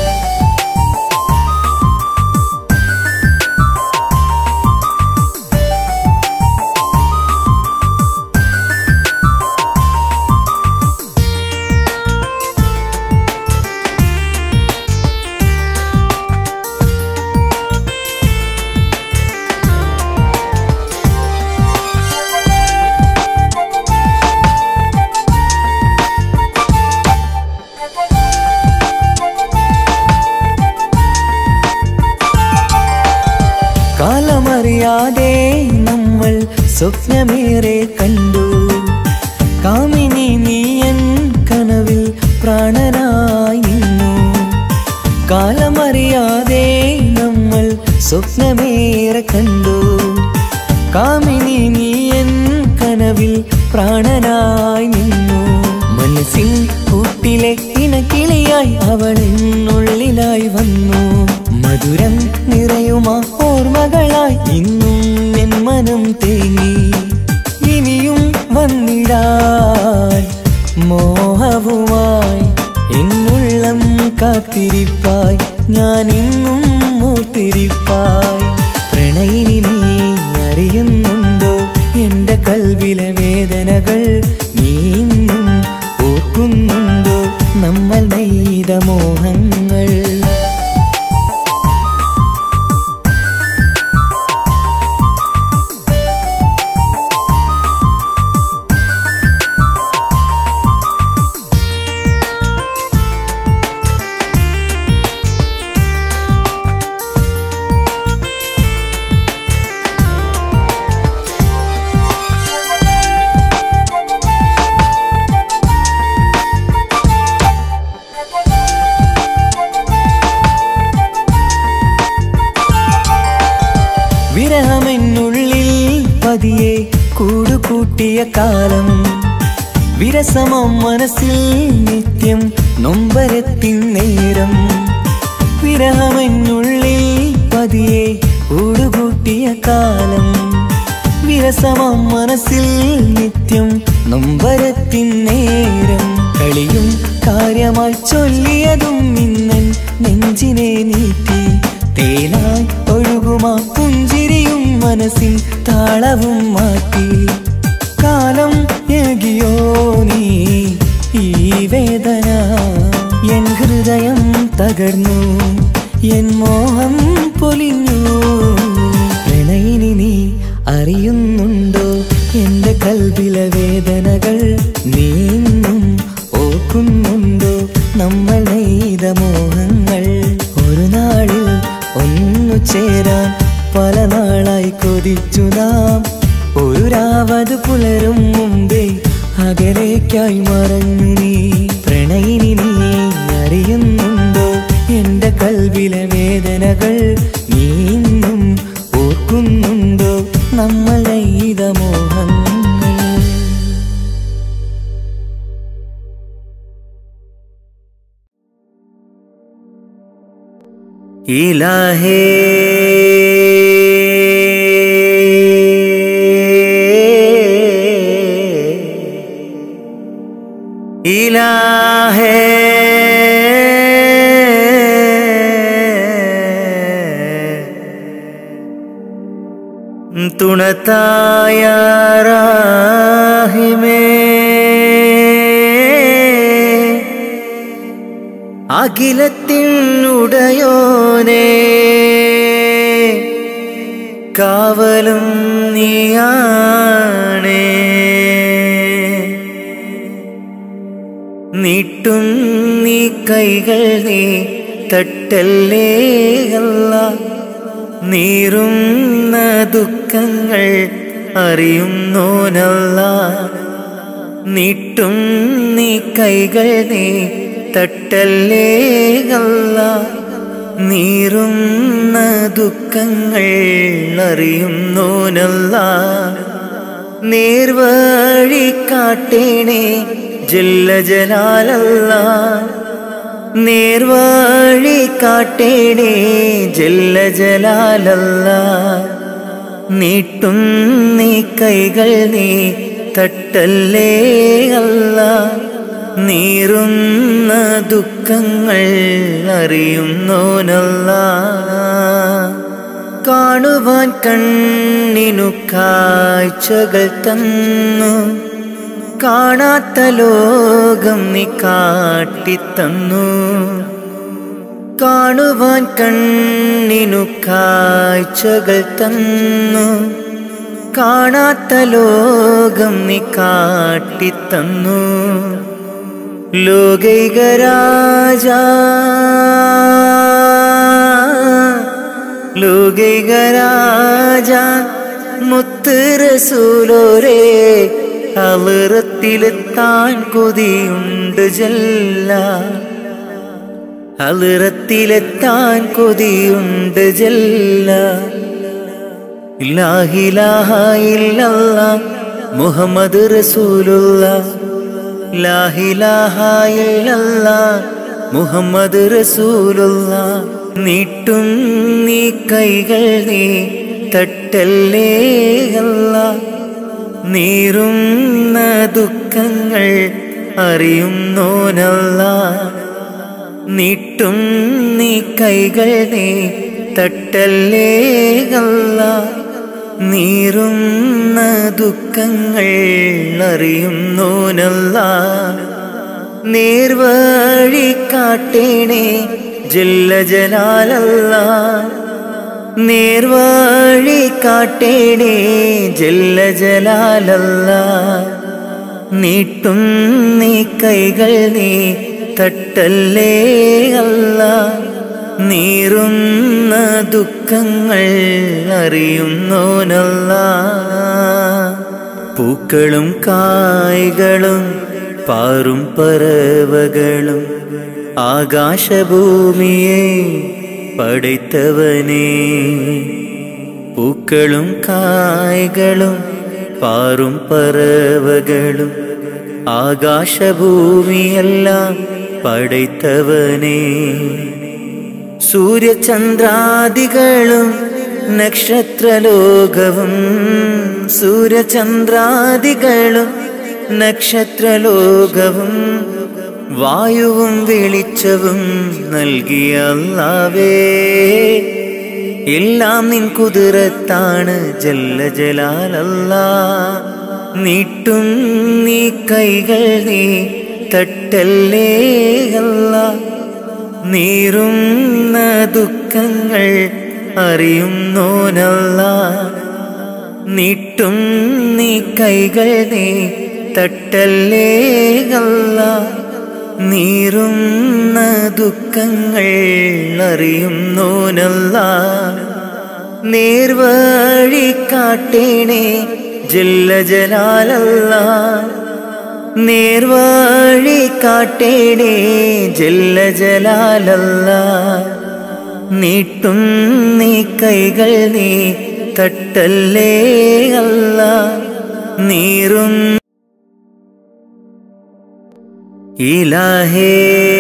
കാലമറിയാതെ നമ്മൾ സ്വപ്നമേറെ കണ്ടു കാമിനി നീയൻ കനവിൽ പ്രാണനായി നിന്നു കാലമറിയാതെ നമ്മൾ സ്വപ്നമേറെ കണ്ടു കാമിനി നീയൻ കനവിൽ പ്രാണനായി നിന്നു മനസ്സിൻ കൂട്ടിലെ ഇണക്കിളിയായി അവൾ എന്നുള്ളിലായി വന്നു മധുരം നിറയുമാ ഓർമ്മകളായി ഇന്നും എൻ മനം തേങ്ങി ഇനിയും വന്നിടാൻ മോഹവുമായി എന്നുള്ളം കാത്തിരിപ്പായി ഞാൻ ഇന്നും മൂത്തിരിപ്പായി പ്രണയിനി നീ അറിയുന്നുണ്ടോ എന്റെ കൽവിലെ വേദനകൾ നീ ഇന്നും ഓർക്കുന്നുണ്ടോ നമ്മൾ നെയ്ത മോഹങ്ങൾ വിരഹമെന്നുള്ളിൽ പതിയെ കൂടുകൂട്ടിയ കാലം വിരസമം മനസ്സിൽ നിത്യം നൊമ്പരത്തിൻ നേരം വിരഹമെന്നുള്ളിൽ പതിയെ കൂടുകൂട്ടിയ കാലം വിരസമം മനസ്സിൽ നിത്യം നൊമ്പരത്തിൻ നേരം കളിയും കാര്യമായി ചൊല്ലിയതും ഇന്നൻ നെഞ്ചിനെ നീട്ടി തേനായി ഒഴുകുമാ പുഞ്ചിരിയും മനസ്സിൻ താളവും മാറ്റി കാലം ഏകിയോ നീ ഈ വേദന എൻ ഹൃദയം തകർന്നു എൻ മോഹം പൊലിഞ്ഞു പ്രണയിനി നീ അറിയുന്നുണ്ടോ എന്റെ കൽവിലെ വേദനകൾ നീങ്ങും ഓർക്കുന്നുണ്ടോ നമ്മൾ നെയ്ത മോഹങ്ങൾ ഒരു നാളിൽ ഒന്നു ചേരാൻ പല നാളായി കൊതിച്ചു നാം ഒരു രാവത് പുലരും മുമ്പേ അകലേക്കായി മറഞ്ഞു നീ പ്രണയിനി നീ അറിയുന്നുണ്ടോ എന്റെ കൽവിലെ വേദനകൾ നീ ഇന്നും ഓർക്കുന്നുണ്ടോ നമ്മൾ നെയ്ത മോഹങ്ങൾ ഇലാഹേ ഇലാഹേ തുണത്തായ അഖിലത്തിനുടയോനേ കാവലും നീയാണേ നീട്ടും നീ കൈകൾ നീ തട്ടല്ലേ അല്ല നീറുന്ന ദുഃഖങ്ങൾ അറിയുന്നോനല്ല നീട്ടും നീ കൈകൾ നീ തട്ടല്ലേ അല്ല നീറുന്ന ദുഃഖങ്ങൾ അറിയുന്നോനല്ല നേർവഴി കാട്ടേണേ ജല്ല ജലാലല്ല നേർവഴി കാട്ടേണേ ജല്ല ജലാലല്ല നീട്ടും നീ കൈകൾ നീ തട്ടല്ലേ അല്ല നീറുന്ന ദുഃഖങ്ങൾ അറിയുന്നോനല്ല കാണുവാൻ കണ്ണിനു കാഴ്ചകൾ തന്നു കാണാത്ത ലോകം നീ കാട്ടിത്തന്നു കാണുവാൻ കണ്ണിനു കാഴ്ചകൾ തന്നു കാണാത്ത ലോകം നീ കാട്ടിത്തന്നു ലോകൈകരാജ ലോകൈകരാജ മുത്ത് റസൂലോരേ അളിറത്തിലെത്താൻ കൊതിയുണ്ട് ജല്ല അളിറത്തിലെത്താൻ കൊതിയുണ്ട് ജല്ല ഇല്ലാഹിലാഹ ഇല്ലല്ല മുഹമ്മദ് റസൂലുള്ള ലാഹിലാഹ ഇല്ലല്ല മുഹമ്മദ് റസൂലുള്ള നീട്ടും നീ കൈകൾ നീ തട്ടല്ലേ അല്ല നീറുന്ന ദുഃഖങ്ങൾ അറിയുന്നോനല്ല നീട്ടും നീ കൈകൾ നീ തട്ടല്ലേ അല്ല നീറുന്ന ദുഃഖങ്ങൾ അറിയുന്നോനല്ല നേർവഴി കാട്ടേണേ ജല്ല ജലാലല്ല നേർവഴി കാട്ടേണേ ജല്ല ജലാലല്ല നീട്ടും നീ കൈകൾ നീ തട്ടല്ലേ അല്ല നീറുന്ന ദുഃഖങ്ങൾ അറിയുന്നോനല്ല പൂക്കളും കായ്കളും പാറും പറവകളും ആകാശഭൂമിയെ പടൈത്തവനേ പൂക്കളും കായ്കളും പാറും പറവകളും ആകാശഭൂമിയെല്ലാം പടൈത്തവനേ സൂര്യചന്ദ്രാദികളും നക്ഷത്രലോകവും സൂര്യചന്ദ്രാദികളും നക്ഷത്രലോകവും വായുവും വെളിച്ചവും നൽകിയ അല്ലാവേ എല്ലാം നിൻ കുതിരത്താണ് ജല്ല ജലാലല്ല നീട്ടും നീ കൈകൾ നീ തട്ടല്ലേ അല്ല നീറുന്ന ദുഃഖങ്ങൾ അറിയുന്നോനല്ല നീട്ടും നീ കൈകൾ നീ തട്ടല്ലേ അല്ല നീറുന്ന ദുഃഖങ്ങൾ അറിയുന്നോനല്ല നേർവഴി കാട്ടേണേ ജല്ല ജലാലല്ല നേർവഴി കാട്ടേണേ ജല്ല ജലാലല്ല നീട്ടും നീ കൈകൾ നീ തട്ടല്ലേ അല്ല നീറും ഇലാഹേ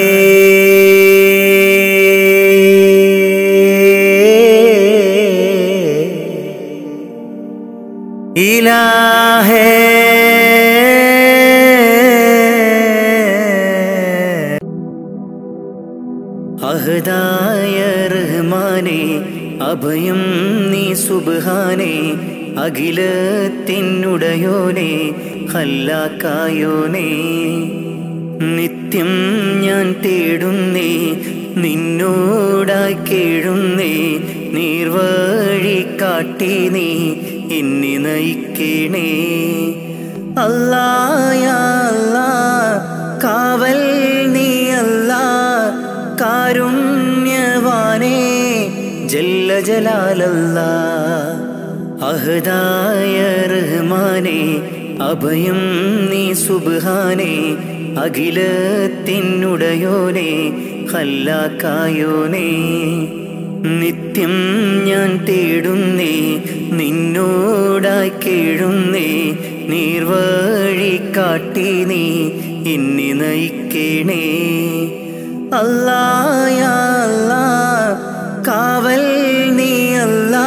ഇലാഹേ അഹദായ റഹ്മാനെ അഭയം നീ സുബ്ഹാനെ അഖിലത്തിനുടയോനെ ഹല്ലാക്കായോനെ നിത്യം ഞാൻ തേടുന്നേ നിന്നോടായി കേഴുന്നേ നീർവഴി കാട്ടി നീ എന്നെ നയിക്കണേ അല്ലായ അല്ലാ കാവൽ നീ അല്ലാ കാരുണ്യവാനേ ജല്ല ജലാലല്ല അഹദായ റഹ്മാനെ അഭയം നീ സുബ്ഹാനേ അഖിലത്തിനുടയോനെ ഹല്ലാക്കായോനേ നിത്യം ഞാൻ തേടുന്നേ നിന്നോടായി കേഴുന്നേ നീർവഴി കാട്ടി നീ എന്നെ നയിക്കണേ അല്ലായാ അല്ലാ കാവൽ നീ അല്ലാ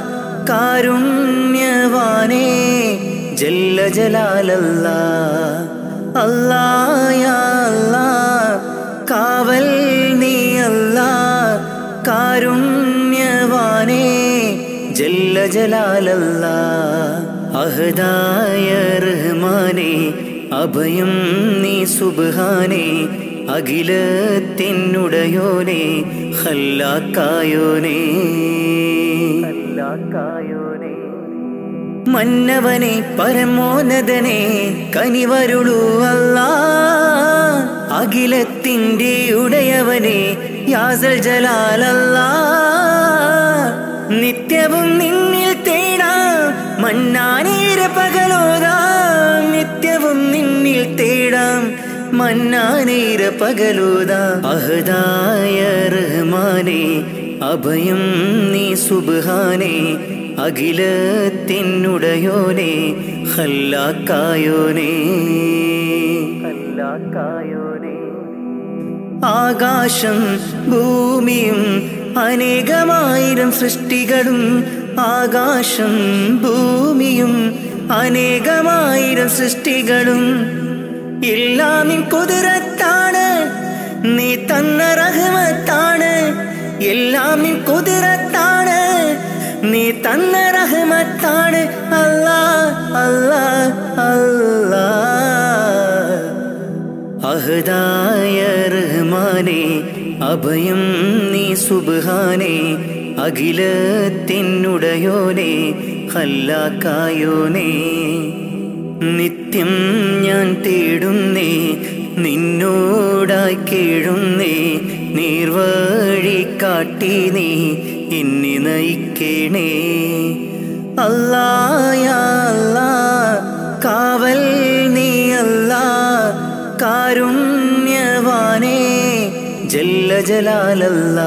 കാരുണ്യവാനേ ജല്ല ജലാലല്ല അല്ലായാ അല്ലാ കാവൽ നീ അല്ലാ കാരുണ്യവാനേ ജല്ല ജലാലല്ല അഹദായ റഹ്മാനേ അഭയം നീ സുബ്ഹാനേ അഖിലത്തിനുടയോനെ ഹല്ലാക്കായോനേ ഹല്ലാക്കായോനേ മന്നവനെ പരമോന്നതനെ കനിവരുളൂ അല്ല അഖിലത്തിൻ്റെ ഉടയവനെ യാസൽ ജലാലല്ല നിത്യവും നിന്നിൽ തേടാം മന്നാനേര പകലോതാം നിത്യവും നിന്നിൽ തേടാം മന്നാനേര പകലോതാ അഹദായ റഹ്മാനേ അഭയം നീ സുബ്ഹാനേ അഖിലത്തിനുടയോനെ ഹല്ലാക്കായോനേ ഹല്ലാക്കായോനേ ആകാശം ഭൂമിയും അനേകമായിരം സൃഷ്ടികളും ആകാശം ഭൂമിയും അനേകമായിരം സൃഷ്ടികളും എല്ലാം നിൻ കുതിരത്താണ് നീ തന്ന റഹ്മത്താണ് എല്ലാം നിൻ കുതിരത്താണ് നീ തന്ന റഹ്മത്താണ് അല്ലാ അല്ലാ അല്ലാ അഹദായ റഹ്മാനേ അഭയം നീ സുബ്ഹാനേ അഖിലത്തിനുടയോനെ ഹല്ലാക്കായോനേ നിത്യം ഞാൻ തേടുന്നേ നിന്നോടായി കേഴുന്നേ നീർവഴി കാട്ടി നീ എന്നെ നയിക്കണേ അല്ലായാ അല്ലാ കാവൽ നീ അല്ലാ കാരുണ്യവാനേ ജല്ല ജലാലല്ല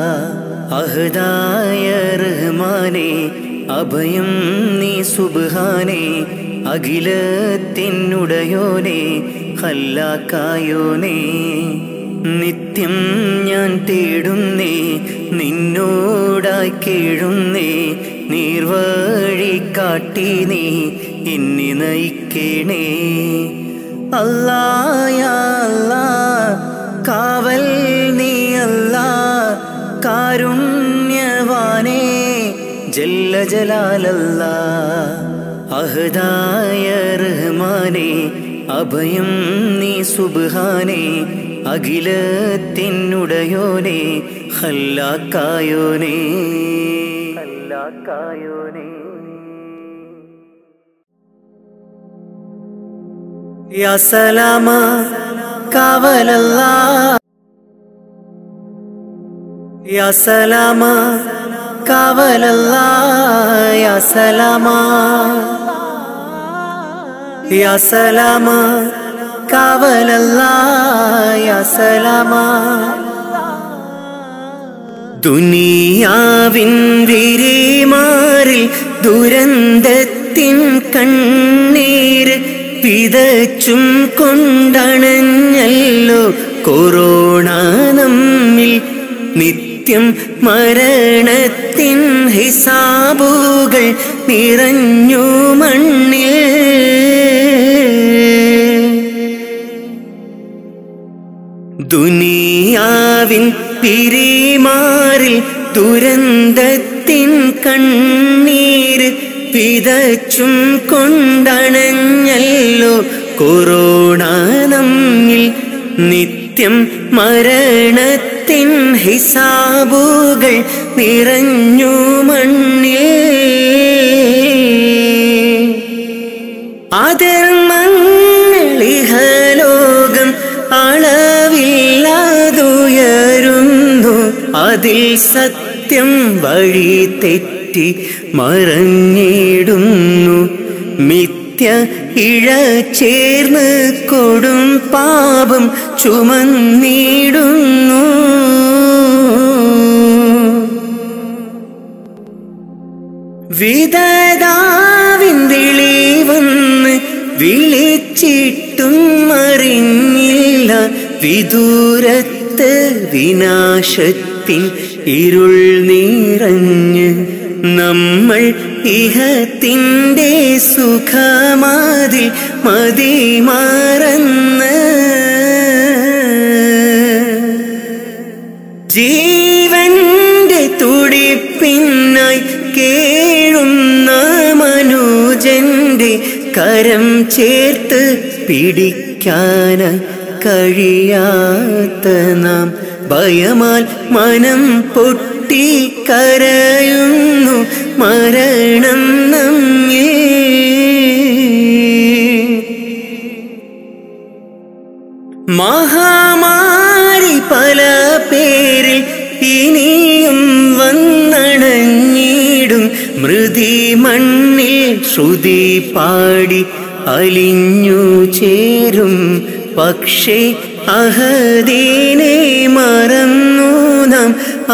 അഹദായ റഹ്മാനേ അഭയം നീ സുബ്ഹാനേ അഖിലത്തിനുടയോനെ ഹല്ലാക്കായോനേ നിത്യം ഞാൻ തേടുന്നേ നിന്നോടായി കേഴുന്നേ നീർവഴി കാട്ടി നീ എന്നെ നയിക്കണേ അല്ലായാ അല്ലാ കാവൽ നീ അല്ലാ കാരുണ്യവാനേ ജല്ല ജലാലല്ല അഹദായ റഹ്മാനേ അഭയം നീ സുബ്ഹാനേ അഖിലത്തിനുടയോനെ ഹല്ലാക്കായോനേ ഹല്ലാക്കായോനേ യാ സലാമ കാവലല്ലാ യാ സലാമ കാവലല്ലാ യാ സലാമ യാ സലാമ കാവലല്ലാ യാ സലാമ ദുനിയാവിൻ വിരിമാറിൽ ദുരന്തത്തിൻ കണ്ണീര് വിതച്ചും കൊണ്ടണഞ്ഞല്ലോ കൊറോണ നമ്മിൽ നിത്യം മരണത്തിൻ ഹിസാബുകൾ നിറഞ്ഞു മണ്ണിൽ ദുനിയാവിൻ പിരിമാറിൽ ദുരന്തത്തിൻ കണ്ണീര് വിതച്ചും കൊണ്ടണഞ്ഞല്ലോ കൊറോണ നമ്മിൽ നിത്യം മരണത്തിൻ ഹിസാബുകൾ നിറഞ്ഞു മണ്ണിൽ അധർമ്മങ്ങളിഹലോകം അളവില്ലാതുയരുന്നു അതിൽ സത്യം വഴി തെറ്റി മറഞ്ഞിടുന്നു മിഥ്യ നിത്യ ഇഴ ചേർന്ന് കൊടും പാപം ചുമന്നിടുന്നു വിധതാവിൻ വിളി വന്ന് വിളിച്ചിട്ടും അറിഞ്ഞില്ല വിദൂരത്ത് വിനാശത്തിൻ ഇരുൾ നിറഞ്ഞ് നമ്മൾ ഇഹത്തിൻ്റെ സുഖമാതിൽ മതിമറന്ന് ജീവന്റെ തുടിപ്പിന്നായി കേഴുന്ന മനുജന്റെ കരം ചേർത്ത് പിടിക്കാന കഴിയാത്ത നാം ഭയമാൽ മനം പൊട്ടി കരയുന്നു മരണം നമ്മേ മഹാമാരി പല പേരിൽ ഇനിയും വന്നണഞ്ഞിടും മൃതി മണ്ണിൽ ശ്രുതി പാടി അലിഞ്ഞു ചേരും പക്ഷേ അഹദീനെ മറന്നു നാം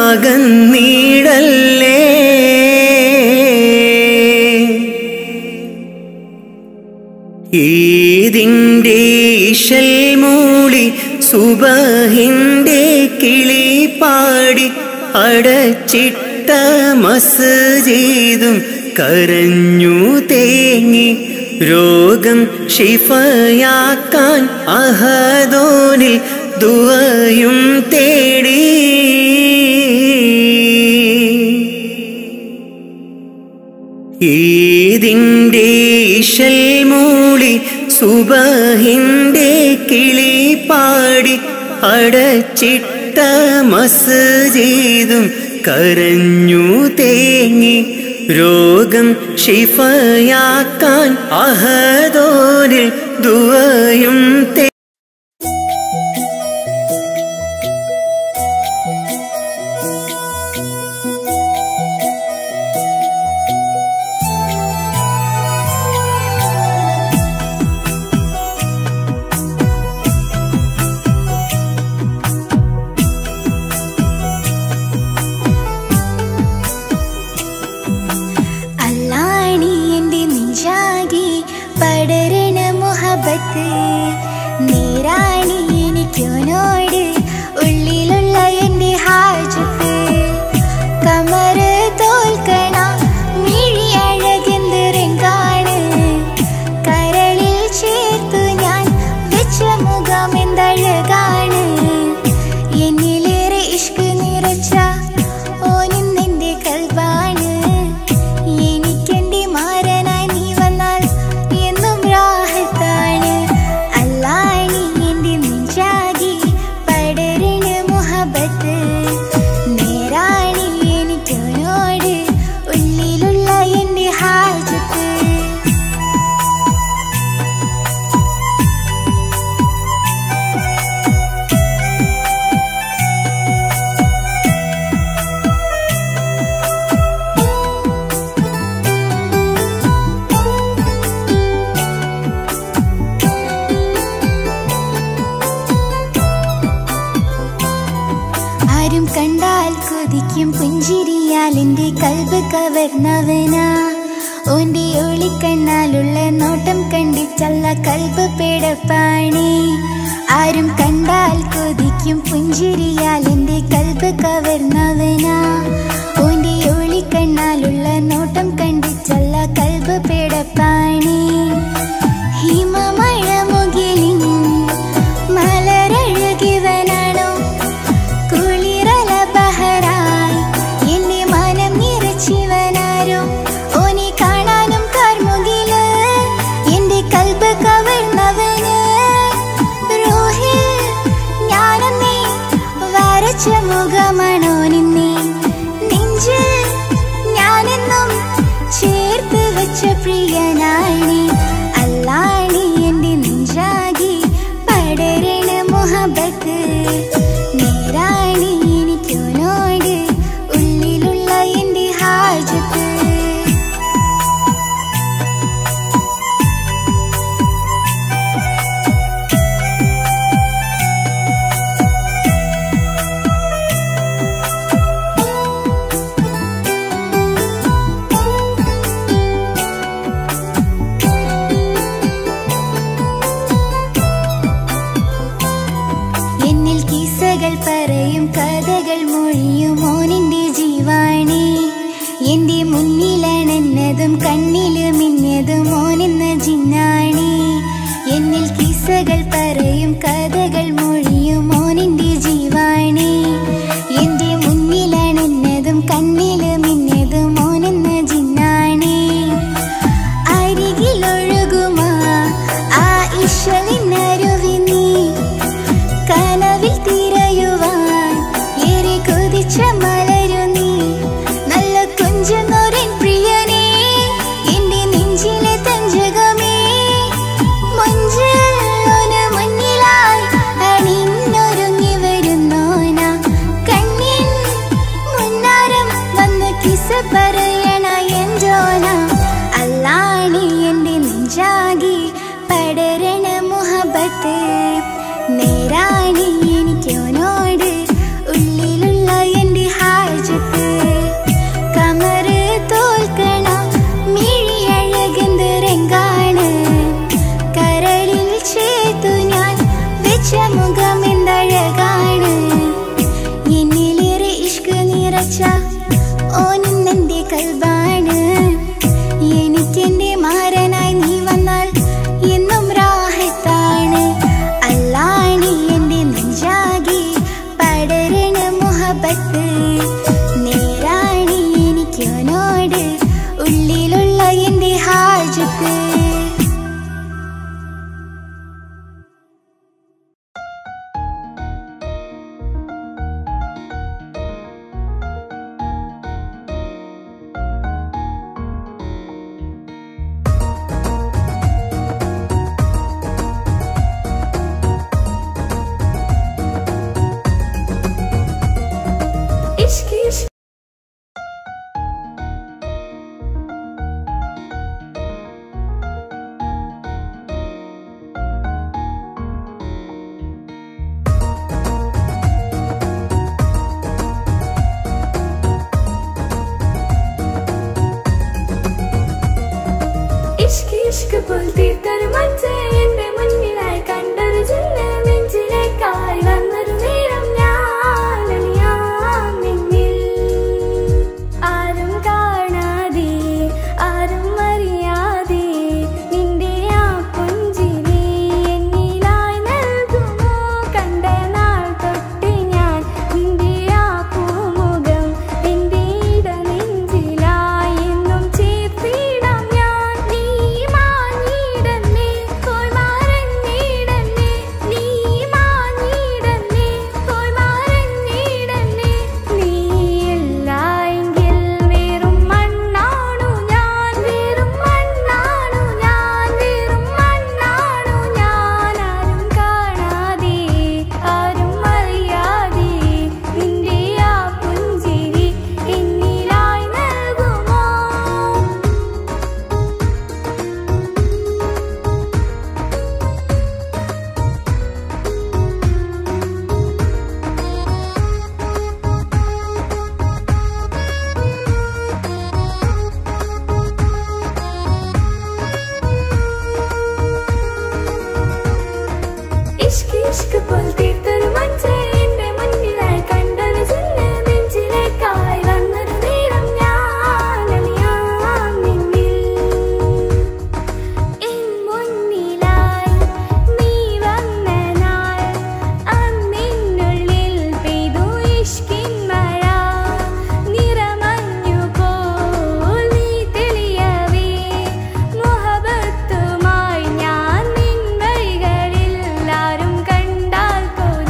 അകന്നീടല്ലേ ഈതിൻ്റെ ഇശൽ മൂളി സുബഹിൻ്റെ കിളി പാടി അടച്ചിട്ട മസ്ജിദും കരഞ്ഞു തേങ്ങി രോഗം ഷിഫയാക്കാൻ അഹദോനിൽ ദുവയും തേടി ഈതിൻ്റെ ഇശൽ മൂളി സുബഹിൻ്റെ കിളി പാടി അടച്ചിട്ട മസ്ജിദും കരഞ്ഞു തേങ്ങി രോഗം ഷിഫയാക്കാൻ അഹദോനിൽ ദുവയും തേ അല്ലാണി എന്റെ നെഞ്ചാകി പടരണ മുഹബത്ത് നേരാണി എനിക്കോനോട് ഉള്ളിലുള്ള എന്റെ ഹാജത്ത് കമറ് തോൽക്കണ മിഴി അഴകെന്ത് രംഗാണ് കരളിൽ ചേർത്തു ഞാൻ വെച്ച മുഖം എന്തഴകാണ് എന്നിലേറെ ഇഷ്ക് നിറച്ച ഓനിന്നെന്റെ കൽബാണ് എനിക്കെന്റെ മാരനായി നീ വന്നാൽ എന്നും രാഹത്താണ് അല്ലാണി എന്റെ നെഞ്ചാകി പടരണ മുഹബത്ത് നേരാണി എനിക്കോനോട് ഉള്ളിലുള്ള എന്റെ ഹാജത്ത് ആരും കണ്ടാൽ കൊതിക്കും പുഞ്ചിരിയാൽ എന്റെ കൽബ് കവർന്നവനാ ഓന്റെ ഒളിക്കണ്ണാലുള്ള നോട്ടം കണ്ടിച്ചല്ല കൽബ് പേടപ്പാണി ആരും കണ്ടാൽ കൊതിക്കും പുഞ്ചിരിയാൽ എന്റെ കൽബ് കവർന്നവനാ ഓന്റെ ഒളിക്കണ്ണാലുള്ള നോട്ടം കണ്ടിച്ചല്ല കൽബ് പേടപ്പാണി ഹിമമഴ മുകിലിൻ മലരഴകിവനാണോ കുളിരല ബഹറായി എന്റെ മനം നിറച്ചിവനാരോ ഓനെ കാണാനും കാർമുകില് എന്റെ കൽബ് കവർന്നവന് റോഹിൽ ഞാനെന്നേ വരച്ച മുഖമാണോ നിന്നെ നെഞ്ചിൽ ഞാനെന്നും ചേർത്ത് വെച്ച പ്രിയനാണി അല്ലാണി എന്റെ നെഞ്ചാകി പടരണ മുഹബത്ത് നേരാണി എനിക്കോനോട് ഉള്ളിലുള്ള എന്റെ ഹാജത്ത് കിസ്സകൾ പറയും കഥകൾ മൊഴിയും മോനിന്റെ ജീവാണി എന്റെ മുന്നിലണന്നതും കണ്ണില് മിന്നതും മോനെന്ന ജിന്നാണി എന്നിൽ കിസ്സകൾ പറയും കഥകൾ മൊഴിയും മോനിന്റെ ജീവാണി എന്റെ മുന്നിലണന്നതും കണ്ണില് മിന്നതും മോനെന്ന ജിന്നാണി അരികിലൊഴുകുമാ ആ ഇഷലിനരുവി നീ കനവിൽ തിരയുവാൻ ഏറെ കൊതിച്ച മലരു നീ നല്ല കുഞ്ചനോരൻ പ്രിയനേ എന്റെ നെഞ്ചിലെ തഞ്ചകമേ മഞ്ചോന് മുന്നിലായി അണിഞ്ഞൊരുങ്ങി വരുന്നോന കണ്ണിൻ മുന്നാരം വന്ന് കിസ പറയണ എൻജോന അല്ലാണി എന്റെ നെഞ്ചാകി പടരണ മുഹബത്ത് നേരാണി എനിക്കോനോട് ഉള്ളിലുള്ള എന്റെ ഹാജത്ത് കമറ് തോൽക്കണ മിഴിയഴകെന്ത് രംഗാണ് കരളിൽ ചേർത്തു ഞാൻ വെച്ച മുഖം എന്തഴകാണ് എന്നിലേറെ ഇഷ്ക് നിറച്ച ഓനിന്നെന്റെ കൽബാണ് എനിക്കെന്റെ മാരനായി നീ വന്നാൽ എന്നും രാഹത്താണ് അല്ലാണി എന്റെ നെഞ്ചാകി പടരണ മുഹബത്ത് നേരാണി എനിക്കോനോട് ഉള്ളിലുള്ള എന്റെ ഹാജത്ത് ഇഷ്ക് ഇഷ്ക് ഇഷ്ക് ഇഷ്ക് പോൽ തീർത്തൊരു മഞ്ച് എന്റെ മുന്നിലായി കണ്ടൊരു ജില്ല നെഞ്ചിലേക്കായി വന്നൊരു നേരം ഞാൻ അലിയാം നിന്നിൽ ആരും കാണാതെ ആരും അറിയാതെ നിന്റെ ആ പുഞ്ചിരി എന്നിലായി നൽകുമോ കണ്ട നാൾ തൊട്ട് ഞാൻ നിന്റെ ആ പൂമുഖം എന്റെ ഇടനെഞ്ചിലായി എന്നും ചേർത്തിടാം ഞാൻ നീ മാഞ്ഞിടന്നേ പോയി മറഞ്ഞിടന്നേ നീ മാഞ്ഞിടന്നേ പോയി മറഞ്ഞിടന്നേ നീ ഇല്ലായെങ്കിൽ വെറും മണ്ണാണു ഞാൻ വെറും മണ്ണാണു ഞാൻ വെറും മണ്ണാണു ഞാൻ ആരും കാണാതെ ആരും അറിയാതെ നിന്റെ ആ പുഞ്ചിരി എന്നിലായി നൽകുമോ ഇഷ്ക് ഇഷ്ക് പോൽ തീർത്തൊരു മഞ്ച് എന്റെ മുന്നിലായി കണ്ടൊരു ജില്ല നെഞ്ചിലേക്കായി വന്നൊരു നേരം ഞാൻ അലിയാം നിന്നിൽ എൻ മുന്നിലായി നീ വന്ന നാൾ അന്നിനുള്ളിൽ പെയ്തു ഇഷ്കിൻ മഴ നിറമഞ്ഞു പോൽ നീ തെളിയവേ മുഹബത്തുമായി ഞാൻ നിൻ വഴികളിൽ ആരും കണ്ടാൽ കൊതി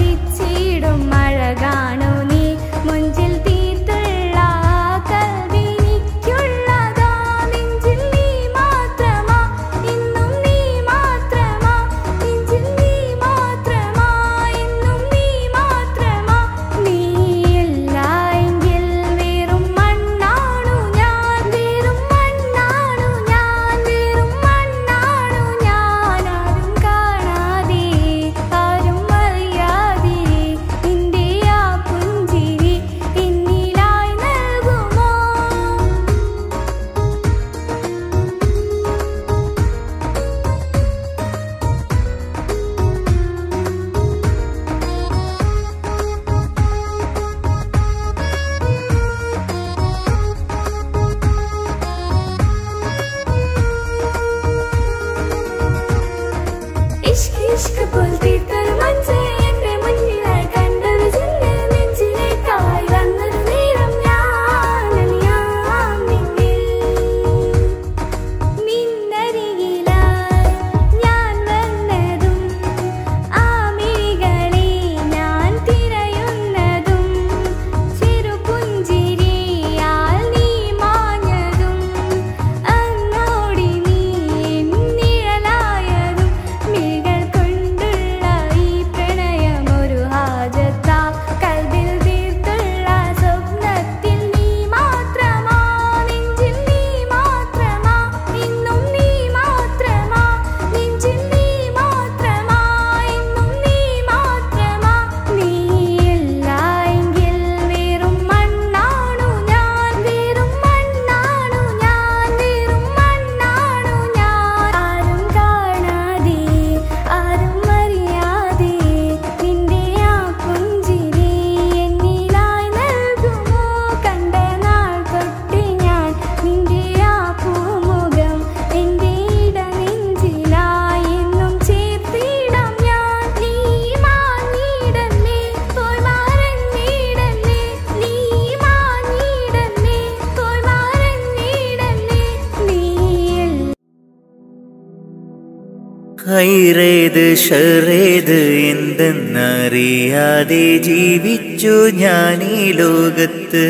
ഹൈറേത് ഷറേത് എന്തെന്നറിയാതെ ജീവിച്ചു ഞാൻ ഈ ലോകത്ത്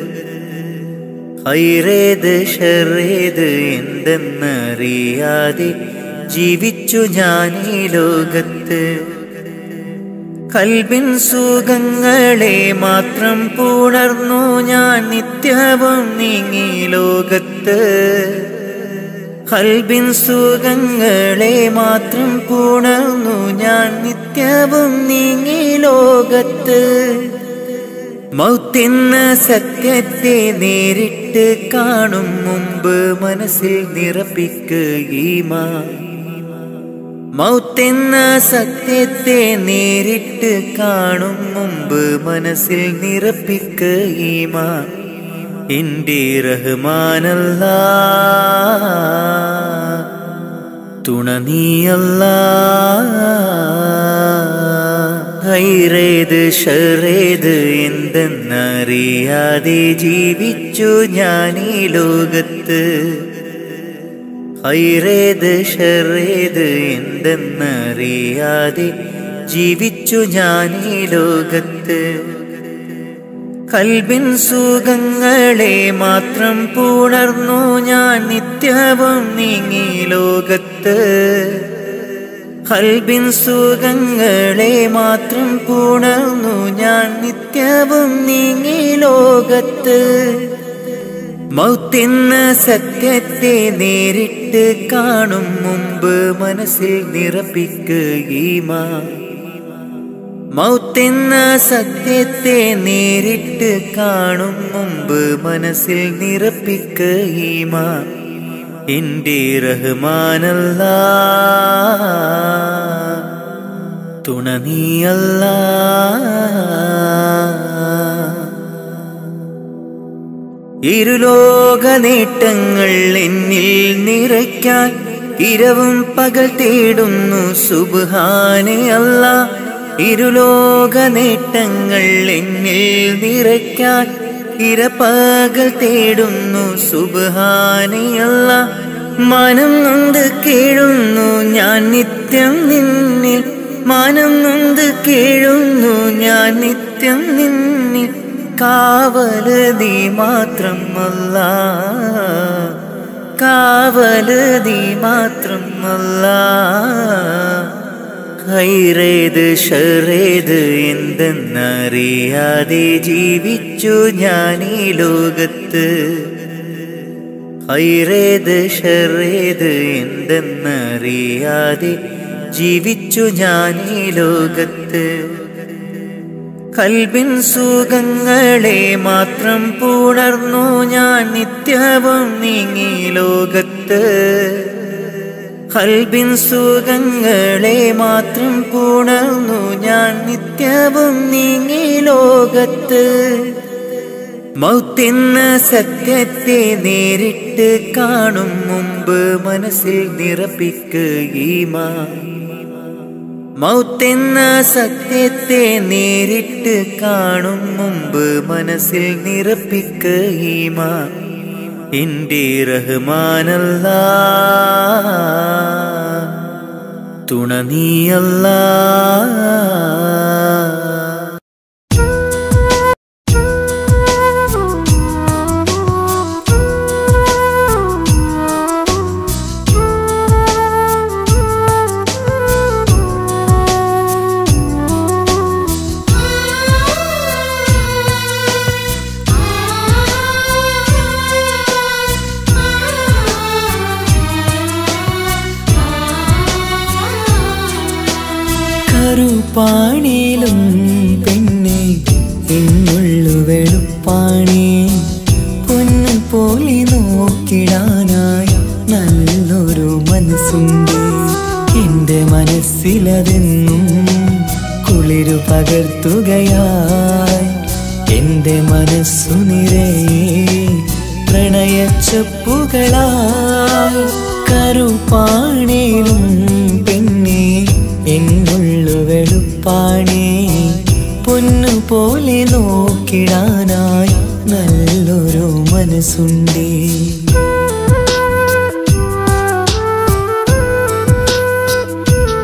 ഹൈറേത് ഷറേത് എന്തെന്നറിയാതെ ജീവിച്ചു ഞാൻ ഈ ലോകത്ത് കൽബിൻ സുഖങ്ങളെ മാത്രം പുണർന്നു ഞാൻ നിത്യവും നീങ്ങി ലോകത്ത് കൽബിൻ സുഖങ്ങളെ മാത്രം പുണർന്നു ഞാൻ നിത്യവും നീങ്ങി ലോകത്ത് മൗത്തെന്ന സത്യത്തെ നേരിട്ട് കാണും മുമ്പ് മനസ്സിൽ നിറപ്പിക്കുകീമാ മൗത്തെന്ന സത്യത്തെ നേരിട്ട് കാണും മുമ്പ് മനസ്സിൽ നിറപ്പിക്കുകീമാ എന്റെ റഹ്മാനല്ല തുണ നീയല്ല ഹൈറേത് ഷറേത് എന്തെന്നറിയാതെ ജീവിച്ചു ഞാൻ ഈ ലോകത്ത് ഹൈറേത് ഷറേത് എന്തെന്നറിയാതെ ജീവിച്ചു ഞാൻ ഈ ലോകത്ത് കൽബിൻ സുഖങ്ങളെ മാത്രം പുണർന്നു ഞാൻ നിത്യവും നീങ്ങി ലോകത്ത് കൽബിൻ സുഖങ്ങളെ മാത്രം പുണർന്നു ഞാൻ നിത്യവും നീങ്ങി ലോകത്ത് മൗത്തെന്ന സത്യത്തെ നേരിട്ട് കാണും മുമ്പ് മനസ്സിൽ നിറപ്പിക്കുകീമാ മൗത്തെന്ന സത്യത്തെ നേരിട്ട് കാണും മുമ്പ് മനസ്സിൽ നിറപ്പിക്കുകീമാ എന്റെ റഹ്മാനല്ല തുണ നീയല്ല ഇരുലോക നേട്ടങ്ങൾ എന്നിൽ നിറയ്ക്കാൻ ഇരവും പകൽ തേടുന്നു സുബാനെ അല്ല ഇരുലോക നേട്ടങ്ങൾ എന്നിൽ നിറയ്ക്കാൻ ഇരപ്പകൽ തേടുന്നു സുബാനെ അല്ല മനം നൊന്ത് കേഴുന്നു ഞാൻ നിത്യം നിന്നിൽ മാനം നൊന്ത് കേഴുന്നു ഞാൻ നിത്യം നിന്നിൽ കാവല് നീ മാത്രം അല്ല കാവല് നീ മാത്രം അല്ല ഹൈറേത് ഷറേത് എന്തെന്നറിയാതെ ജീവിച്ചു ഞാൻ ഈ ലോകത്ത് ഹൈറേത് ഷറേത് എന്തെന്നറിയാതെ ജീവിച്ചു ഞാൻ ഈ ലോകത്ത് കൽബിൻ സുഖങ്ങളെ മാത്രം പുണർന്നു ഞാൻ നിത്യവും നീങ്ങി ലോകത്ത് കൽബിൻ സുഖങ്ങളെ മാത്രം പുണർന്നു ഞാൻ നിത്യവും നീങ്ങി ലോകത്ത് മൗത്തെന്ന സത്യത്തെ നേരിട്ട് കാണും മുമ്പ് മനസ്സിൽ നിറപ്പിക്കുകീമാ മൗത്തെന്ന സത്യത്തെ നേരിട്ട് കാണും മുമ്പ് മനസ്സിൽ നിറപ്പിക്കുകീമാ എന്റെ റഹ്മാനല്ല തുണ നീയല്ല കറുപ്പാണേലും പെണ്ണെ എന്നുള്ളു വെളുപ്പാണേ പൊന്നു പോലെ നോക്കിടാനായി നല്ലൊരു മനസ്സുണ്ട് എന്റെ മനസ്സിലതെന്നും കുളിരു പകർത്തുകയായി എന്റെ മനസ്സു നിറയെ പ്രണയച്ചപ്പുകളായി കറുപ്പാണേലും പെണ്ണെ എന്നുള്ളു വെളുപ്പാണേ പൊന്നു പോലെ നോക്കിടാനായി നല്ലൊരു മനസ്സുണ്ടേ ആ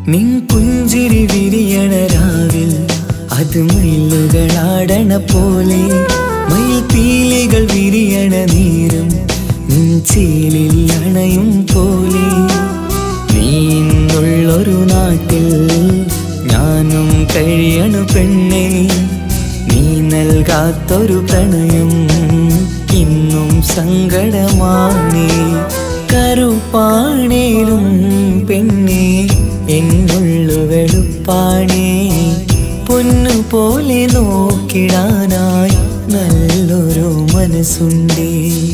നിൻ പുഞ്ചിരി വിരിയണ രാവിൽ അത് മയിലുകളാടണ പോലെ മയിൽ പീലികൾ വിരിയണ നീരും നിൻ ചേലിൽ അണയും പോലെ നീ ഇന്നുള്ളൊരു നാട്ടിൽ ഞാനും കഴിയണു പെണ്ണേ നീ നൽകാത്തൊരു പ്രണയം ഇന്നും സങ്കടമാണേ കറുപ്പാണേലും പെണ്ണേ എന്നുള്ളു വെളുപ്പാണേ പൊന്നു പോലെ നോക്കിടാനായി നല്ലൊരു മനസ്സുണ്ടേ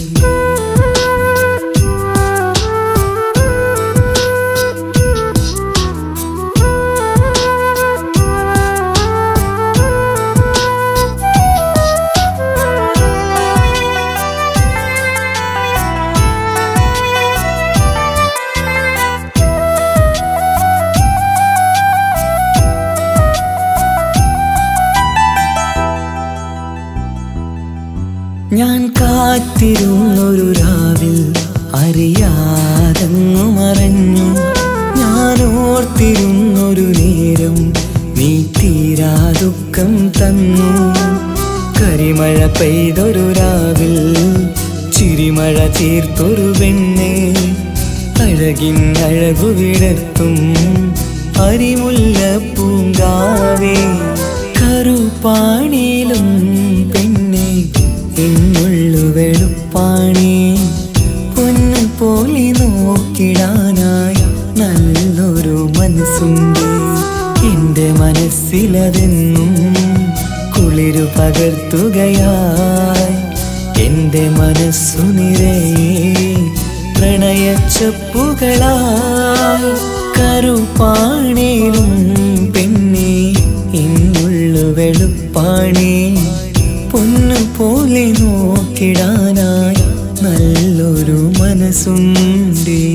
ഞാൻ കാത്തിരുന്നൊരു രാവിൽ അറിയാതങ്ങു മറഞ്ഞു ഞാൻ ഓർത്തിരുന്നൊരു നേരം നീ തീരാ ദുഃഖം തന്നു കരിമഴ പെയ്തൊരു രാവിൽ ചിരിമഴ തീർത്തൊരു പെണ്ണെ അഴകിൻ അഴകു വിടർത്തും അരിമുല്ല പൂങ്കാവേ കറുപ്പാണേലും പെണ്ണെ എന്നുള്ളു വെളുപ്പാണേ പൊന്നു പോലെ നോക്കിടാനായി നല്ലൊരു മനസ്സുണ്ട് എന്റെ മനസ്സിലതെന്നും കുളിരു പകർത്തുകയായി എന്റെ മനസ്സു നിറയെ പ്രണയച്ചപ്പുകളായി കറുപ്പാണേലും പെണ്ണേ എന്നുള്ളു വെളുപ്പാണേ പൊന്നു പോലെ നോക്കിടാനായി നല്ലൊരു മനസ്സുണ്ടേ